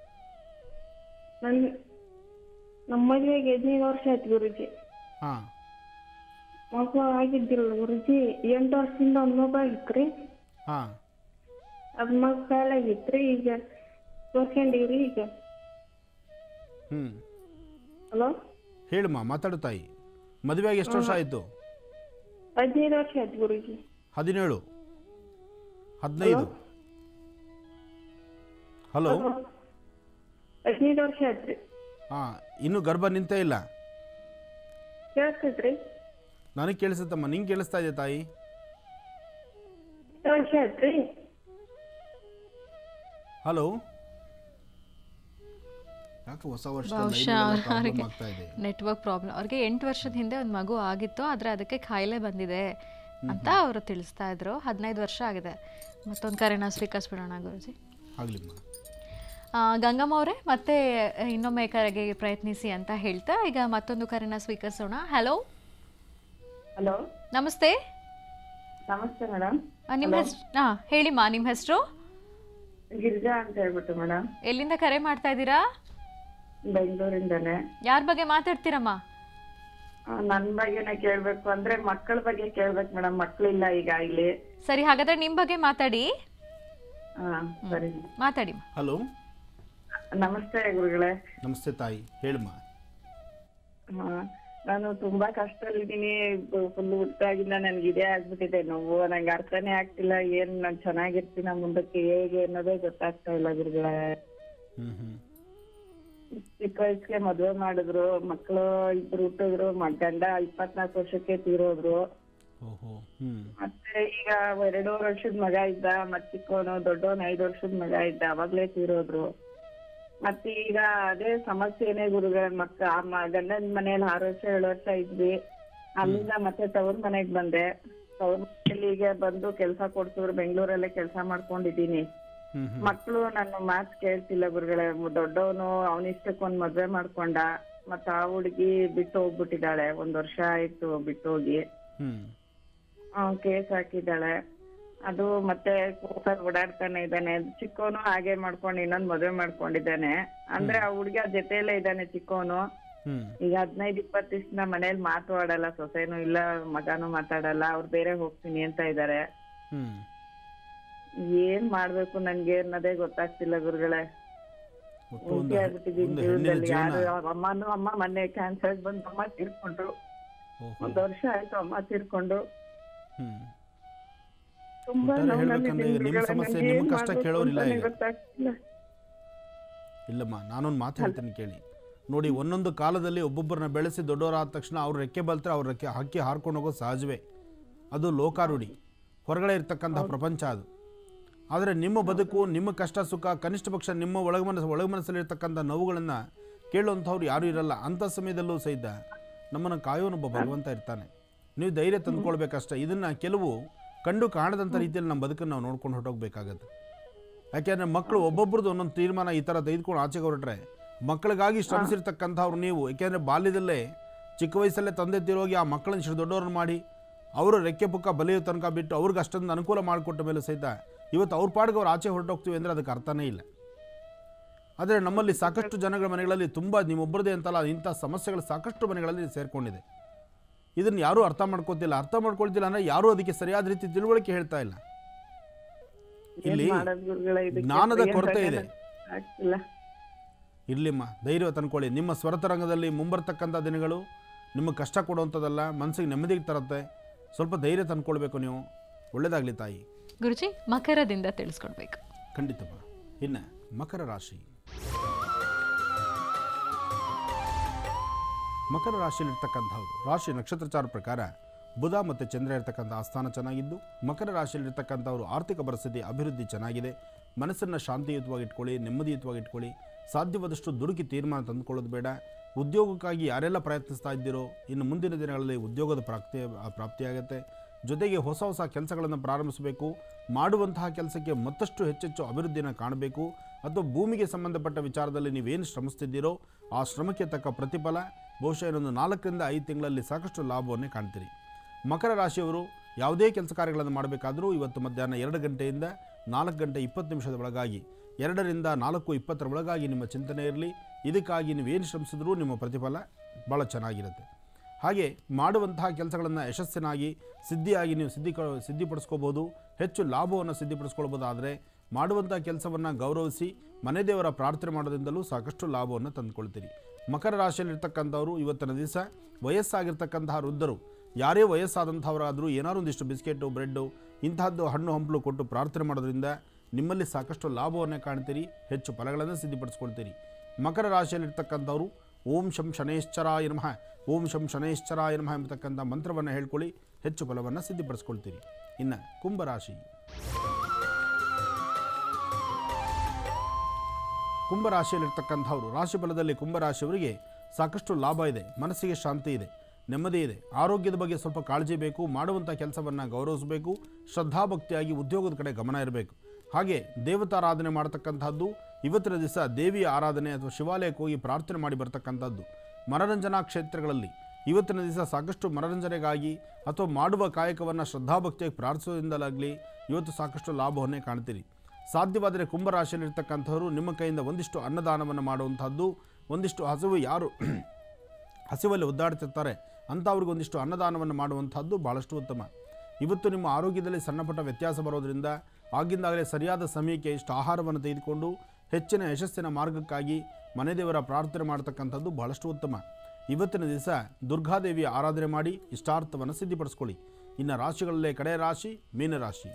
ನನ್ ನಮ್ಮ ಮದುವೆಗೆ ಹದಿನೈದು ವರ್ಷ ಆಯ್ತು ಗುರುಜಿ ಹಾಂ ಮಗು ಆಗಿದ್ದಿಲ್ಲ ಗುರುಜಿ ಎಂಟು ವರ್ಷದಿಂದ ಒಂದು ಮಗು ಆಗಿತ್ರಿ ಹಾಂ ಅದ್ ಮಗು ಕಾಲಾಗಿತ್ರಿ ಈಗ ತೋರ್ಕೊಂಡಿವ್ರಿ ಈಗ ಹ್ಞೂ ಹಲೋ ಹೇಳಮ್ಮ ಮಾತಾಡು ತಾಯಿ ಮದುವೆಯಾಗಿ ಎಷ್ಟು ವರ್ಷ ಆಯಿತು ಹದಿನೈದು ವರ್ಷ ಆಯ್ತು ಗುರುಜಿ ಹದಿನೇಳು ಹದಿನೈದು ಹಲೋ ಹದಿನೈದು ವರ್ಷ ಆಯ್ತ್ರಿ ಹಾಂ ಇನ್ನೂ ಗರ್ಭ ನಿಂತೇ ಇಲ್ಲ ಕೇಳಿಸ್ತೈತ್ರಿ ನನಗೆ ಕೇಳಿಸುತ್ತಮ್ಮ ನಿಂಗೆ ಕೇಳಿಸ್ತಾ ಇದೆ ತಾಯಿ ಎಷ್ಟು ವರ್ಷ ಆಯ್ತ್ರಿ ಹಲೋ ಯಾಕೆ ಹೊಸ ವರ್ಷ ಬಹುಶಃ ಅವರಿಗೆ ಆಗ್ತಾ ಇದೆ ನೆಟ್ವರ್ಕ್ ಪ್ರಾಬ್ಲಮ್ ಅವ್ರಿಗೆ ಎಂಟು ವರ್ಷದ ಹಿಂದೆ ಒಂದು ಮಗು ಆಗಿತ್ತು ಆದರೆ ಅದಕ್ಕೆ ಕಾಯಿಲೆ ಬಂದಿದೆ ಅಂತ ಅವರು ತಿಳಿಸ್ತಾ ಇದ್ರು ಹದಿನೈದು ವರ್ಷ ಆಗಿದೆ ಮತ್ತೊಂದು ಕರೆನ ಸ್ವೀಕರಿಸ್ಬಿಡೋಣ ಗುರುಜಿ ಆಗ್ಲಿಮ್ಮ ಆ, ಗಂಗಮ್ಮ ಅವರೇ ಮತ್ತೆ ಇನ್ನೊಮ್ಮೆ ಕರೆಗೆ ಪ್ರಯತ್ನಿಸಿ ಅಂತ ಹೇಳ್ತಾ ಈಗ ಮತ್ತೊಂದು ಕರೆನ ಸ್ವೀಕರಿಸೋಣ ಹಲೋ ಹಲೋ ನಮಸ್ತೆ ನಮಸ್ತೆ ಮೇಡಮ್ ಆ, ನಿಮ್ಮ ಹೆಸರು ಹಾಂ ಹೇಳಿಮ್ಮ ನಿಮ್ಮ ಹೆಸರು ಗಿರಿಜಾ ಅಂತ ಹೇಳ್ಬಿಟ್ಟು ಮೇಡಮ್ ಎಲ್ಲಿಂದ ಕರೆ ಮಾಡ್ತಾ ಇದ್ದೀರಾ ಬೆಂಗಳೂರಿಂದಾನೆ ಯಾರ ಬಗ್ಗೆ ಮಾತಾಡ್ತೀರಮ್ಮ ನನ್ ಬಗ್ಗೆನೇ ಕೇಳ್ಬೇಕು ಅಂದ್ರೆ ಮಕ್ಕಳ ಬಗ್ಗೆ ಕೇಳ್ಬೇಕು ಮೇಡಮ್ ಮಕ್ಳಿಲ್ಲ ಈಗ ಇಲ್ಲಿ ಸರಿ ಹಾಗಾದ್ರೆ ನಿಮ್ಮ ಬಗ್ಗೆ ಮಾತಾಡಿ ಹಾ ಸರಿ ಮಾತಾಡಿಮ್ಮ ಹಲೋ ನಮಸ್ತೆ ಗುರುಗಳೇ ನಮಸ್ತೆ ತಾಯಿ ಹೇಳಮ್ಮ ಹಾ ನಾನು ತುಂಬಾ ಕಷ್ಟದಲ್ಲಿದ್ದೀನಿ ಫುಲ್ ಹುಟ್ಟಾಗಿಂದ ನನ್ಗೆ ಇದೇ ಆಗ್ಬಿಟ್ಟಿದೆ ನೋವು ನಂಗೆ ಅರ್ಥನೇ ಆಗ್ತಿಲ್ಲ ಏನ್ ನಾನ್ ಚೆನ್ನಾಗಿರ್ತೀನ ಮುಂದಕ್ಕೆ ಹೇಗೆ ಅನ್ನೋದೇ ಗೊತ್ತಾಗ್ತಾ ಇಲ್ಲ ಗುರುಗಳೇ ಹ್ಞೂ ಹ್ಞೂ ಚಿಕ್ಕ ವಯಸ್ಸಿಗೆ ಮದ್ವೆ ಮಾಡಿದ್ರು ಮಕ್ಕಳು ಇಬ್ರು ಹುಟ್ಟಿದ್ರು ಮ- ಗಂಡ ಇಪ್ಪತ್ನಾಲ್ಕು ವರ್ಷಕ್ಕೆ ತೀರೋದ್ರು ಓಹೋ ಹ್ಞೂ ಮತ್ತೆ ಈಗ ಎರಡೂವರೆ ವರ್ಷದ ಮಗ ಇದ್ದ ಮತ್ ಚಿಕ್ಕವನು ದೊಡ್ಡವನು ಐದು ವರ್ಷದ ಮಗ ಇದ್ದ ಅವಾಗ್ಲೇ ತೀರೋದ್ರು ಮತ್ತೆ ಈಗ ಅದೇ ಸಮಸ್ಯೆನೇ ಗುರುಗಳ ಮಕ್ಕ ಆ ಮ- ಗಂಡನ ಮನೇಲಿ ಆರು ವರ್ಷ ಏಳು ವರ್ಷ ಇದ್ವಿ ಅಲ್ಲಿಂದ ಮತ್ತೆ ತವ್ರ ಮನೆಗ್ ಬಂದೆ ತವ್ರ ಮನೇಲಿ ಈಗ ಬಂದು ಕೆಲ್ಸ ಕೊಡ್ಸಿದ್ರು ಬೆಂಗಳೂರಲ್ಲೇ ಕೆಲ್ಸ ಮಾಡ್ಕೊಂಡಿದೀನಿ ಹ್ಞೂ ಹ್ಞೂ ಮಕ್ಳು ನನ್ನ ಮಾತ್ ಕೇಳ್ತಿಲ್ಲ ಗುರುಗಳೇ ದೊಡ್ಡವನು ಅವನಿಷ್ಟಕ್ಕೆ ಒಂದ್ ಮದ್ವೆ ಮಾಡ್ಕೊಂಡ ಮತ್ತ ಆ ಹುಡುಗಿ ಬಿಟ್ಟು ಹೋಗ್ಬಿಟ್ಟಿದ್ದಾಳೆ ಒಂದ್ ವರ್ಷ ಆಯ್ತು ಬಿಟ್ಟು ಹೋಗಿ ಹ್ಞೂ ಕೇಸ್ ಹಾಕಿದ್ದಾಳೆ ಅದು ಮತ್ತೆ ಕೋರ್ಟಲ್ಲಿ ಓಡಾಡ್ತಾನೆ ಇದ್ದಾನೆ ಚಿಕ್ಕವನು ಹಾಗೆ ಮಾಡ್ಕೊಂಡು ಇನ್ನೊಂದ್ ಮದ್ವೆ ಮಾಡ್ಕೊಂಡಿದ್ದಾನೆ ಅಂದ್ರೆ ಆ ಹುಡ್ಗ ಜೊತೆಯಲ್ಲೇ ಇದ್ದಾನೆ ಚಿಕ್ಕವನು ಹ್ಞೂ ಈಗ ಹದಿನೈದು ಇಪ್ಪತ್ತು ದಿವಸದಿಂದ ಮನೇಲಿ ಮಾತು ಆಡಲ್ಲ ಸೊಸೆನೂ ಇಲ್ಲ ಮಗನೂ ಮಾತಾಡಲ್ಲ ಅವ್ರು ಬೇರೆ ಹೋಗ್ತೀನಿ ಅಂತ ಇದಾರೆ ಹ್ಞೂ ಏನ್ ಮಾಡ್ಬೇಕು ನನ್ಗೆ ಅನ್ನೋದೇ ಗೊತ್ತಾಗ್ತಿಲ್ಲ ಗುರುಗಳೇ ಒಟ್ಟು ಒಂದು ಒಂಟಿ ಆಗ್ಬಿಟ್ಟಿದೀನಿ ಒಂದು ಹೆಣ್ಣಿನ ಜೀವನದಲ್ಲಿ ಯಾರು ಜೀವನ ಅವ್ರ ಅಮ್ಮನೂ ಅಮ್ಮ ಮೊನ್ನೆ ಕ್ಯಾನ್ಸರ್ ಬಂದು ಅಮ್ಮ ತೀರ್ಕೊಂಡ್ರು ಓಹೋ ಒಂದ್ ವರ್ಷ ಆಯ್ತು ಅಮ್ಮ ತೀರ್ಕೊಂಡು ಹ್ಞೂ ತುಂಬಾ ಒಟ್ಟಾರೆ ನೋವ್ನಲ್ಲಿದ್ದೀನಿ ಹೇಳ್ಬೇಕಂದ್ರೆ ಈಗ ನಿಮ್ಮ ಗುರುಗಳೇ, ಸಮಸ್ಯೆ, ನನ್ಗೆ ನಿಮ್ಮ ಏನ್ ಕಷ್ಟ ಮಾಡ್ಬೇಕು ಕೇಳೋರಿಲ್ಲ ಅಂತಾನೆ ಈಗ. ಗೊತ್ತಾಗ್ತಿಲ್ಲ ಇಲ್ಲಮ್ಮ ನಾನೊಂದು ಮಾತು ಹೇಳ್ತೀನಿ ಕೇಳಿ ನೋಡಿ ಒಂದೊಂದು ಕಾಲದಲ್ಲಿ ಒಬ್ಬೊಬ್ಬರನ್ನ ಬೆಳೆಸಿ ದೊಡ್ಡವರಾದ ತಕ್ಷಣ ಅವ್ರು ರೆಕ್ಕೆ ಬಲ್ತಾರೆ ಅವ್ರ ರೆಕ್ಕೆ ಹಕ್ಕಿ ಹಾರ್ಕೊಂಡು ಹೋಗೋದು ಸಹಜವೇ ಅದು ಲೋಕಾರೂಢಿ ಹೊರಗಡೆ ಇರ್ತಕ್ಕಂಥ ಪ್ರಪಂಚ ಅದು ಆದರೆ ನಿಮ್ಮ ಬದುಕು ನಿಮ್ಮ ಕಷ್ಟ ಸುಖ ಕನಿಷ್ಠ ಪಕ್ಷ ನಿಮ್ಮ ಒಳಗಮನಸ್ಸು ಒಳಗಮನಸ್ಸಲ್ಲಿರ್ತಕ್ಕಂಥ ನೋವುಗಳನ್ನು ಕೇಳುವಂಥವ್ರು ಯಾರೂ ಇರಲ್ಲ ಅಂಥ ಸಮಯದಲ್ಲೂ ಸಹಿತ ನಮ್ಮನ್ನು ಕಾಯೋನೊಬ್ಬ ಭಗವಂತ ಇರ್ತಾನೆ ನೀವು ಧೈರ್ಯ ತಂದ್ಕೊಳ್ಬೇಕಷ್ಟೇ ಇದನ್ನು ಕೆಲವು ಕಂಡು ಕಾಣದಂಥ ರೀತಿಯಲ್ಲಿ ನಮ್ಮ ಬದುಕನ್ನು ನಾವು ನೋಡ್ಕೊಂಡು ಹೊರಟೋಗ್ಬೇಕಾಗತ್ತೆ ಯಾಕೆಂದರೆ ಮಕ್ಕಳು ಒಬ್ಬೊಬ್ರದ್ದು ಒಂದೊಂದು ತೀರ್ಮಾನ ಈ ಥರ ತೆಗೆದುಕೊಂಡು ಆಚೆಗೆ ಹೊರಟ್ರೆ ಮಕ್ಕಳಿಗಾಗಿ ಶ್ರಮಿಸಿರ್ತಕ್ಕಂಥವ್ರು ನೀವು ಯಾಕೆಂದರೆ ಬಾಲ್ಯದಲ್ಲೇ ಚಿಕ್ಕ ವಯಸ್ಸಲ್ಲೇ ತಂದೆ ತೀರೋಗಿ ಆ ಮಕ್ಕಳನ್ನ ಇಷ್ಟು ದೊಡ್ಡವ್ರನ್ನ ಮಾಡಿ ಅವರು ರೆಕ್ಕೆ ಪುಕ್ಕ ಬಲಿಯೋ ತನಕ ಬಿಟ್ಟು ಅವ್ರಿಗೆ ಅಷ್ಟೊಂದು ಅನುಕೂಲ ಮಾಡಿಕೊಟ್ಟ ಮೇಲೆ ಸಹಿತ ಇವತ್ತು ಅವ್ರ ಪಾಡಿಗೆ ಅವ್ರು ಆಚೆ ಹೊರಟೋಗ್ತೀವಿ ಅಂದರೆ ಅದಕ್ಕೆ ಅರ್ಥನೇ ಇಲ್ಲ ಆದರೆ ನಮ್ಮಲ್ಲಿ ಸಾಕಷ್ಟು ಜನಗಳ ಮನೆಗಳಲ್ಲಿ ತುಂಬ ನಿಮ್ಮೊಬ್ಬರದೇ ಅಂತಲ್ಲ ಇಂಥ ಸಮಸ್ಯೆಗಳು ಸಾಕಷ್ಟು ಮನೆಗಳಲ್ಲಿ ಸೇರಿಕೊಂಡಿದೆ ಇದನ್ನು ಯಾರೂ ಅರ್ಥ ಮಾಡ್ಕೋತಿಲ್ಲ ಅರ್ಥ ಮಾಡ್ಕೊಳ್ತಿಲ್ಲ ಅಂದರೆ ಯಾರೂ ಅದಕ್ಕೆ ಸರಿಯಾದ ರೀತಿ ತಿಳುವಳಿಕೆ ಹೇಳ್ತಾ ಇಲ್ಲ ಏನ್ ಇಲ್ಲಿ ಮಾಡೋದ್ ಗುರುಗಳೇ ಇದಕ್ಕೆ? ಜ್ಞಾನದ ಏನ್ ಕೊರತೆ ಪ್ರಯೋಜನ ಇದೆ. ಆಗ್ತಿಲ್ಲ ಇರಲಿಮ್ಮ ಧೈರ್ಯ ತಂದ್ಕೊಳ್ಳಿ ನಿಮ್ಮ ಸ್ವರತರಂಗದಲ್ಲಿ ಮುಂಬರ್ತಕ್ಕಂಥ ದಿನಗಳು ನಿಮ್ಮ ಕಷ್ಟ ಕೊಡುವಂಥದ್ದಲ್ಲ ಮನಸ್ಸಿಗೆ ನೆಮ್ಮದಿ ತರುತ್ತೆ ಸ್ವಲ್ಪ ಧೈರ್ಯ ತಂದ್ಕೊಳ್ಬೇಕು ನೀವು ಒಳ್ಳೆಯದಾಗಲಿ ತಾಯಿ ಗುರುಜಿ ಮಕರದಿಂದ ತಿಳಿಸ್ಕೊಡ್ಬೇಕು ಖಂಡಿತಪ್ಪ ಇನ್ನು ಮಕರ ರಾಶಿ ಮಕರ ರಾಶಿಯಲ್ಲಿರ್ತಕ್ಕಂಥವ್ರು ರಾಶಿ ನಕ್ಷತ್ರಚಾರ ಪ್ರಕಾರ ಬುಧ ಮತ್ತು ಚಂದ್ರ ಇರ್ತಕ್ಕಂಥ ಆಸ್ಥಾನ ಚೆನ್ನಾಗಿದ್ದು ಮಕರ ರಾಶಿಯಲ್ಲಿರ್ತಕ್ಕಂಥವ್ರು ಆರ್ಥಿಕ ಪರಿಸ್ಥಿತಿ ಅಭಿವೃದ್ಧಿ ಚೆನ್ನಾಗಿದೆ ಮನಸ್ಸನ್ನು ಶಾಂತಿಯುತವಾಗಿ ಇಟ್ಕೊಳ್ಳಿ ನೆಮ್ಮದಿಯುತವಾಗಿ ಇಟ್ಕೊಳ್ಳಿ ಸಾಧ್ಯವಾದಷ್ಟು ದುಡುಕಿ ತೀರ್ಮಾನ ತಂದುಕೊಳ್ಳೋದು ಬೇಡ ಉದ್ಯೋಗಕ್ಕಾಗಿ ಯಾರೆಲ್ಲ ಪ್ರಯತ್ನಿಸ್ತಾ ಇದ್ದೀರೋ ಇನ್ನು ಮುಂದಿನ ದಿನಗಳಲ್ಲಿ ಉದ್ಯೋಗದ ಪ್ರಾಪ್ತಿ ಪ್ರಾಪ್ತಿಯಾಗುತ್ತೆ ಜೊತೆಗೆ ಹೊಸ ಹೊಸ ಕೆಲಸಗಳನ್ನು ಪ್ರಾರಂಭಿಸಬೇಕು ಮಾಡುವಂತಹ ಕೆಲಸಕ್ಕೆ ಮತ್ತಷ್ಟು ಹೆಚ್ಚೆಚ್ಚು ಅಭಿವೃದ್ಧಿಯನ್ನು ಕಾಣಬೇಕು ಅಥವಾ ಭೂಮಿಗೆ ಸಂಬಂಧಪಟ್ಟ ವಿಚಾರದಲ್ಲಿ ನೀವೇನು ಶ್ರಮಿಸ್ತಿದ್ದೀರೋ ಆ ಶ್ರಮಕ್ಕೆ ತಕ್ಕ ಪ್ರತಿಫಲ ಬಹುಶಃ ಇನ್ನೊಂದು ನಾಲ್ಕರಿಂದ ಐದು ತಿಂಗಳಲ್ಲಿ ಸಾಕಷ್ಟು ಲಾಭವನ್ನೇ ಕಾಣ್ತೀರಿ ಮಕರ ರಾಶಿಯವರು ಯಾವುದೇ ಕೆಲಸ ಕಾರ್ಯಗಳನ್ನು ಮಾಡಬೇಕಾದರೂ ಇವತ್ತು ಮಧ್ಯಾಹ್ನ ಎರಡು ಗಂಟೆಯಿಂದ ನಾಲ್ಕು ಗಂಟೆ ಇಪ್ಪತ್ತು ನಿಮಿಷದ ಒಳಗಾಗಿ ಎರಡರಿಂದ ನಾಲ್ಕು ಇಪ್ಪತ್ತರ ಒಳಗಾಗಿ ನಿಮ್ಮ ಚಿಂತನೆ ಇರಲಿ ಇದಕ್ಕಾಗಿ ನೀವೇನು ಶ್ರಮಿಸಿದ್ರೂ ನಿಮ್ಮ ಪ್ರತಿಫಲ ಭಾಳ ಚೆನ್ನಾಗಿರುತ್ತೆ ಹಾಗೆ ಮಾಡುವಂತಹ ಕೆಲಸಗಳನ್ನು ಯಶಸ್ಸಿನಾಗಿ ಸಿದ್ಧಿಯಾಗಿ ನೀವು ಸಿದ್ಧಿ ಸಿದ್ಧಿಪಡಿಸ್ಕೋಬೋದು ಹೆಚ್ಚು ಲಾಭವನ್ನು ಸಿದ್ಧಿಪಡಿಸ್ಕೊಳ್ಬೋದು ಆದರೆ ಮಾಡುವಂಥ ಕೆಲಸವನ್ನು ಗೌರವಿಸಿ ಮನೆ ದೇವರ ಪ್ರಾರ್ಥನೆ ಮಾಡೋದ್ರಿಂದಲೂ ಸಾಕಷ್ಟು ಲಾಭವನ್ನು ತಂದುಕೊಳ್ತೀರಿ ಮಕರ ರಾಶಿಯಲ್ಲಿರ್ತಕ್ಕಂಥವ್ರು ಇವತ್ತಿನ ದಿವಸ ವಯಸ್ಸಾಗಿರ್ತಕ್ಕಂತಹ ವೃದ್ಧರು ಯಾರೇ ವಯಸ್ಸಾದಂಥವರಾದರೂ ಏನಾದ್ರು ಒಂದಿಷ್ಟು ಬಿಸ್ಕೆಟು ಬ್ರೆಡ್ಡು ಇಂತಹದ್ದು ಹಣ್ಣು ಹಂಪಲು ಕೊಟ್ಟು ಪ್ರಾರ್ಥನೆ ಮಾಡೋದ್ರಿಂದ ನಿಮ್ಮಲ್ಲಿ ಸಾಕಷ್ಟು ಲಾಭವನ್ನು ಕಾಣ್ತೀರಿ ಹೆಚ್ಚು ಫಲಗಳನ್ನು ಸಿದ್ಧಿಪಡಿಸ್ಕೊಳ್ತೀರಿ ಮಕರ ರಾಶಿಯಲ್ಲಿರ್ತಕ್ಕಂಥವ್ರು ಓಂ ಶಂ ಶನೇಶ್ಚರಾಯ ನಮಃ ಓಂ ಶಂ ಶನೇಶ್ಚರಾಯ ನಮಃ ಎಂಬತಕ್ಕಂಥ ಮಂತ್ರವನ್ನು ಹೇಳ್ಕೊಳ್ಳಿ ಹೆಚ್ಚು ಫಲವನ್ನು ಸಿದ್ಧಿಪಡಿಸ್ಕೊಳ್ತೀರಿ ಇನ್ನು ಕುಂಭರಾಶಿ ಕುಂಭರಾಶಿಯಲ್ಲಿರ್ತಕ್ಕಂಥವ್ರು ರಾಶಿಫಲದಲ್ಲಿ ಕುಂಭರಾಶಿಯವರಿಗೆ ಸಾಕಷ್ಟು ಲಾಭ ಇದೆ ಮನಸ್ಸಿಗೆ ಶಾಂತಿ ಇದೆ ನೆಮ್ಮದಿ ಇದೆ ಆರೋಗ್ಯದ ಬಗ್ಗೆ ಸ್ವಲ್ಪ ಕಾಳಜಿ ಬೇಕು ಮಾಡುವಂಥ ಕೆಲಸವನ್ನು ಗೌರವಿಸಬೇಕು ಶ್ರದ್ಧಾಭಕ್ತಿಯಾಗಿ ಉದ್ಯೋಗದ ಕಡೆ ಗಮನ ಇರಬೇಕು ಹಾಗೆ ದೇವತಾರಾಧನೆ ಮಾಡ್ತಕ್ಕಂಥದ್ದು ಇವತ್ತಿನ ದಿವಸ ದೇವಿಯ ಆರಾಧನೆ ಅಥವಾ ಶಿವಾಲಯಕ್ಕೆ ಹೋಗಿ ಪ್ರಾರ್ಥನೆ ಮಾಡಿ ಬರ್ತಕ್ಕಂಥದ್ದು ಮನರಂಜನಾ ಕ್ಷೇತ್ರಗಳಲ್ಲಿ ಇವತ್ತಿನ ದಿವಸ ಸಾಕಷ್ಟು ಮನರಂಜನೆಗಾಗಿ ಅಥವಾ ಮಾಡುವ ಕಾಯಕವನ್ನು ಶ್ರದ್ಧಾಭಕ್ತಿಯಾಗಿ ಪ್ರಾರ್ಥಿಸೋದ್ರಿಂದಲಾಗಲಿ ಇವತ್ತು ಸಾಕಷ್ಟು ಲಾಭವನ್ನೇ ಕಾಣ್ತೀರಿ ಸಾಧ್ಯವಾದರೆ ಕುಂಭರಾಶಿಯಲ್ಲಿರ್ತಕ್ಕಂಥವರು ನಿಮ್ಮ ಕೈಯಿಂದ ಒಂದಿಷ್ಟು ಅನ್ನದಾನವನ್ನು ಮಾಡುವಂಥದ್ದು ಒಂದಿಷ್ಟು ಹಸಿವು ಯಾರು ಹಸಿವಲ್ಲಿ ಒದ್ದಾಡ್ತಿರ್ತಾರೆ ಅಂಥವ್ರಿಗೆ ಒಂದಿಷ್ಟು ಅನ್ನದಾನವನ್ನು ಮಾಡುವಂಥದ್ದು ಭಾಳಷ್ಟು ಉತ್ತಮ ಇವತ್ತು ನಿಮ್ಮ ಆರೋಗ್ಯದಲ್ಲಿ ಸಣ್ಣಪುಟ್ಟ ವ್ಯತ್ಯಾಸ ಬರೋದರಿಂದ ಆಗಿಂದಾಗಲೇ ಸರಿಯಾದ ಸಮಯಕ್ಕೆ ಇಷ್ಟು ಆಹಾರವನ್ನು ತೆಗೆದುಕೊಂಡು ಹೆಚ್ಚಿನ ಯಶಸ್ಸಿನ ಮಾರ್ಗಕ್ಕಾಗಿ ಮನೆ ದೇವರ ಪ್ರಾರ್ಥನೆ ಮಾಡ್ತಕ್ಕಂಥದ್ದು ಬಹಳಷ್ಟು ಉತ್ತಮ ಇವತ್ತಿನ ದಿವಸ ದುರ್ಗಾದೇವಿಯ ಆರಾಧನೆ ಮಾಡಿ ಇಷ್ಟಾರ್ಥವನ್ನು ಸಿದ್ಧಿಪಡಿಸ್ಕೊಳ್ಳಿ ಇನ್ನು ರಾಶಿಗಳಲ್ಲೇ ಕಡೆ ರಾಶಿ ಮೀನರಾಶಿ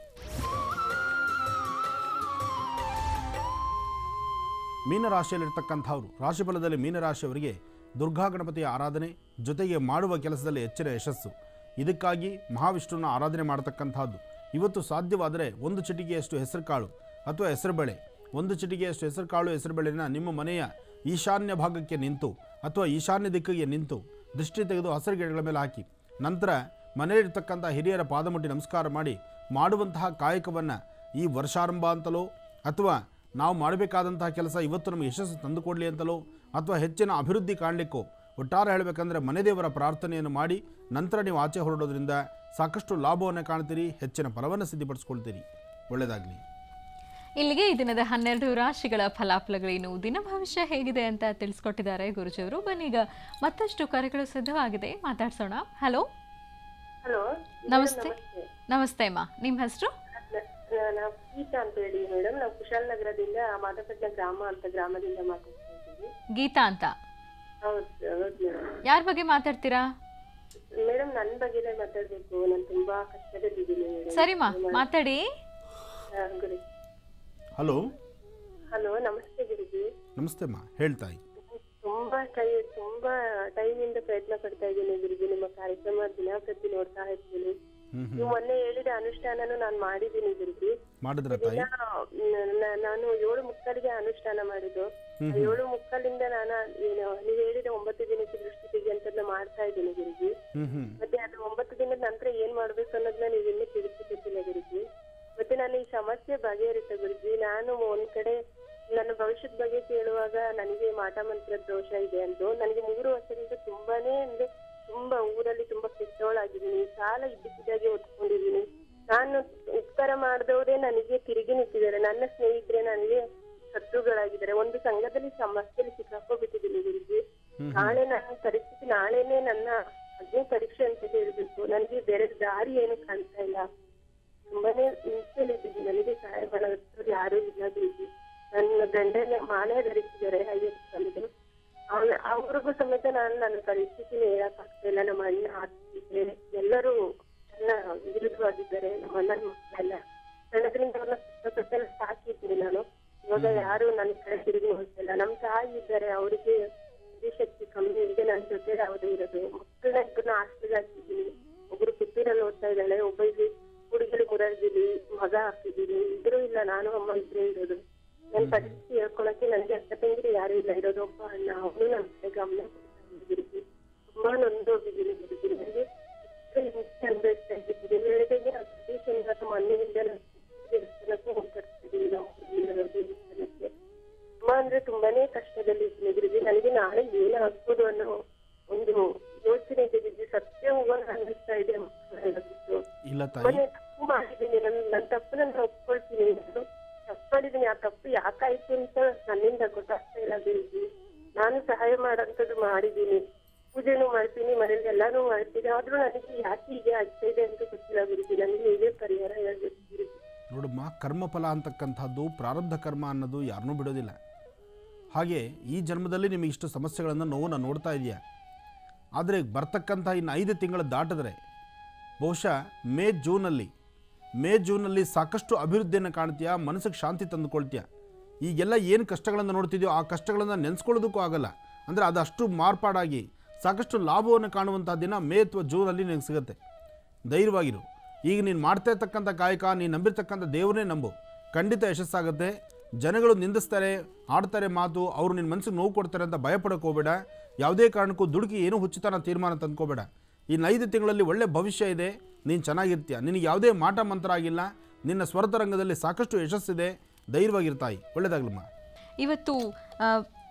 ಮೀನರಾಶಿಯಲ್ಲಿರ್ತಕ್ಕಂಥವ್ರು ರಾಶಿಫಲದಲ್ಲಿ ಮೀನರಾಶಿಯವರಿಗೆ ದುರ್ಗಾ ಗಣಪತಿಯ ಆರಾಧನೆ ಜೊತೆಗೆ ಮಾಡುವ ಕೆಲಸದಲ್ಲಿ ಹೆಚ್ಚಿನ ಯಶಸ್ಸು ಇದಕ್ಕಾಗಿ ಮಹಾವಿಷ್ಣುವಿನ ಆರಾಧನೆ ಮಾಡತಕ್ಕಂಥದ್ದು ಇವತ್ತು ಸಾಧ್ಯವಾದರೆ ಒಂದು ಚಿಟಿಕೆಯಷ್ಟು ಹೆಸರುಕಾಳು ಅಥವಾ ಹೆಸರುಬೇಳೆ ಒಂದು ಚಿಟಿಕೆಯಷ್ಟು ಹೆಸರುಕಾಳು ಹೆಸರುಬೇಳೆನ ನಿಮ್ಮ ಮನೆಯ ಈಶಾನ್ಯ ಭಾಗಕ್ಕೆ ನಿಂತು ಅಥವಾ ಈಶಾನ್ಯ ದಿಕ್ಕಿಗೆ ನಿಂತು ದೃಷ್ಟಿ ತೆಗೆದು ಹಸಿರು ಗಿಡಗಳ ಮೇಲೆ ಹಾಕಿ ನಂತರ ಮನೆಯಲ್ಲಿರ್ತಕ್ಕಂಥ ಹಿರಿಯರ ಪಾದಮುಟ್ಟಿ ನಮಸ್ಕಾರ ಮಾಡಿ ಮಾಡುವಂತಹ ಕಾಯಕವನ್ನು ಈ ವರ್ಷಾರಂಭ ಅಂತಲೋ ಅಥವಾ ನಾವು ಮಾಡಬೇಕಾದಂತಹ ಕೆಲಸ ಇವತ್ತು ನಮಗೆ ಯಶಸ್ಸು ತಂದುಕೊಡಲಿ ಅಂತಲೋ ಅಥವಾ ಹೆಚ್ಚಿನ ಅಭಿವೃದ್ಧಿ ಕಾಣಲಿಕ್ಕೋ ಒಟ್ಟಾರೆ ಹೇಳಬೇಕಂದ್ರೆ ಮನೆ ದೇವರ ಪ್ರಾರ್ಥನೆಯನ್ನು ಮಾಡಿ ನಂತರ ನೀವು ಆಚೆ ಹೊರಡೋದ್ರಿಂದ ಸಾಕಷ್ಟು ಲಾಭವನ್ನು ಕಾಣ್ತೀರಿ ಹೆಚ್ಚಿನ ಫಲವನ್ನು ಸಿದ್ಧಿಪಡಿಸ್ಕೊಳ್ತೀರಿ ಒಳ್ಳೆಯದಾಗಲಿ ಇಲ್ಲಿಗೆ ಈ ದಿನದ ಹನ್ನೆರಡು ರಾಶಿಗಳ ಫಲಾಫಲಗಳೇನು ದಿನ ಭವಿಷ್ಯ ಹೇಗಿದೆ ಅಂತ ತಿಳಿಸ್ಕೊಟ್ಟಿದ್ದಾರೆ ಗುರುಜಿಯವರು ಬನ್ನೀಗ ಮತ್ತಷ್ಟು ಕರೆಗಳು ಸಿದ್ಧವಾಗಿದೆ ಮಾತಾಡ್ಸೋಣ ಹಲೋ ಹಲೋ ನಮಸ್ತೆ ನಮಸ್ತೆ ಅಮ್ಮ ನಿಮ್ಮ ಹೆಸರು ನಾವು ಗೀತಾ ಅಂತ ಹೇಳಿ ಮೇಡಮ್ ನಾವು ಕುಶಾಲನಗರದಿಂದ ಮಾದಪಟ್ನ ಗ್ರಾಮ ಅಂತ ಗ್ರಾಮದಿಂದ ಮಾತಾಡ್ತಾ ಇದ್ದೀವಿ ಗೀತಾ ಅಂತ ಹೌದು ಹೌದು ಮೇಡಮ್ ಯಾರ ಬಗ್ಗೆ ಮಾತಾಡ್ತೀರಾ ಮೇಡಮ್ ನನ್ನ ಬಗ್ಗೆನೇ ಮಾತಾಡ್ಬೇಕು ನಾನು ತುಂಬಾ ಕಷ್ಟದಲ್ಲಿದ್ದೀನಿ ಮೇಡಮ್ ಸರಿಮಾ ಮಾತಾಡಿ ಗುರು ಹಲೋ ಹಲೋ ನಮಸ್ತೆ ಗುರುಜಿ ನಮಸ್ತೆ ಅಮ್ಮ ಹೇಳ್ತಾಯಿ ತುಂಬಾ ಟೈ ತುಂಬಾ ಟೈಮಿಂದ ಪ್ರಯತ್ನ ಪಡ್ತಾ ಇದ್ದೀನಿ ಗುರುಜಿ ನಿಮ್ಮ ಕಾರ್ಯಕ್ರಮ ದಿನ ಪ್ರತಿ ನೋಡ್ತಾ ಇರ್ತೀನಿ ನೀವು ಮೊನ್ನೆ ಹೇಳಿದ ಅನುಷ್ಠಾನನು ನಾನು ಮಾಡಿದ್ದೀನಿ ಗುರುಜಿ ಮಾಡಿದ್ರ ತಾಯಿ ದಿನ, ನ- ನ- ನಾನು ಏಳು ಮುಕ್ಕಲಿಗೆ ಅನುಷ್ಠಾನ ಮಾಡಿದ್ದು ಆ ಏಳು ಮುಕ್ಕಲಿಂದ ನಾನು ಏನು ನೀವು ಹೇಳಿದ ಒಂಬತ್ತು ದಿನಕ್ಕೆ ದೃಷ್ಟಿ ತೆಗೆಯಂತದ್ನ ಮಾಡ್ತಾ ಇದ್ದೀನಿ ಗುರುಜಿ ಹ್ಞೂ ಹ್ಞೂ ಮತ್ತೆ ಅದು ಒಂಬತ್ತು ದಿನದ ನಂತರ ಏನ್ ಮಾಡ್ಬೇಕು ಅನ್ನೋದನ್ನ ನೀವು ಇನ್ನೂ ತಿಳಿಸಿಕೊಟ್ಟಿಲ್ಲ ಗುರುಜಿ ಮತ್ತೆ ನಾನು ಈ ಸಮಸ್ಯೆ ಬಗೆಹರಿತ ಗುರುಜಿ ನಾನು ಒಂದ್ ಕಡೆ ನನ್ನ ಭವಿಷ್ಯದ ಬಗ್ಗೆ ಕೇಳುವಾಗ ನನಗೆ ಮಾಟ ಮಂತ್ರದ ದೋಷ ಇದೆ ಅಂದು ನನಗೆ ಮೂರು ವರ್ಷದಿಂದ ತುಂಬಾನೇ ಅಂದ್ರೆ ತುಂಬಾ ಊರಲ್ಲಿ ತುಂಬಾ ಕೆಟ್ಟವಳಾಗಿದ್ದೀನಿ ಸಾಲ ಇದ್ದಕ್ಕಿದ್ದಾಗೆ ಒತ್ಕೊಂಡಿದ್ದೀನಿ ನಾನು ಉತ್ತರ ಮಾಡಿದವರೇ ನನಗೆ ತಿರುಗಿ ನಿಂತಿದ್ದಾರೆ ನನ್ನ ಸ್ನೇಹಿತರೆ ನನಗೆ ಶತ್ರುಗಳಾಗಿದ್ದಾರೆ ಒಂದು ಸಂಘದಲ್ಲಿ ಸಮಸ್ಯೆಯಲ್ಲಿ ಸಿಕ್ಕಾಕೋಬಿಟ್ಟಿದ್ದೀನಿ ಗುರುಜಿ ನಾಳೆ ನನ್ನ ಪರಿಸ್ಥಿತಿ ನಾಳೆನೆ ನನ್ನ ಅಗ್ನಿ ಪರೀಕ್ಷೆ ಅಂತ ಹೇಳ್ಬೇಕು ನನಗೆ ಬೇರೆ ದಾರಿ ಏನು ಕಾಣ್ತಾ ಇಲ್ಲ ತುಂಬಾನೇ ಹಿಂಸೆಲಿದ್ದೀನಿ ನನಗೆ ಸಹಾಯ ಮಾಡೋದು ಯಾರು ಇಲ್ಲ ಗುರುಜಿ ನನ್ನ ಗಂಡನ ಮಾಲೆ ಧರಿಸಿದ್ದಾರೆ ಐವತ್ತು ಸಲದು ಅವ್ರಿಗೂ ಸಮೇತ ನಾನು ನನ್ನ ಪರಿಸ್ಥಿತಿನ ಹೇಳಕ್ ಆಗ್ತಾ ಇಲ್ಲ ನಮ್ಮ ಅಣ್ಣ ಅತ್ತಿಗೆ ಎಲ್ಲರೂ ನನ್ನ ವಿರುದ್ಧವಾಗಿದ್ದಾರೆ ನಮ್ಮ ಅಣ್ಣನ ಮಕ್ಕಳೆಲ್ಲ ಸಣ್ಣದ್ರಿಂದ ಅವ್ರನ್ನ ಕಷ್ಟಪಟ್ಟೆಲ್ಲ ಸಾಕಿದ್ದೀನಿ ನಾನು ಇವಾಗ ಯಾರು ನನ್ನ ಕಡೆ ತಿರುಗಿ ಹೋಗ್ತಿಲ್ಲ ನಮ್ ತಾಯಿ ಇದ್ದಾರೆ ಅವರಿಗೆ ಶಕ್ತಿ ಕಮ್ಮಿ ಇದೆ ನನ್ನ ಜೊತೆ ಯಾವ್ದು ಇರೋದು ಮಕ್ಕಳನ್ನ ಇಬ್ಬರನ್ನ ಹಾಸ್ಟೆಲ್ ಹಾಕಿದ್ದೀನಿ ಒಬ್ರು ಪುತ್ತೂರಲ್ಲಿ ಓದ್ತಾ ಇದ್ದಾಳೆ ಒಬ್ಬ ಇಲ್ಲಿ ಹುಡುಗಿಲಿ ಮುರಾರ್ಜಿಲಿ ಮಗ ಹಾಕಿದ್ದೀನಿ ಇದ್ರೂ ಇಲ್ಲ ನಾನು ಅಮ್ಮ ಇಬ್ಬರೇ ಇರೋದು ನನ್ ಪರಿಸ್ಥಿತಿ ಹೇಳ್ಕೊಳಕ್ಕೆ ನನಗೆ ಅಕ್ಕ ತಂಗಿರು ಯಾರು ಇಲ್ಲ ಇರೋದು ಒಬ್ಬ ಅಣ್ಣ ಅವನು ನನ್ನ ಕಡೆ ಗಮನ ಕೊಡ್ತಾ ಇಲ್ಲ ಗುರುಜಿ ತುಂಬಾ ನೊಂದೋಗಿದ್ದೀನಿ ಗುರುಜಿ ನನಗೆ ಹಿಂಸೆ ಅನುಭವಿಸ್ತಾ ಇದ್ದೀನಿ ಹೇಳಿದಂಗೆ ನಾನು ಪ್ರತಿ ಶನಿವಾರ ಮೊನ್ನೆಯಿಂದ ನಾನು ದೇವಸ್ಥಾನಕ್ಕೆ ಹೋಗ್ತಿರ್ತೀನಿ ನಾವು ಇಲ್ಲಿರೋ ದೇವಸ್ಥಾನಕ್ಕೆ ತುಂಬಾ ಅಂದ್ರೆ ತುಂಬಾನೇ ಕಷ್ಟದಲ್ಲಿ ಇದ್ದೀನಿ ಗುರುಜಿ ನನಗೆ ನಾಳೆ ಏನಾಗ್ಬೋದು ಅನ್ನೋ ಒಂದು ಯೋಚನೆ ಇದೆ ಗುರುಜಿ ಸತ್ಯ ಹೋಗೋಣ ಅನ್ನಿಸ್ತಾ ಇದೆ ಮಕ್ಕಳೆಲ್ಲ ಬಿಟ್ಟು ಇಲ್ಲ ತಾಯಿ ಮೊನ್ನೆ ತಪ್ಪು ಮಾಡಿದ್ದೀನಿ ನನ್ನ ನನ್ನ ತಪ್ಪು ನಾನು ಒಪ್ಕೊಳ್ತೀನಿ ನಾನು ತಪ್ಪು ಮಾಡಿದ್ದೀನಿ ಆ ತಪ್ಪು ಯಾಕಾಯ್ತು ಅಂತ ನನ್ನಿಂದ ಗೊತ್ತಾಗ್ತಾ ಇಲ್ಲ ಗುರುಜಿ ನಾನು ಸಹಾಯ ಮಾಡೋಂಥದ್ದು ಮಾಡಿದ್ದೀನಿ ಪೂಜೆನೂ ಮಾಡ್ತೀನಿ ಮನೇಲಿ ಎಲ್ಲಾನು ಮಾಡ್ತೀನಿ ಆದ್ರೂ ನನಗೆ ಯಾಕೆ ಹೀಗೆ ಆಗ್ತಾ ಇದೆ ಅಂತ ಗೊತ್ತಿಲ್ಲ ಗುರುಜಿ ನನಗೆ ಹೇಗೆ ಪರಿಹಾರ ಹೇಳ್ಬೇಕು ಗುರುಜಿ ನೋಡಮ್ಮ ಕರ್ಮಫಲ ಅಂತಕ್ಕಂಥದ್ದು ಪ್ರಾರಬ್ಧ ಕರ್ಮ ಅನ್ನೋದು ಯಾರನ್ನೂ ಬಿಡೋದಿಲ್ಲ ಹಾಗೆ ಈ ಜನ್ಮದಲ್ಲಿ ನಿಮಗೆ ಇಷ್ಟು ಸಮಸ್ಯೆಗಳನ್ನು ನೋವನ್ನು ನೋಡ್ತಾ ಇದೆಯಾ ಆದರೆ ಬರ್ತಕ್ಕಂಥ ಇನ್ನು ಐದು ತಿಂಗಳು ದಾಟಿದ್ರೆ ಬಹುಶಃ ಮೇ ಜೂನಲ್ಲಿ ಮೇ ಜೂನಲ್ಲಿ ಸಾಕಷ್ಟು ಅಭಿವೃದ್ಧಿಯನ್ನು ಕಾಣ್ತೀಯಾ ಮನಸ್ಸಿಗೆ ಶಾಂತಿ ತಂದುಕೊಳ್ತೀಯ ಈಗೆಲ್ಲ ಏನು ಕಷ್ಟಗಳನ್ನು ನೋಡ್ತಿದ್ಯೋ ಆ ಕಷ್ಟಗಳನ್ನು ನೆನೆಸ್ಕೊಳ್ಳೋದಕ್ಕೂ ಆಗಲ್ಲ ಅಂದರೆ ಅದು ಅಷ್ಟು ಮಾರ್ಪಾಡಾಗಿ ಸಾಕಷ್ಟು ಲಾಭವನ್ನು ಕಾಣುವಂಥ ದಿನ ಮೇ ಅಥವಾ ಜೂನಲ್ಲಿ ನಿನಗೆ ಸಿಗುತ್ತೆ ಧೈರ್ಯವಾಗಿರು ಈಗ ನೀನು ಮಾಡ್ತಾ ಇರ್ತಕ್ಕಂಥ ಕಾಯಕ ನೀನು ನಂಬಿರ್ತಕ್ಕಂಥ ದೇವರನ್ನೇ ನಂಬು ಖಂಡಿತ ಯಶಸ್ಸಾಗುತ್ತೆ ಜನಗಳು ನಿಂದಿಸ್ತಾರೆ ಆಡ್ತಾರೆ ಮಾತು ಅವರು ನಿನ್ನ ಮನಸ್ಸಿಗೆ ನೋವು ಕೊಡ್ತಾರೆ ಅಂತ ಭಯಪಡೋಕೆ ಹೋಗಬೇಡ ಯಾವುದೇ ಕಾರಣಕ್ಕೂ ದುಡುಕಿ ಏನೂ ಹುಚ್ಚುತನ ತೀರ್ಮಾನ ತಂದ್ಕೋಬೇಡ ಇನ್ನು ಐದು ತಿಂಗಳಲ್ಲಿ ಒಳ್ಳೆ ಭವಿಷ್ಯ ಇದೆ ನೀನು ಚೆನ್ನಾಗಿರ್ತೀಯ ನಿನಗೆ ಯಾವುದೇ ಮಾಟ ಮಂತ್ರ ಆಗಿಲ್ಲ ನಿನ್ನ ಸ್ವರದ ರಂಗದಲ್ಲಿ ಸಾಕಷ್ಟು ಯಶಸ್ಸಿದೆ ಧೈರ್ಯವಾಗಿರ್ತಾಯಿ ಒಳ್ಳೆಯದಾಗ್ಲಮ್ಮ ಇವತ್ತು ಆ,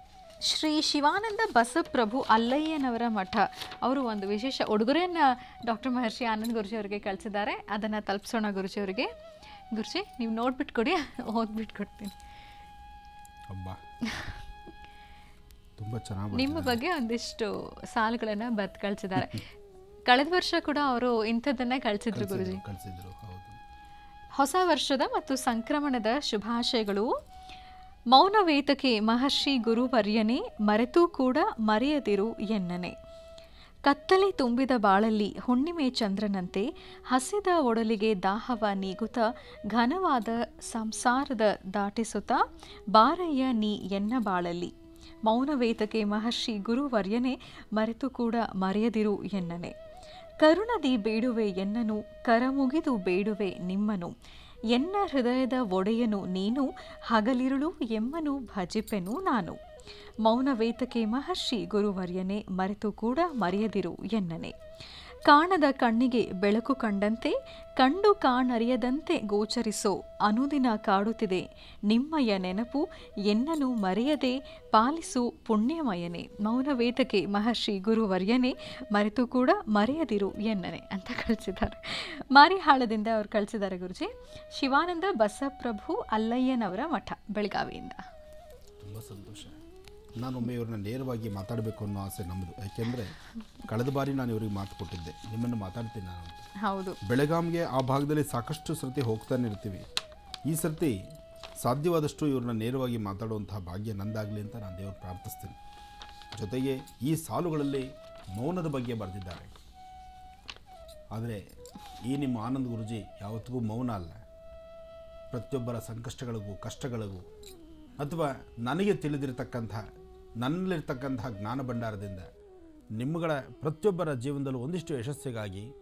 ಶ್ರೀ ಶಿವಾನಂದ ಬಸಪ್ರಭು ಅಲ್ಲಯ್ಯನವರ ಮಠ ಅವರು ಒಂದು ವಿಶೇಷ ಉಡುಗೊರೆಯನ್ನು ಡಾಕ್ಟರ್ ಮಹರ್ಷಿ ಆನಂದ್ ಗುರುಜಿ ಅವರಿಗೆ ಕಳಿಸಿದ್ದಾರೆ ಅದನ್ನು ತಲುಪಿಸೋಣ ಗುರುಜಿ ಅವರಿಗೆ ಗುರುಜಿ ನೀವು ನೋಡ್ಬಿಟ್ಟು ಕೊಡಿ ಓದ್ಬಿಟ್ಟು ಕೊಡ್ತೀನಿ ಹಬ್ಬ ತುಂಬ ಚೆನ್ನಾಗಿ ನಿಮ್ಮ ಬಗ್ಗೆ ಒಂದಿಷ್ಟು ಸಾಲುಗಳನ್ನು ಬತ್ ಕಳಿಸಿದ್ದಾರೆ ಕಳೆದ ವರ್ಷ ಕೂಡ ಅವರು ಇಂಥದ್ದನ್ನೇ ಕಳಿಸಿದ್ರು ಗುರುಜಿ ಕಳಿಸಿದ್ರು ಹೌದು ಹೊಸ ವರ್ಷದ ಮತ್ತು ಸಂಕ್ರಮಣದ ಶುಭಾಶಯಗಳು ಮೌನವೇತಕೆ ಮಹರ್ಷಿ ಗುರುವರ್ಯನೇ ಮರೆತೂ ಕೂಡ ಮರೆಯದಿರು ಎನ್ನನೆ ಕತ್ತಲೆ ತುಂಬಿದ ಬಾಳಲ್ಲಿ ಹುಣ್ಣಿಮೆ ಚಂದ್ರನಂತೆ ಹಸಿದ ಒಡಲಿಗೆ ದಾಹವ ನೀಗುತ್ತ ಘನವಾದ ಸಂಸಾರದ ದಾಟಿಸುತ್ತ ಬಾರಯ್ಯ ನೀ ಎನ್ನ ಬಾಳಲ್ಲಿ ಮೌನವೇತಕೆ ಮಹರ್ಷಿ ಗುರುವರ್ಯನೇ ಮರೆತು ಕೂಡ ಮರೆಯದಿರು ಎನ್ನನೆ ಕರುಣದಿ ಬೇಡುವೆ ಎನ್ನನು ಕರಮುಗಿದು ಬೇಡುವೆ ನಿಮ್ಮನು ಎನ್ನ ಹೃದಯದ ಒಡೆಯನು ನೀನು ಹಗಲಿರುಳು ಎಮ್ಮನು ಭಜಿಪೆನು ನಾನು ಮೌನವೇತಕೆ ಮಹರ್ಷಿ ಗುರುವರ್ಯನೇ ಮರೆತು ಕೂಡ ಮರೆಯದಿರು ಎನ್ನನೆ ಕಾಣದ ಕಣ್ಣಿಗೆ ಬೆಳಕು ಕಂಡಂತೆ ಕಂಡು ಕಾಣರಿಯದಂತೆ ಗೋಚರಿಸೋ ಅನುದಿನ ಕಾಡುತ್ತಿದೆ ನಿಮ್ಮಯ ನೆನಪು ಎನ್ನನು ಮರೆಯದೆ ಪಾಲಿಸು ಪುಣ್ಯಮಯನೇ ಮೌನವೇತಕೆ ಮಹರ್ಷಿ ಗುರುವರ್ಯನೇ ಮರೆತು ಕೂಡ ಮರೆಯದಿರು ಎನ್ನನೆ ಅಂತ ಕಳಿಸಿದ್ದಾರೆ ಮಾರಿಹಾಳದಿಂದ ಅವ್ರು ಕಳಿಸಿದ್ದಾರೆ ಗುರುಜಿ ಶಿವಾನಂದ ಬಸಪ್ರಭು ಅಲ್ಲಯ್ಯನವರ ಮಠ ಬೆಳಗಾವಿಯಿಂದ ತುಂಬ ಸಂತೋಷ ನಾನೊಮ್ಮೆ ಇವ್ರನ್ನ ನೇರವಾಗಿ ಮಾತಾಡಬೇಕು ಅನ್ನೋ ಆಸೆ ನಮ್ಮದು ಯಾಕೆಂದರೆ ಕಳೆದ ಬಾರಿ ನಾನು ಇವ್ರಿಗೆ ಮಾತು ಕೊಟ್ಟಿದ್ದೆ ನಿಮ್ಮನ್ನು ಮಾತಾಡ್ತೀನಿ ನಾನು ಅಂತ. ಹೌದು ಬೆಳಗಾಂಗೆ ಆ ಭಾಗದಲ್ಲಿ ಸಾಕಷ್ಟು ಸರ್ತಿ ಹೋಗ್ತಾನೆ ಇರ್ತೀವಿ ಈ ಸರ್ತಿ ಸಾಧ್ಯವಾದಷ್ಟು ಇವ್ರನ್ನ ನೇರವಾಗಿ ಮಾತಾಡುವಂತಹ ಭಾಗ್ಯ ನಂದಾಗಲಿ ಅಂತ ನಾನು ದೇವ್ರು ಪ್ರಾರ್ಥಿಸ್ತೀನಿ ಜೊತೆಗೆ ಈ ಸಾಲುಗಳಲ್ಲಿ ಮೌನದ ಬಗ್ಗೆ ಬರೆದಿದ್ದಾರೆ ಆದರೆ ಈ ನಿಮ್ಮ ಆನಂದ್ ಗುರುಜಿ ಯಾವತ್ತಿಗೂ ಮೌನ ಅಲ್ಲ ಪ್ರತಿಯೊಬ್ಬರ ಸಂಕಷ್ಟಗಳಿಗೂ ಕಷ್ಟಗಳಿಗೂ ಅಥವಾ ನನಗೆ ತಿಳಿದಿರತಕ್ಕಂಥ ನನ್ನಲ್ಲಿರ್ತಕ್ಕಂತಹ ಜ್ಞಾನ ಭಂಡಾರದಿಂದ ನಿಮ್ಮಗಳ ಪ್ರತಿಯೊಬ್ಬರ ಜೀವನದಲ್ಲೂ ಒಂದಿಷ್ಟು ಯಶಸ್ಸಿಗಾಗಿ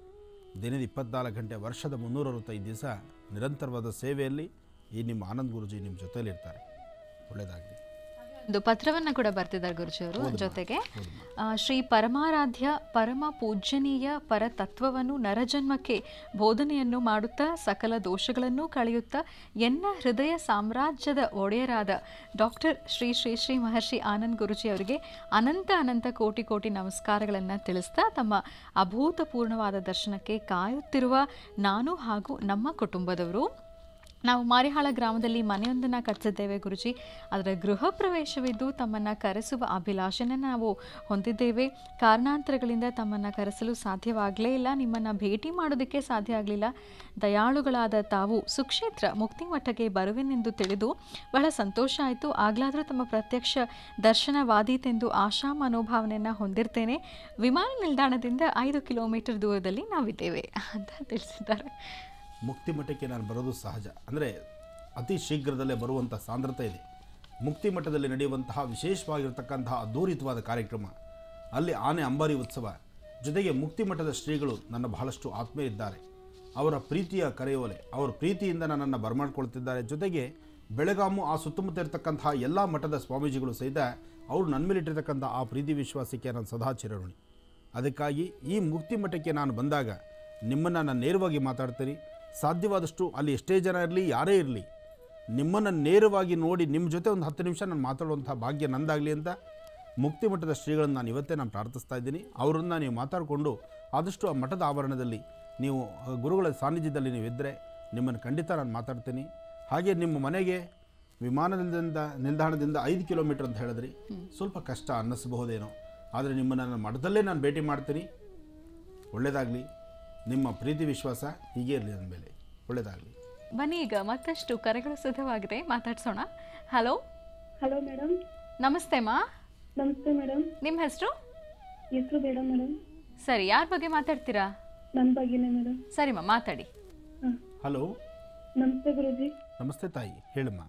ದಿನದ ಇಪ್ಪತ್ನಾಲ್ಕು ಗಂಟೆ ವರ್ಷದ ಮುನ್ನೂರ ಅರವತ್ತೈದು ದಿವಸ ನಿರಂತರವಾದ ಸೇವೆಯಲ್ಲಿ ಈ ನಿಮ್ಮ ಆನಂದ್ ಗುರುಜಿ ನಿಮ್ಮ ಜೊತೆಯಲ್ಲಿರ್ತಾರೆ ಒಳ್ಳೆಯದಾಗಲಿ ಒಂದು ಪತ್ರವನ್ನ ಕೂಡ ಬರ್ತಿದ್ದಾರೆ ಗುರುಜಿಯವರು ಜೊತೆಗೆ ಆ, ಶ್ರೀ ಪರಮಾರಾಧ್ಯ ಪರಮ ಪೂಜ್ಯನೀಯ ಪರತತ್ವವನ್ನು ನರಜನ್ಮಕ್ಕೆ ಬೋಧನೆಯನ್ನು ಮಾಡುತ್ತಾ ಸಕಲ ದೋಷಗಳನ್ನು ಕಳೆಯುತ್ತಾ ಎನ್ನ ಹೃದಯ ಸಾಮ್ರಾಜ್ಯದ ಒಡೆಯರಾದ ಡಾಕ್ಟರ್ ಶ್ರೀ ಶ್ರೀ ಶ್ರೀ ಮಹರ್ಷಿ ಆನಂದ್ ಗುರುಜಿ ಅವರಿಗೆ ಅನಂತ ಅನಂತ ಕೋಟಿ ಕೋಟಿ ನಮಸ್ಕಾರಗಳನ್ನು ತಿಳಿಸ್ತಾ ತಮ್ಮ ಅಭೂತಪೂರ್ಣವಾದ ದರ್ಶನಕ್ಕೆ ಕಾಯುತ್ತಿರುವ ನಾನು ಹಾಗೂ ನಮ್ಮ ಕುಟುಂಬದವರು ನಾವು ಮಾರಿಹಾಳ ಗ್ರಾಮದಲ್ಲಿ ಮನೆಯೊಂದನ್ನು ಕಟ್ಟಿಸಿದ್ದೇವೆ ಗುರುಜಿ ಅದರ ಗೃಹ ಪ್ರವೇಶವಿದ್ದು ತಮ್ಮನ್ನು ಕರೆಸುವ ಅಭಿಲಾಷೆನ ನಾವು ಹೊಂದಿದ್ದೇವೆ ಕಾರಣಾಂತರಗಳಿಂದ ತಮ್ಮನ್ನು ಕರೆಸಲು ಸಾಧ್ಯವಾಗಲೇ ಇಲ್ಲ ನಿಮ್ಮನ್ನು ಭೇಟಿ ಮಾಡೋದಕ್ಕೆ ಸಾಧ್ಯ ಆಗಲಿಲ್ಲ ದಯಾಳುಗಳಾದ ತಾವು ಸುಕ್ಷೇತ್ರ ಮುಕ್ತಿಮಠಕ್ಕೆ ಬರುವೆನೆಂದು ತಿಳಿದು ಬಹಳ ಸಂತೋಷ ಆಯಿತು ಆಗಲಾದರೂ ತಮ್ಮ ಪ್ರತ್ಯಕ್ಷ ದರ್ಶನವಾದೀತೆಂದು ಆಶಾ ಮನೋಭಾವನೆಯನ್ನು ಹೊಂದಿರ್ತೇನೆ ವಿಮಾನ ನಿಲ್ದಾಣದಿಂದ ಐದು ಕಿಲೋಮೀಟರ್ ದೂರದಲ್ಲಿ ನಾವಿದ್ದೇವೆ ಅಂತ ತಿಳಿಸಿದ್ದಾರೆ ಮುಕ್ತಿ ಮಠಕ್ಕೆ ನಾನು ಬರೋದು ಸಹಜ ಅಂದರೆ ಅತಿ ಶೀಘ್ರದಲ್ಲೇ ಬರುವಂಥ ಸಾಂದ್ರತೆ ಇದೆ ಮುಕ್ತಿ ಮಠದಲ್ಲಿ ನಡೆಯುವಂತಹ ವಿಶೇಷವಾಗಿರ್ತಕ್ಕಂತಹ ಅದ್ಧೂರಿತವಾದ ಕಾರ್ಯಕ್ರಮ ಅಲ್ಲಿ ಆನೆ ಅಂಬಾರಿ ಉತ್ಸವ ಜೊತೆಗೆ ಮುಕ್ತಿ ಮಠದ ಶ್ರೀಗಳು ನನ್ನ ಬಹಳಷ್ಟು ಆತ್ಮೀಯ ಇದ್ದಾರೆ ಅವರ ಪ್ರೀತಿಯ ಕರೆಯೋಲೆ ಅವರ ಪ್ರೀತಿಯಿಂದ ನನ್ನನ್ನು ಬರಮಾಡ್ಕೊಳ್ತಿದ್ದಾರೆ ಜೊತೆಗೆ ಬೆಳಗಾಮು ಆ ಸುತ್ತಮುತ್ತ ಇರತಕ್ಕಂತಹ ಎಲ್ಲ ಮಠದ ಸ್ವಾಮೀಜಿಗಳು ಸಹಿತ ಅವರು ನನ್ನ ಮೇಲಿಟ್ಟಿರ್ತಕ್ಕಂಥ ಆ ಪ್ರೀತಿ ವಿಶ್ವಾಸಕ್ಕೆ ನಾನು ಸದಾ ಚಿರಋಣಿ ಅದಕ್ಕಾಗಿ ಈ ಮುಕ್ತಿ ಮಠಕ್ಕೆ ನಾನು ಬಂದಾಗ ನಿಮ್ಮನ್ನು ನಾನು ನೇರವಾಗಿ ಮಾತಾಡ್ತೀನಿ ಸಾಧ್ಯವಾದಷ್ಟು ಅಲ್ಲಿ ಎಷ್ಟೇ ಜನ ಇರಲಿ ಯಾರೇ ಇರಲಿ ನಿಮ್ಮನ್ನು ನೇರವಾಗಿ ನೋಡಿ ನಿಮ್ಮ ಜೊತೆ ಒಂದು ಹತ್ತು ನಿಮಿಷ ನಾನು ಮಾತಾಡುವಂಥ ಭಾಗ್ಯ ನಂದಾಗಲಿ ಅಂತ ಮುಕ್ತಿ ಮಠದ ಶ್ರೀಗಳನ್ನು ನಾನು ಇವತ್ತೇ ನಾನು ಪ್ರಾರ್ಥಿಸ್ತಾ ಇದ್ದೀನಿ ಅವರನ್ನು ನೀವು ಮಾತಾಡಿಕೊಂಡು ಆದಷ್ಟು ಆ ಮಠದ ಆವರಣದಲ್ಲಿ ನೀವು ಆ ಗುರುಗಳ ಸಾನ್ನಿಧ್ಯದಲ್ಲಿ ನೀವು ಇದ್ದರೆ ನಿಮ್ಮನ್ನು ಖಂಡಿತ ನಾನು ಮಾತಾಡ್ತೀನಿ ಹಾಗೆ ನಿಮ್ಮ ಮನೆಗೆ ವಿಮಾನದಿಂದ ನಿಲ್ದಾಣದಿಂದ ಐದು ಕಿಲೋಮೀಟರ್ ಅಂತ ಹೇಳಿದ್ರಿ ಸ್ವಲ್ಪ ಕಷ್ಟ ಅನ್ನಿಸಬಹುದೇನೋ ಆದರೆ ನಿಮ್ಮನ್ನು ನಾನು ಮಠದಲ್ಲೇ ನಾನು ಭೇಟಿ ಮಾಡ್ತೀನಿ ಒಳ್ಳೆಯದಾಗಲಿ ನಿಮ್ಮ ಪ್ರೀತಿ ವಿಶ್ವಾಸ ಹೀಗೆ ಇರಲಿ ನನ್ನ ಮೇಲೆ ಒಳ್ಳೆಯದಾಗಲಿ ಬನ್ನಿ ಈಗ ಮತ್ತಷ್ಟು ಕರೆಗಳು ಸಿದ್ಧವಾಗಿದೆ ಮಾತಾಡ್ಸೋಣ ಹಲೋ ಹಲೋ ಮೇಡಮ್ ನಮಸ್ತೆ ಮಾ ನಮಸ್ತೆ ಮೇಡಮ್ ನಿಮ್ಮ ಹೆಸರು ಹೆಸರು ಬೇಡ ಮೇಡಮ್ ಸರಿ ಯಾರ ಬಗ್ಗೆ ಮಾತಾಡ್ತೀರಾ ನನ್ನ ಬಗ್ಗೆನೇ ಮೇಡಮ್ ಸರಿಮ್ಮ ಮಾತಾಡಿ ಹಾಂ ಹಲೋ ನಮಸ್ತೆ ಗುರುಜಿ ನಮಸ್ತೆ ತಾಯಿ ಹೇಳಮ್ಮ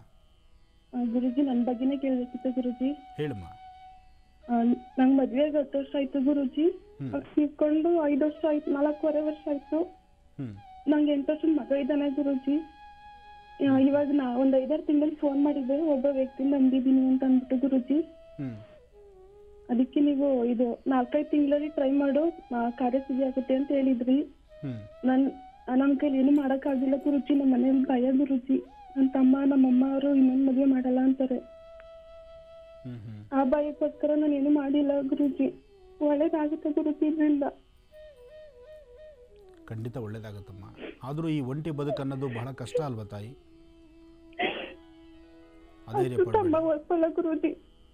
ಆ, ಗುರುಜಿ ನನ್ನ ಬಗ್ಗೆನೇ ಕೇಳಬೇಕಿತ್ತು ಗುರುಜಿ ಹೇಳಮ್ಮ ನಂಗೆ ಮದುವೆಗೆ ಹತ್ತು ವರ್ಷ ಆಯ್ತು ಗುರುಜಿ ಇಟ್ಕೊಂಡು ಐದು ವರ್ಷ ಆಯ್ತು ನಾಲ್ಕೂವರೆ ವರ್ಷ ಆಯ್ತು ಹ್ಞೂ ನಂಗೆ ಎಂಟು ವರ್ಷದ ಮಗ ಇದ್ದಾನೆ ಗುರುಜಿ ಆ, ಇವಾಗ ನಾ ಒಂದ್ ಐದಾರು ತಿಂಗಳು ಫೋನ್ ಮಾಡಿದ್ದೆ ಒಬ್ಬ ವ್ಯಕ್ತಿ ನಂಬಿದೀನಿ ಅಂತ ಅಂದ್ಬಿಟ್ಟು ಗುರುಜಿ ಹ್ಞೂ ಅದಕ್ಕೆ ನೀವು ಇದು ನಾಲ್ಕೈದು ತಿಂಗಳಲ್ಲಿ ಟ್ರೈ ಮಾಡು ಆ, ಕಾರ್ಯಸಿದ್ಧಿ ಆಗುತ್ತೆ ಅಂತ ಹೇಳಿದ್ರಿ ಹ್ಞೂ ನನ್ ನಮ್ ಕೈಲಿ ಏನು ಮಾಡಕ್ಕಾಗಿಲ್ಲ ಗುರುಜಿ ನಮ್ಮ ಮನೇಲಿ ಭಯ ಗುರುಜಿ ನನ್ನ ತಮ್ಮ ನಮ್ಮಮ್ಮ ಅವರು ಇನ್ನೊಂದ್ ಮದ್ವೆ ಮಾಡಲ್ಲ ಅಂತಾರೆ ಹ್ಞೂ ಹ್ಞೂ ಆ ಭಯಕ್ಕೋಸ್ಕರ ನಾನು ಏನು ಮಾಡಿಲ್ಲ ಗುರುಜಿ ಒಳ್ಳೇದಾಗುತ್ತೆ ಗುರುಜಿ ಇದರಿಂದ ಖಂಡಿತ ಒಳ್ಳೇದಾಗುತ್ತಮ್ಮ ಆದರೂ ಈ ಒಂಟಿ ಬದುಕು ಅನ್ನೋದು ಬಹಳ ಕಷ್ಟ ಅಲ್ವಾ ತಾಯಿ ಅಧೈರ್ಯ ತಮ್ಮ ಪಡಬೇಡ ಒಪ್ಪಲ್ಲ ಗುರುಜಿ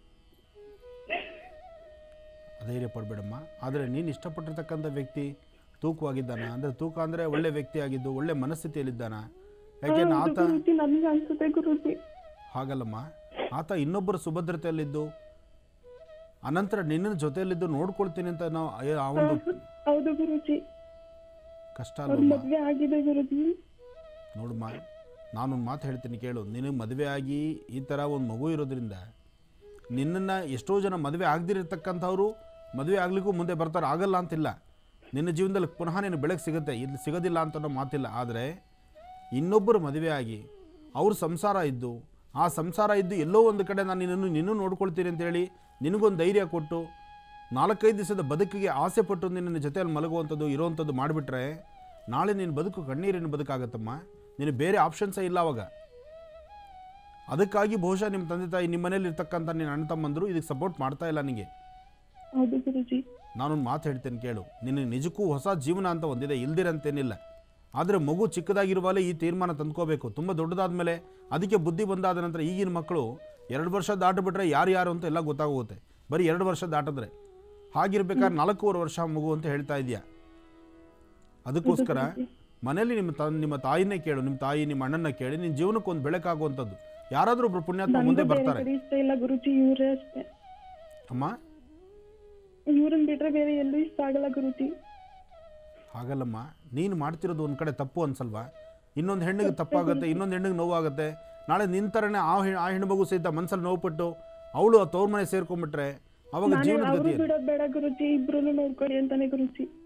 ಅಧೈರ್ಯ ಪಡಬೇಡಮ್ಮ ಆದರೆ ನೀನು ಇಷ್ಟಪಟ್ಟಿರ್ತಕ್ಕಂಥ ವ್ಯಕ್ತಿ ತೂಕವಾಗಿದ್ದಾನ ಅಂದರೆ ತೂಕ ಅಂದರೆ ಒಳ್ಳೆ ವ್ಯಕ್ತಿ ಆಗಿದ್ದು ಒಳ್ಳೆ ಮನಸ್ಥಿತಿಯಲ್ಲಿದ್ದಾನ ಯಾಕೆಂದ್ರೆ ಹೌದು ಆತ ಗುರುಜಿ ನನ್ಗೆ ಅನ್ಸುತ್ತೆ ಗುರುಜಿ ಹಾಗಲ್ಲಮ್ಮ ಆತ ಇನ್ನೊಬ್ಬರ ಸುಭದ್ರತೆಯಲ್ಲಿದ್ದು ಅನಂತರ ನಿನ್ನ ಜೊತೆಯಲ್ಲಿದ್ದು ನೋಡ್ಕೊಳ್ತೀನಿ ಅಂತ ನಾವು ಆ- ಆ ಒಂದು ಹೌದು ಗುರುಜಿ ಕಷ್ಟ ಅವ್ರ ಅಲ್ವಮ್ಮ ಮದ್ವೆ ಆಗಿದೆ ಗುರುಜಿ ನೋಡಮ್ಮ ನಾನೊಂದು ಮಾತು ಹೇಳ್ತೀನಿ ಕೇಳು ನಿನಗೆ ಮದುವೆ ಆಗಿ ಈ ಥರ ಒಂದು ಮಗು ಇರೋದ್ರಿಂದ ನಿನ್ನನ್ನು ಎಷ್ಟೋ ಜನ ಮದುವೆ ಆಗದಿರತಕ್ಕಂಥವ್ರು ಮದುವೆ ಆಗಲಿಕ್ಕೂ ಮುಂದೆ ಬರ್ತಾರೆ ಆಗಲ್ಲ ಅಂತಿಲ್ಲ ನಿನ್ನ ಜೀವನದಲ್ಲಿ ಪುನಃ ನಿನಗೆ ಬೆಳಕು ಸಿಗುತ್ತೆ ಇಲ್ಲಿ ಸಿಗೋದಿಲ್ಲ ಅಂತ ಅನ್ನೋ ಮಾತಿಲ್ಲ ಆದರೆ ಇನ್ನೊಬ್ಬರು ಮದುವೆ ಆಗಿ ಅವ್ರ ಸಂಸಾರ ಇದ್ದು ಆ ಸಂಸಾರ ಇದ್ದು ಎಲ್ಲೋ ಒಂದು ಕಡೆ ನಾನು ನಿನ್ನನ್ನು ನಿನ್ನೂ ನೋಡ್ಕೊಳ್ತೀನಿ ಅಂತೇಳಿ ನಿನಗೊಂದು ಧೈರ್ಯ ಕೊಟ್ಟು ನಾಲ್ಕೈದು ದಿವಸದ ಬದುಕಿಗೆ ಆಸೆ ಪಟ್ಟು ನಿನ್ನ ಜೊತೆಯಲ್ಲಿ ಮಲಗುವಂಥದ್ದು ಇರೋವಂಥದ್ದು ಮಾಡಿಬಿಟ್ರೆ ನಾಳೆ ನಿನ್ನ ಬದುಕು ಕಣ್ಣೀರಿನ ಬದುಕಾಗತ್ತಮ್ಮ ನಿನಗೆ ಬೇರೆ ಆಪ್ಷನ್ಸೇ ಇಲ್ಲ ಅವಾಗ ಅದಕ್ಕಾಗಿ ಬಹುಶಃ ನಿಮ್ಮ ತಂದೆ ತಾಯಿ ನಿಮ್ಮ ಮನೇಲಿ ಇರ್ತಕ್ಕಂಥ ನಿನ್ನ ಅಣ್ಣ ತಮ್ಮಂದರು ಇದಕ್ಕೆ ಸಪೋರ್ಟ್ ಮಾಡ್ತಾ ಇಲ್ಲ ನಿನಗೆ ಹೌದು ಗುರುಜಿ ನಾನೊಂದು ಮಾತು ಹೇಳ್ತೇನೆ ಕೇಳು ನಿನ್ನ ನಿಜಕ್ಕೂ ಹೊಸ ಜೀವನ ಅಂತ ಒಂದಿದೆ ಇಲ್ದಿರಂತೇನಿಲ್ಲ ಆದರೆ ಮಗು ಚಿಕ್ಕದಾಗಿರುವಾಗಲೇ ಈ ತೀರ್ಮಾನ ತಂದ್ಕೋಬೇಕು ತುಂಬ ದೊಡ್ಡದಾದ ಮೇಲೆ ಅದಕ್ಕೆ ಬುದ್ಧಿ ಬಂದಾದ ನಂತರ ಈಗಿನ ಮಕ್ಕಳು ಎರಡು ವರ್ಷ ದಾಟಿಬಿಟ್ರೆ ಯಾರು ಯಾರು ಅಂತ ಎಲ್ಲ ಗೊತ್ತಾಗೋಗುತ್ತೆ ಬರೀ ಎರಡು ವರ್ಷ ದಾಟಿದ್ರೆ ಹಾಗಿರ್ಬೇಕಾದ್ರೆ ನಾಲ್ಕೂವರೆ ವರ್ಷ ಮಗು ಅಂತ ಹೇಳ್ತಾ ಇದೆಯಾ ಅದಕ್ಕೋಸ್ಕರ ಮನೇಲಿ ನಿಮ್ಮ ತ ನಿಮ್ಮ ತಾಯಿನೇ ಕೇಳು ನಿಮ್ಮ ತಾಯಿ ನಿಮ್ಮ ಅಣ್ಣನ ಕೇಳಿ ನಿನ್ನ ಜೀವನಕ್ಕೆ ಒಂದು ಬೆಳಕಾಗುವಂಥದ್ದು ಯಾರಾದರೂ ಒಬ್ರು ಪುಣ್ಯಾತ್ಮ ಮುಂದೆ ನನ್ಗೂ ಬೇರೆ ಬರ್ತಾರೆ ಕಡೆ ಇಷ್ಟ ಇಲ್ಲ ಗುರುಜಿ ಇವರೇ ಅಷ್ಟೇ ಅಮ್ಮ ಇವ್ರನ್ನ ಬಿಟ್ರೆ ಬೇರೆ ಎಲ್ಲೂ ಇಷ್ಟ ಆಗಲ್ಲ ಗುರುಜಿ ಹಾಗಲ್ಲಮ್ಮ ನೀನು ಮಾಡ್ತಿರೋದು ಒಂದು ಕಡೆ ತಪ್ಪು ಅನ್ಸಲ್ವಾ ಇನ್ನೊಂದು ಹೆಣ್ಣಿಗೆ ತಪ್ಪಾಗುತ್ತೆ ಇನ್ನೊಂದು ಹೆಣ್ಣಿಗೆ ನೋವಾಗುತ್ತೆ ನಾಳೆ ನಿನ್ನ ಥರನೇ ಆ ಹೆಣ್ಣು ಆ ಹೆಣ್ಣು ಮಗು ಸಹಿತ ಮನ್ಸಲ್ಲಿ ನೋವುಪಟ್ಟು ಅವಳು ಆ ತವ್ರ ಮನೆ ಸೇರ್ಕೊಂಡ್ಬಿಟ್ರೆ ಅವಾಗ ನಾನೇ ಜೀವನದ ಅವ್ರು ಗತಿ ಏನು? ಬಿಡೋದ್ ಬೇಡ ಗುರುಜಿ ಇಬ್ರು ನೋಡ್ಕೊಳ್ಳಿ ಅಂತಾನೆ ಗುರುಜಿ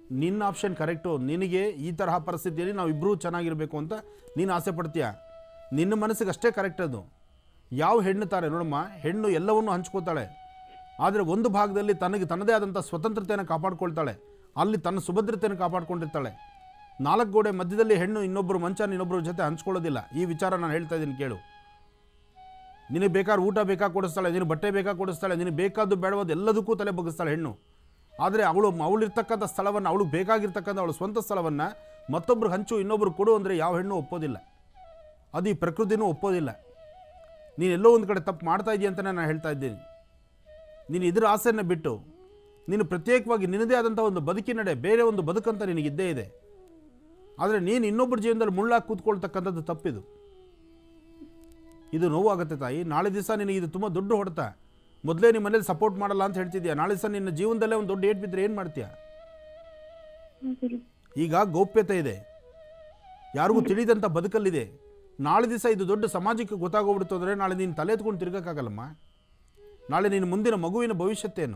ನಿನ್ನ ಆಪ್ಷನ್ ಕರೆಕ್ಟು ನಿನಗೆ ಈ ತರಹ ಪರಿಸ್ಥಿತಿಯಲ್ಲಿ ನಾವು ಇಬ್ಬರೂ ಚೆನ್ನಾಗಿರಬೇಕು ಅಂತ ನೀನು ಆಸೆ ಪಡ್ತೀಯ ನಿನ್ನ ಮನಸ್ಸಿಗೆ ಅಷ್ಟೇ ಕರೆಕ್ಟ್ ಅದು ಯಾವ ಹೆಣ್ಣು ತಾರೆ ನೋಡಮ್ಮ ಹೆಣ್ಣು ಎಲ್ಲವನ್ನೂ ಹಂಚ್ಕೋತಾಳೆ ಆದರೆ ಒಂದು ಭಾಗದಲ್ಲಿ ತನಗೆ ತನ್ನದೇ ಆದಂಥ ಸ್ವತಂತ್ರತೆಯನ್ನು ಕಾಪಾಡ್ಕೊಳ್ತಾಳೆ ಅಲ್ಲಿ ತನ್ನ ಸುಭದ್ರತೆಯನ್ನು ಕಾಪಾಡ್ಕೊಂಡಿರ್ತಾಳೆ ನಾಲ್ಕು ಗೋಡೆ ಮಧ್ಯದಲ್ಲಿ ಹೆಣ್ಣು ಇನ್ನೊಬ್ಬರು ಮಂಚ ಇನ್ನೊಬ್ಬರ ಜೊತೆ ಹಂಚ್ಕೊಳ್ಳೋದಿಲ್ಲ ಈ ವಿಚಾರ ನಾನು ಹೇಳ್ತಾ ಇದ್ದೀನಿ ಕೇಳು ನಿನಗೆ ಬೇಕಾದ್ರೆ ಊಟ ಬೇಕಾ ಕೊಡಿಸ್ತಾಳೆ ನಿನಗೆ ಬಟ್ಟೆ ಬೇಕಾ ಕೊಡಿಸ್ತಾಳೆ ನಿನಗೆ ಬೇಕಾದ್ದು ಬೇಡವಾದ ಎಲ್ಲದಕ್ಕೂ ತಲೆ ಬಗ್ಗಿಸ್ತಾಳೆ ಹೆಣ್ಣು ಆದರೆ ಅವಳು ಅವಳಿರ್ತಕ್ಕಂಥ ಸ್ಥಳವನ್ನು ಅವಳಿಗೆ ಬೇಕಾಗಿರ್ತಕ್ಕಂಥ ಅವಳ ಸ್ವಂತ ಸ್ಥಳವನ್ನು ಮತ್ತೊಬ್ರಿಗೆ ಹಂಚು ಇನ್ನೊಬ್ರು ಕೊಡು ಅಂದರೆ ಯಾವ ಹೆಣ್ಣು ಒಪ್ಪೋದಿಲ್ಲ ಅದು ಈ ಪ್ರಕೃತಿನೂ ಒಪ್ಪೋದಿಲ್ಲ ನೀನು ಎಲ್ಲೋ ಒಂದು ಕಡೆ ತಪ್ಪು ಮಾಡ್ತಾ ಇದೆಯಾ ಅಂತಲೇ ನಾನು ಹೇಳ್ತಾ ಇದ್ದೀನಿ ನೀನು ಇದರ ಆಸೆಯನ್ನು ಬಿಟ್ಟು ನೀನು ಪ್ರತ್ಯೇಕವಾಗಿ ನಿನ್ನದೇ ಆದಂಥ ಒಂದು ಬದುಕಿನಡೆ ಬೇರೆ ಒಂದು ಬದುಕಂತ ನಿನಗಿದ್ದೇ ಇದೆ ಆದರೆ ನೀನು ಇನ್ನೊಬ್ಬರ ಜೀವನದಲ್ಲಿ ಮುಳ್ಳಾಗಿ ಕೂತ್ಕೊಳ್ತಕ್ಕಂಥದ್ದು ತಪ್ಪಿದು ಇದು ನೋವಾಗುತ್ತೆ ತಾಯಿ ನಾಳೆ ದಿವಸ ನಿನಗೆ ಇದು ತುಂಬ ದೊಡ್ಡ ಹೊಡೆತ ಮೊದಲೇ ನಿಮ್ಮ ಮನೇಲಿ ಸಪೋರ್ಟ್ ಮಾಡಲ್ಲ ಅಂತ ಹೇಳ್ತಿದ್ಯಾ ನಾಳೆ ದಿವಸ ನಿನ್ನ ಜೀವನದಲ್ಲೇ ಒಂದು ದೊಡ್ಡ ಏಟ್ ಬಿದ್ದರೆ ಏನು ಮಾಡ್ತೀಯ ಈಗ ಗೌಪ್ಯತೆ ಇದೆ ಯಾರಿಗೂ ತಿಳಿದಂಥ ಬದುಕಲ್ಲಿದೆ ನಾಳೆ ದಿವಸ ಇದು ದೊಡ್ಡ ಸಮಾಜಕ್ಕೆ ಗೊತ್ತಾಗೋಗ್ಬಿಡ್ತು ಅಂದರೆ ನಾಳೆ ನೀನು ತಲೆ ಎತ್ಕೊಂಡು ತಿರ್ಗೋಕ್ಕಾಗಲ್ಲಮ್ಮ ನಾಳೆ ನಿನ್ನ ಮುಂದಿನ ಮಗುವಿನ ಭವಿಷ್ಯತ್ತೇನು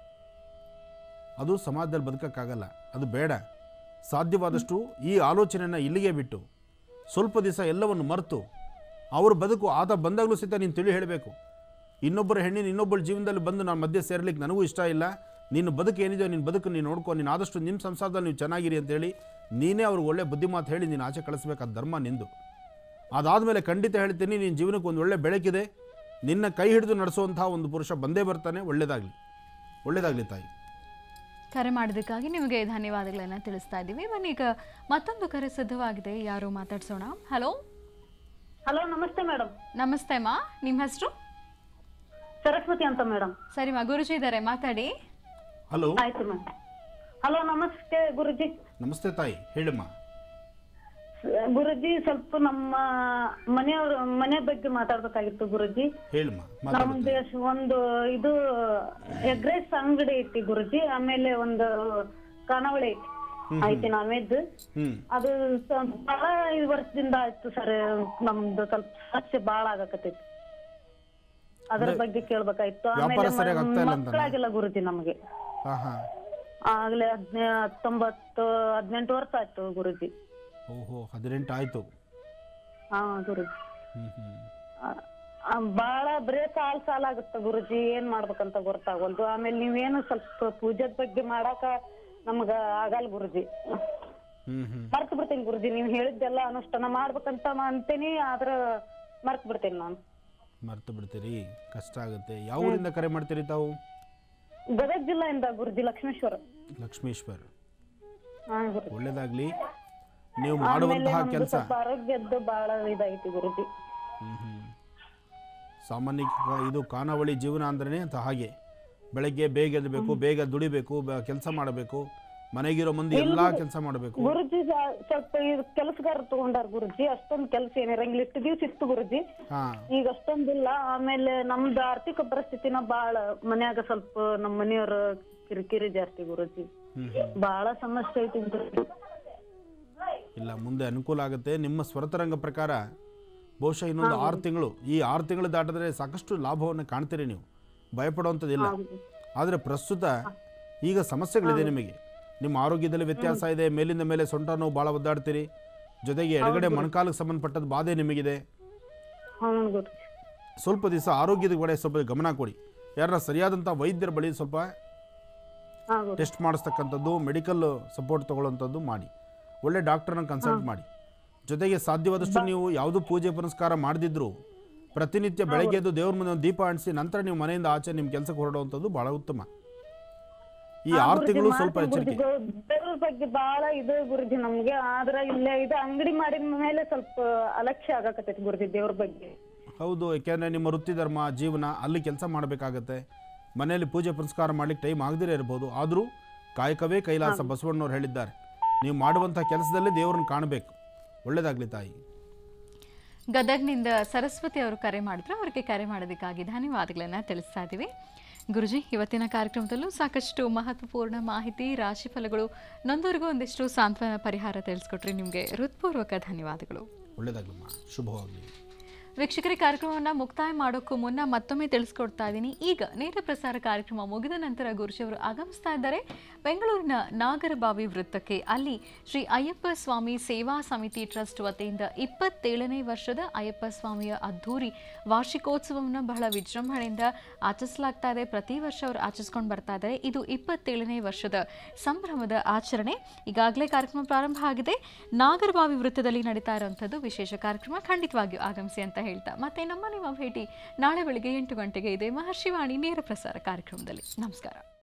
ಅದು ಸಮಾಜದಲ್ಲಿ ಬದುಕೋಕ್ಕಾಗಲ್ಲ ಅದು ಬೇಡ ಸಾಧ್ಯವಾದಷ್ಟು ಈ ಆಲೋಚನೆಯನ್ನು ಇಲ್ಲಿಗೆ ಬಿಟ್ಟು ಸ್ವಲ್ಪ ದಿವಸ ಎಲ್ಲವನ್ನು ಮರೆತು ಅವ್ರ ಬದುಕು ಆತ ಬಂದಾಗಲೂ ಸಹಿತ ನೀನು ತಿಳಿ ಹೇಳಬೇಕು ಇನ್ನೊಬ್ಬರ ಹೆಣ್ಣಿನ ಇನ್ನೊಬ್ಬರ ಜೀವನದಲ್ಲಿ ಬಂದು ನಾನು ಮಧ್ಯೆ ಸೇರ್ಲಿಕ್ಕೆ ನನಗೂ ಇಷ್ಟ ಇಲ್ಲ ನಿನ್ನ ಬದುಕು ಏನಿದೆಯೋ ನಿನ್ನ ಬದುಕು ನೀನು ನೋಡ್ಕೊ ನೀನು ಆದಷ್ಟು ನಿಮ್ಮ ಸಂಸಾರದಲ್ಲಿ ನೀವು ಚೆನ್ನಾಗಿರಿ ಅಂತೇಳಿ ನೀನೇ ಅವ್ರಿಗೆ ಒಳ್ಳೆ ಬುದ್ಧಿ ಮಾತು ಹೇಳಿ ನೀನು ಆಚೆ ಕಳಿಸ್ಬೇಕಾದ ಧರ್ಮ ನಿಂದು ಅದಾದಮೇಲೆ ಖಂಡಿತ ಹೇಳ್ತೀನಿ ನಿನ್ನ ಜೀವನಕ್ಕೆ ಒಂದು ಒಳ್ಳೆ ಬೆಳಕಿದೆ ನಿನ್ನ ಕೈ ಹಿಡಿದು ನಡೆಸುವಂತಹ ಒಂದು ಪುರುಷ ಬಂದೇ ಬರ್ತಾನೆ ಒಳ್ಳೇದಾಗಲಿ ಒಳ್ಳೇದಾಗಲಿ ತಾಯಿ ಕರೆ ಮಾಡಿದ್ದಕ್ಕಾಗಿ ನಿಮಗೆ ಧನ್ಯವಾದಗಳನ್ನು ತಿಳಿಸ್ತಾ ಇದ್ದೀವಿ ಬನ್ನಿ ಈಗ ಮತ್ತೊಂದು ಕರೆ ಸಿದ್ಧವಾಗಿದೆ ಯಾರು ಮಾತಾಡ್ಸೋಣ ಹಲೋ ಹಲೋ ನಮಸ್ತೆ ಮೇಡಮ್ ನಮಸ್ತೆ ಮಾ ನಿಮ್ಮ ಹೆಸರು ಸರಸ್ವತಿ ಅಂತ ಮೇಡಮ್ ಸರಿ ಮಾ ಗುರುಜಿ ಇದ್ದಾರೆ ಮಾತಾಡಿ ಹಲೋ ಆಯ್ತು ಮೇಡಮ್ ಹಲೋ ನಮಸ್ತೆ ಗುರುಜಿ ನಮಸ್ತೆ ತಾಯಿ ಹೇಳಮ್ಮ ಸ- ಗುರುಜಿ ಸ್ವಲ್ಪ ನಮ್ಮ ಮನೆಯವ್ರ ಮನೆ ಬಗ್ಗೆ ಮಾತಾಡ್ಬೇಕಾಗಿತ್ತು ಗುರುಜಿ ಹೇಳಮ್ಮ ನಮ್ದು ಮಾತಾಡುತ್ತೆ ಎಷ್ಟ್ ಒಂದು ಇದು ಎಗ್ ರೈಸ್ ಅಂಗಡಿ ಐತಿ ಗುರುಜಿ ಆಮೇಲೆ ಒಂದು ಖಾನಾವಳಿ ಐತಿ ಐತಿ ನಾವೇದ್ ಹ್ಞೂ ಅದು ಸ- ಬಹಳ ಐದು ವರ್ಷದಿಂದ ಆಯ್ತು ಸರ್ ನಮ್ದು ಸ್ವಲ್ಪ ಸಮಸ್ಯೆ ಬಾಳ ಆಗಕತ್ತೈತಿ ಅದ್ರ ಬಗ್ಗೆ ಕೇಳ್ಬೇಕಾಯ್ತು ವ್ಯಾಪಾರ ಆಮೇಲೆ ಸರಿಯಾಗ್ ಆಗ್ತಾ ಇಲ್ಲ ಅಂತಾನೆ? ಮಕ್ಕಳಾಗಿಲ್ಲ ಗುರುಜಿ ನಮಗೆ ಹಾಂ ಹಾಂ ಆಗ್ಲೇ ಹದ್ನೇ ಹತ್ತೊಂಬತ್ತು ಹದಿನೆಂಟು ವರ್ಷ ಆಯ್ತು ಗುರುಜಿ ಓಹೋ ಹದಿನೆಂಟು ಆಯಿತು ಹಾ ಗುರುಜಿ ಹ್ಞೂ ಹ್ಞೂ ಆ- ಆ, ಬಾಳ ಬರೇ ಸಾಲ್ ಸಾಲ ಆಗುತ್ತೆ ಗುರುಜಿ ಏನ್ ಮಾಡ್ಬೇಕಂತ ಗೊತ್ತಾಗಲ್ದು ಆಮೇಲೆ ನೀವೇನು ಸ್ವಲ್ಪ ಪೂಜೆದ್ ಬಗ್ಗೆ ಮಾಡಾಕ ನಮ್ಗ ಆಗಲ್ಲ ಗುರುಜಿ ಹ್ಞೂ ಹ್ಞೂ ಮರ್ತ್ ಬಿಡ್ತೀನಿ ಗುರುಜಿ ನೀವ್ ಹೇಳಿದ್ದೆಲ್ಲ ಅನುಷ್ಠಾನ ಮಾಡ್ಬೇಕಂತ ಅಂತೀನಿ ಆದ್ರ ಮರ್ತ್ ಬಿಡ್ತೀನಿ ನಾನು ಮರ್ತು ಬಿಡ್ತೀರಿ ಕಷ್ಟ ಆಗುತ್ತೆ ಯಾವ ಊರಿಂದ ಕರೆ ಮಾಡ್ತೀರಿ ತಾವು ಗದಗ ಜಿಲ್ಲೆಯಿಂದ ಗುರುಜಿ ಲಕ್ಷ್ಮೇಶ್ವರ ಲಕ್ಷ್ಮೀಶ್ವರ್ ಹಾ ಗುರುಜಿ ಒಳ್ಳೇದಾಗಲಿ ನೀವು ಆಮೇಲೆ ಮಾಡುವಂತಹ ನಮ್ದು ಕೆಲಸ ಸ್ವಲ್ಪ ಆರೋಗ್ಯದ್ದು ಬಾಳ ಇದೈತಿ ಗುರುಜಿ ಸಾಮಾನ್ಯ ಇದು ಖಾನಾವಳಿ ಜೀವನ ಅಂದ್ರೆ ಅಂತ ಹಾಗೆ ಬೆಳಗ್ಗೆ ಬೇಗ ಎದ್ದಬೇಕು ಬೇಗ ದುಡಿಬೇಕು ಕೆಲಸ ಮಾಡಬೇಕು ಮನೆಗಿರೋ ಮಂದಿ ಎಲ್ಲ ಕೆಲಸ ಮಾಡಬೇಕು ಗುರುಜಿ ಜಾ- ಸ್ವಲ್ಪ ಇದು ಕೆಲಸಗಾರ ತಗೊಂಡಾರ ಗುರುಜಿ ಅಷ್ಟೊಂದ್ ಕೆಲಸ ಏನಿರಂಗಿಲ್ಲ ಇಷ್ಟು ದಿವ್ಸ ಇತ್ತು ಗುರುಜಿ ಹಾಂ ಈಗ ಅಷ್ಟೊಂದಿಲ್ಲ ಆಮೇಲೆ ನಮ್ದು ಆರ್ಥಿಕ ಪರಿಸ್ಥಿತಿನ ಬಾಳ ಮನ್ಯಾಗ ಸ್ವಲ್ಪ ನಮ್ಮ ಮನೆಯವ್ರ ಕಿರಿಕಿರಿ ಜಾಸ್ತಿ ಗುರುಜಿ ಹ್ಞೂ ಹ್ಞೂ ಬಾಳ ಸಮಸ್ಯೆ ಐತಿ ಗುರುಜಿ ಇಲ್ಲ ಮುಂದೆ ಅನುಕೂಲ ಆಗುತ್ತೆ ನಿಮ್ಮ ಸ್ವರತರಂಗ ಪ್ರಕಾರ ಬಹುಶಃ ಇನ್ನೊಂದು ಆರು ತಿಂಗಳು ಈ ಆರು ತಿಂಗಳು ದಾಟಿದ್ರೆ ಸಾಕಷ್ಟು ಲಾಭವನ್ನು ಕಾಣ್ತೀರಿ ನೀವು ಭಯಪಡುವಂಥದ್ದಿಲ್ಲ ಆದರೆ ಪ್ರಸ್ತುತ ಈಗ ಸಮಸ್ಯೆಗಳಿದೆ ನಿಮಗೆ ನಿಮ್ಮ ಆರೋಗ್ಯದಲ್ಲಿ ವ್ಯತ್ಯಾಸ ಇದೆ ಮೇಲಿಂದ ಮೇಲೆ ಸೊಂಟ ನೋವು ಭಾಳ ಒದ್ದಾಡ್ತೀರಿ ಜೊತೆಗೆ ಎಡಗಡೆ ಮೊಣಕಾಲಿಗೆ ಸಂಬಂಧಪಟ್ಟದ್ದು ಬಾಧೆ ನಿಮಗಿದೆ ಹ್ಞೂ ಗುರುಜಿ ಸ್ವಲ್ಪ ದಿವಸ ಆರೋಗ್ಯದ ಕಡೆ ಸ್ವಲ್ಪ ಗಮನ ಕೊಡಿ ಯಾರನ್ನ ಸರಿಯಾದಂಥ ವೈದ್ಯರ ಬಳಿ ಸ್ವಲ್ಪ ಹಾ ಗುರುಜಿ ಟೆಸ್ಟ್ ಮಾಡಿಸ್ತಕ್ಕಂಥದ್ದು ಮೆಡಿಕಲ್ ಸಪೋರ್ಟ್ ತಗೊಳ್ಳೋಂಥದ್ದು ಮಾಡಿ ಒಳ್ಳೆ ಡಾಕ್ಟರ್ನ ಕನ್ಸಲ್ಟ್ ಮಾಡಿ ಜೊತೆಗೆ ಸಾಧ್ಯವಾದಷ್ಟು ನೀವು ಯಾವುದು ಪೂಜೆ ಪುನಸ್ಕಾರ ಮಾಡದಿದ್ರು ಪ್ರತಿನಿತ್ಯ ಬೆಳಗ್ಗೆ ಎದ್ದು ದೇವ್ರ ಮುಂದೆ ಒಂದು ದೀಪ ಅಂಟಿಸಿ ನಂತರ ನೀವು ಮನೆಯಿಂದ ಆಚೆ ನಿಮ್ಮ ಕೆಲಸಕ್ಕೆ ಹೊರಡುವಂಥದ್ದು ಭಾಳ ಉತ್ತಮ ಈ ಆರು ತಿಂಗಳು ಸ್ವಲ್ಪ ಎಚ್ಚರಿಕೆ ದೇವ್ರ ಬಗ್ಗೆ ಬಾಳ ಇದು ಗುರುಜಿ ನಮ್ಗೆ ಆದ್ರ ಇಲ್ಲೇ ಇದು ಅಂಗಡಿ ಮಾಡಿದ ಮೇಲೆ ಸ್ವಲ್ಪ ಅಲಕ್ಷ್ಯ ಆಗಕತ್ತೈತಿ ಗುರುಜಿ ದೇವ್ರ ಬಗ್ಗೆ ಹೌದು ಯಾಕೆಂದರೆ ನಿಮ್ಮ ವೃತ್ತಿ ಧರ್ಮ ಜೀವನ ಅಲ್ಲಿ ಕೆಲಸ ಮಾಡಬೇಕಾಗತ್ತೆ ಮನೆಯಲ್ಲಿ ಪೂಜೆ ಪುನಸ್ಕಾರ ಮಾಡ್ಲಿಕ್ಕೆ ಟೈಮ್ ಆಗದಿರೇ ಇರ್ಬೋದು ಆದರೂ ಕಾಯಕವೇ ಕೈಲಾಸ ಬಸವಣ್ಣವ್ರು ಹೇಳಿದ್ದಾರೆ ನೀವು ಮಾಡುವಂಥ ಕೆಲಸದಲ್ಲೇ ದೇವ್ರನ್ನ ಕಾಣಬೇಕು ಒಳ್ಳೇದಾಗಲಿ ತಾಯಿ ಗದಗ್ನಿಂದ ಸರಸ್ವತಿ ಅವರು ಕರೆ ಮಾಡಿದ್ರು ಅವರಿಗೆ ಕರೆ ಮಾಡೋದಕ್ಕಾಗಿ ಧನ್ಯವಾದಗಳನ್ನು ತಿಳಿಸ್ತಾ ಇದ್ದೀವಿ ಗುರುಜಿ ಇವತ್ತಿನ ಕಾರ್ಯಕ್ರಮದಲ್ಲೂ ಸಾಕಷ್ಟು ಮಹತ್ವಪೂರ್ಣ ಮಾಹಿತಿ ರಾಶಿಫಲಗಳು ನೊಂದವರಿಗೂ ಒಂದಿಷ್ಟು ಸಾಂತ್ವನ ಪರಿಹಾರ ತಿಳಿಸ್ಕೊಟ್ರಿ ನಿಮಗೆ ಹೃತ್ಪೂರ್ವಕ ಧನ್ಯವಾದಗಳು ಒಳ್ಳೇದಾಗಲಮ್ಮ ಶುಭವಾಗಲಿ ವೀಕ್ಷಕರ ಕಾರ್ಯಕ್ರಮವನ್ನು ಮುಕ್ತಾಯ ಮಾಡೋಕ್ಕೂ ಮುನ್ನ ಮತ್ತೊಮ್ಮೆ ತಿಳಿಸ್ಕೊಡ್ತಾ ಇದ್ದೀನಿ ಈಗ ನೇರ ಪ್ರಸಾರ ಕಾರ್ಯಕ್ರಮ ಮುಗಿದ ನಂತರ ಗುರುಜಿಯವರು ಆಗಮಿಸ್ತಾ ಇದ್ದಾರೆ ಬೆಂಗಳೂರಿನ ನಾಗರಬಾವಿ ವೃತ್ತಕ್ಕೆ ಅಲ್ಲಿ ಶ್ರೀ ಅಯ್ಯಪ್ಪ ಸ್ವಾಮಿ ಸೇವಾ ಸಮಿತಿ ಟ್ರಸ್ಟ್ ವತಿಯಿಂದ ಇಪ್ಪತ್ತೇಳನೇ ವರ್ಷದ ಅಯ್ಯಪ್ಪ ಸ್ವಾಮಿಯ ಅದ್ಧೂರಿ ವಾರ್ಷಿಕೋತ್ಸವವನ್ನು ಬಹಳ ವಿಜೃಂಭಣೆಯಿಂದ ಆಚರಿಸಲಾಗ್ತಾ ಇದೆ ಪ್ರತಿ ವರ್ಷ ಅವರು ಆಚರಿಸ್ಕೊಂಡು ಬರ್ತಾ ಇದ್ದಾರೆ ಇದು ಇಪ್ಪತ್ತೇಳನೇ ವರ್ಷದ ಸಂಭ್ರಮದ ಆಚರಣೆ ಈಗಾಗಲೇ ಕಾರ್ಯಕ್ರಮ ಪ್ರಾರಂಭ ಆಗಿದೆ ನಾಗರಬಾವಿ ವೃತ್ತದಲ್ಲಿ ನಡೀತಾ ಇರುವಂಥದ್ದು ವಿಶೇಷ ಕಾರ್ಯಕ್ರಮ ಖಂಡಿತವಾಗಿಯೂ ಆಗಮಿಸಿ ಅಂತ ಹೇಳ್ತಾ ಮತ್ತೆ ನಮ್ಮ ನಿಮ್ಮ ಭೇಟಿ ನಾಳೆ ಬೆಳಿಗ್ಗೆ ಎಂಟು ಗಂಟೆಗೆ ಇದೆ ಮಹರ್ಷಿವಾಣಿ ನೇರ ಪ್ರಸಾರ ಕಾರ್ಯಕ್ರಮದಲ್ಲಿ ನಮಸ್ಕಾರ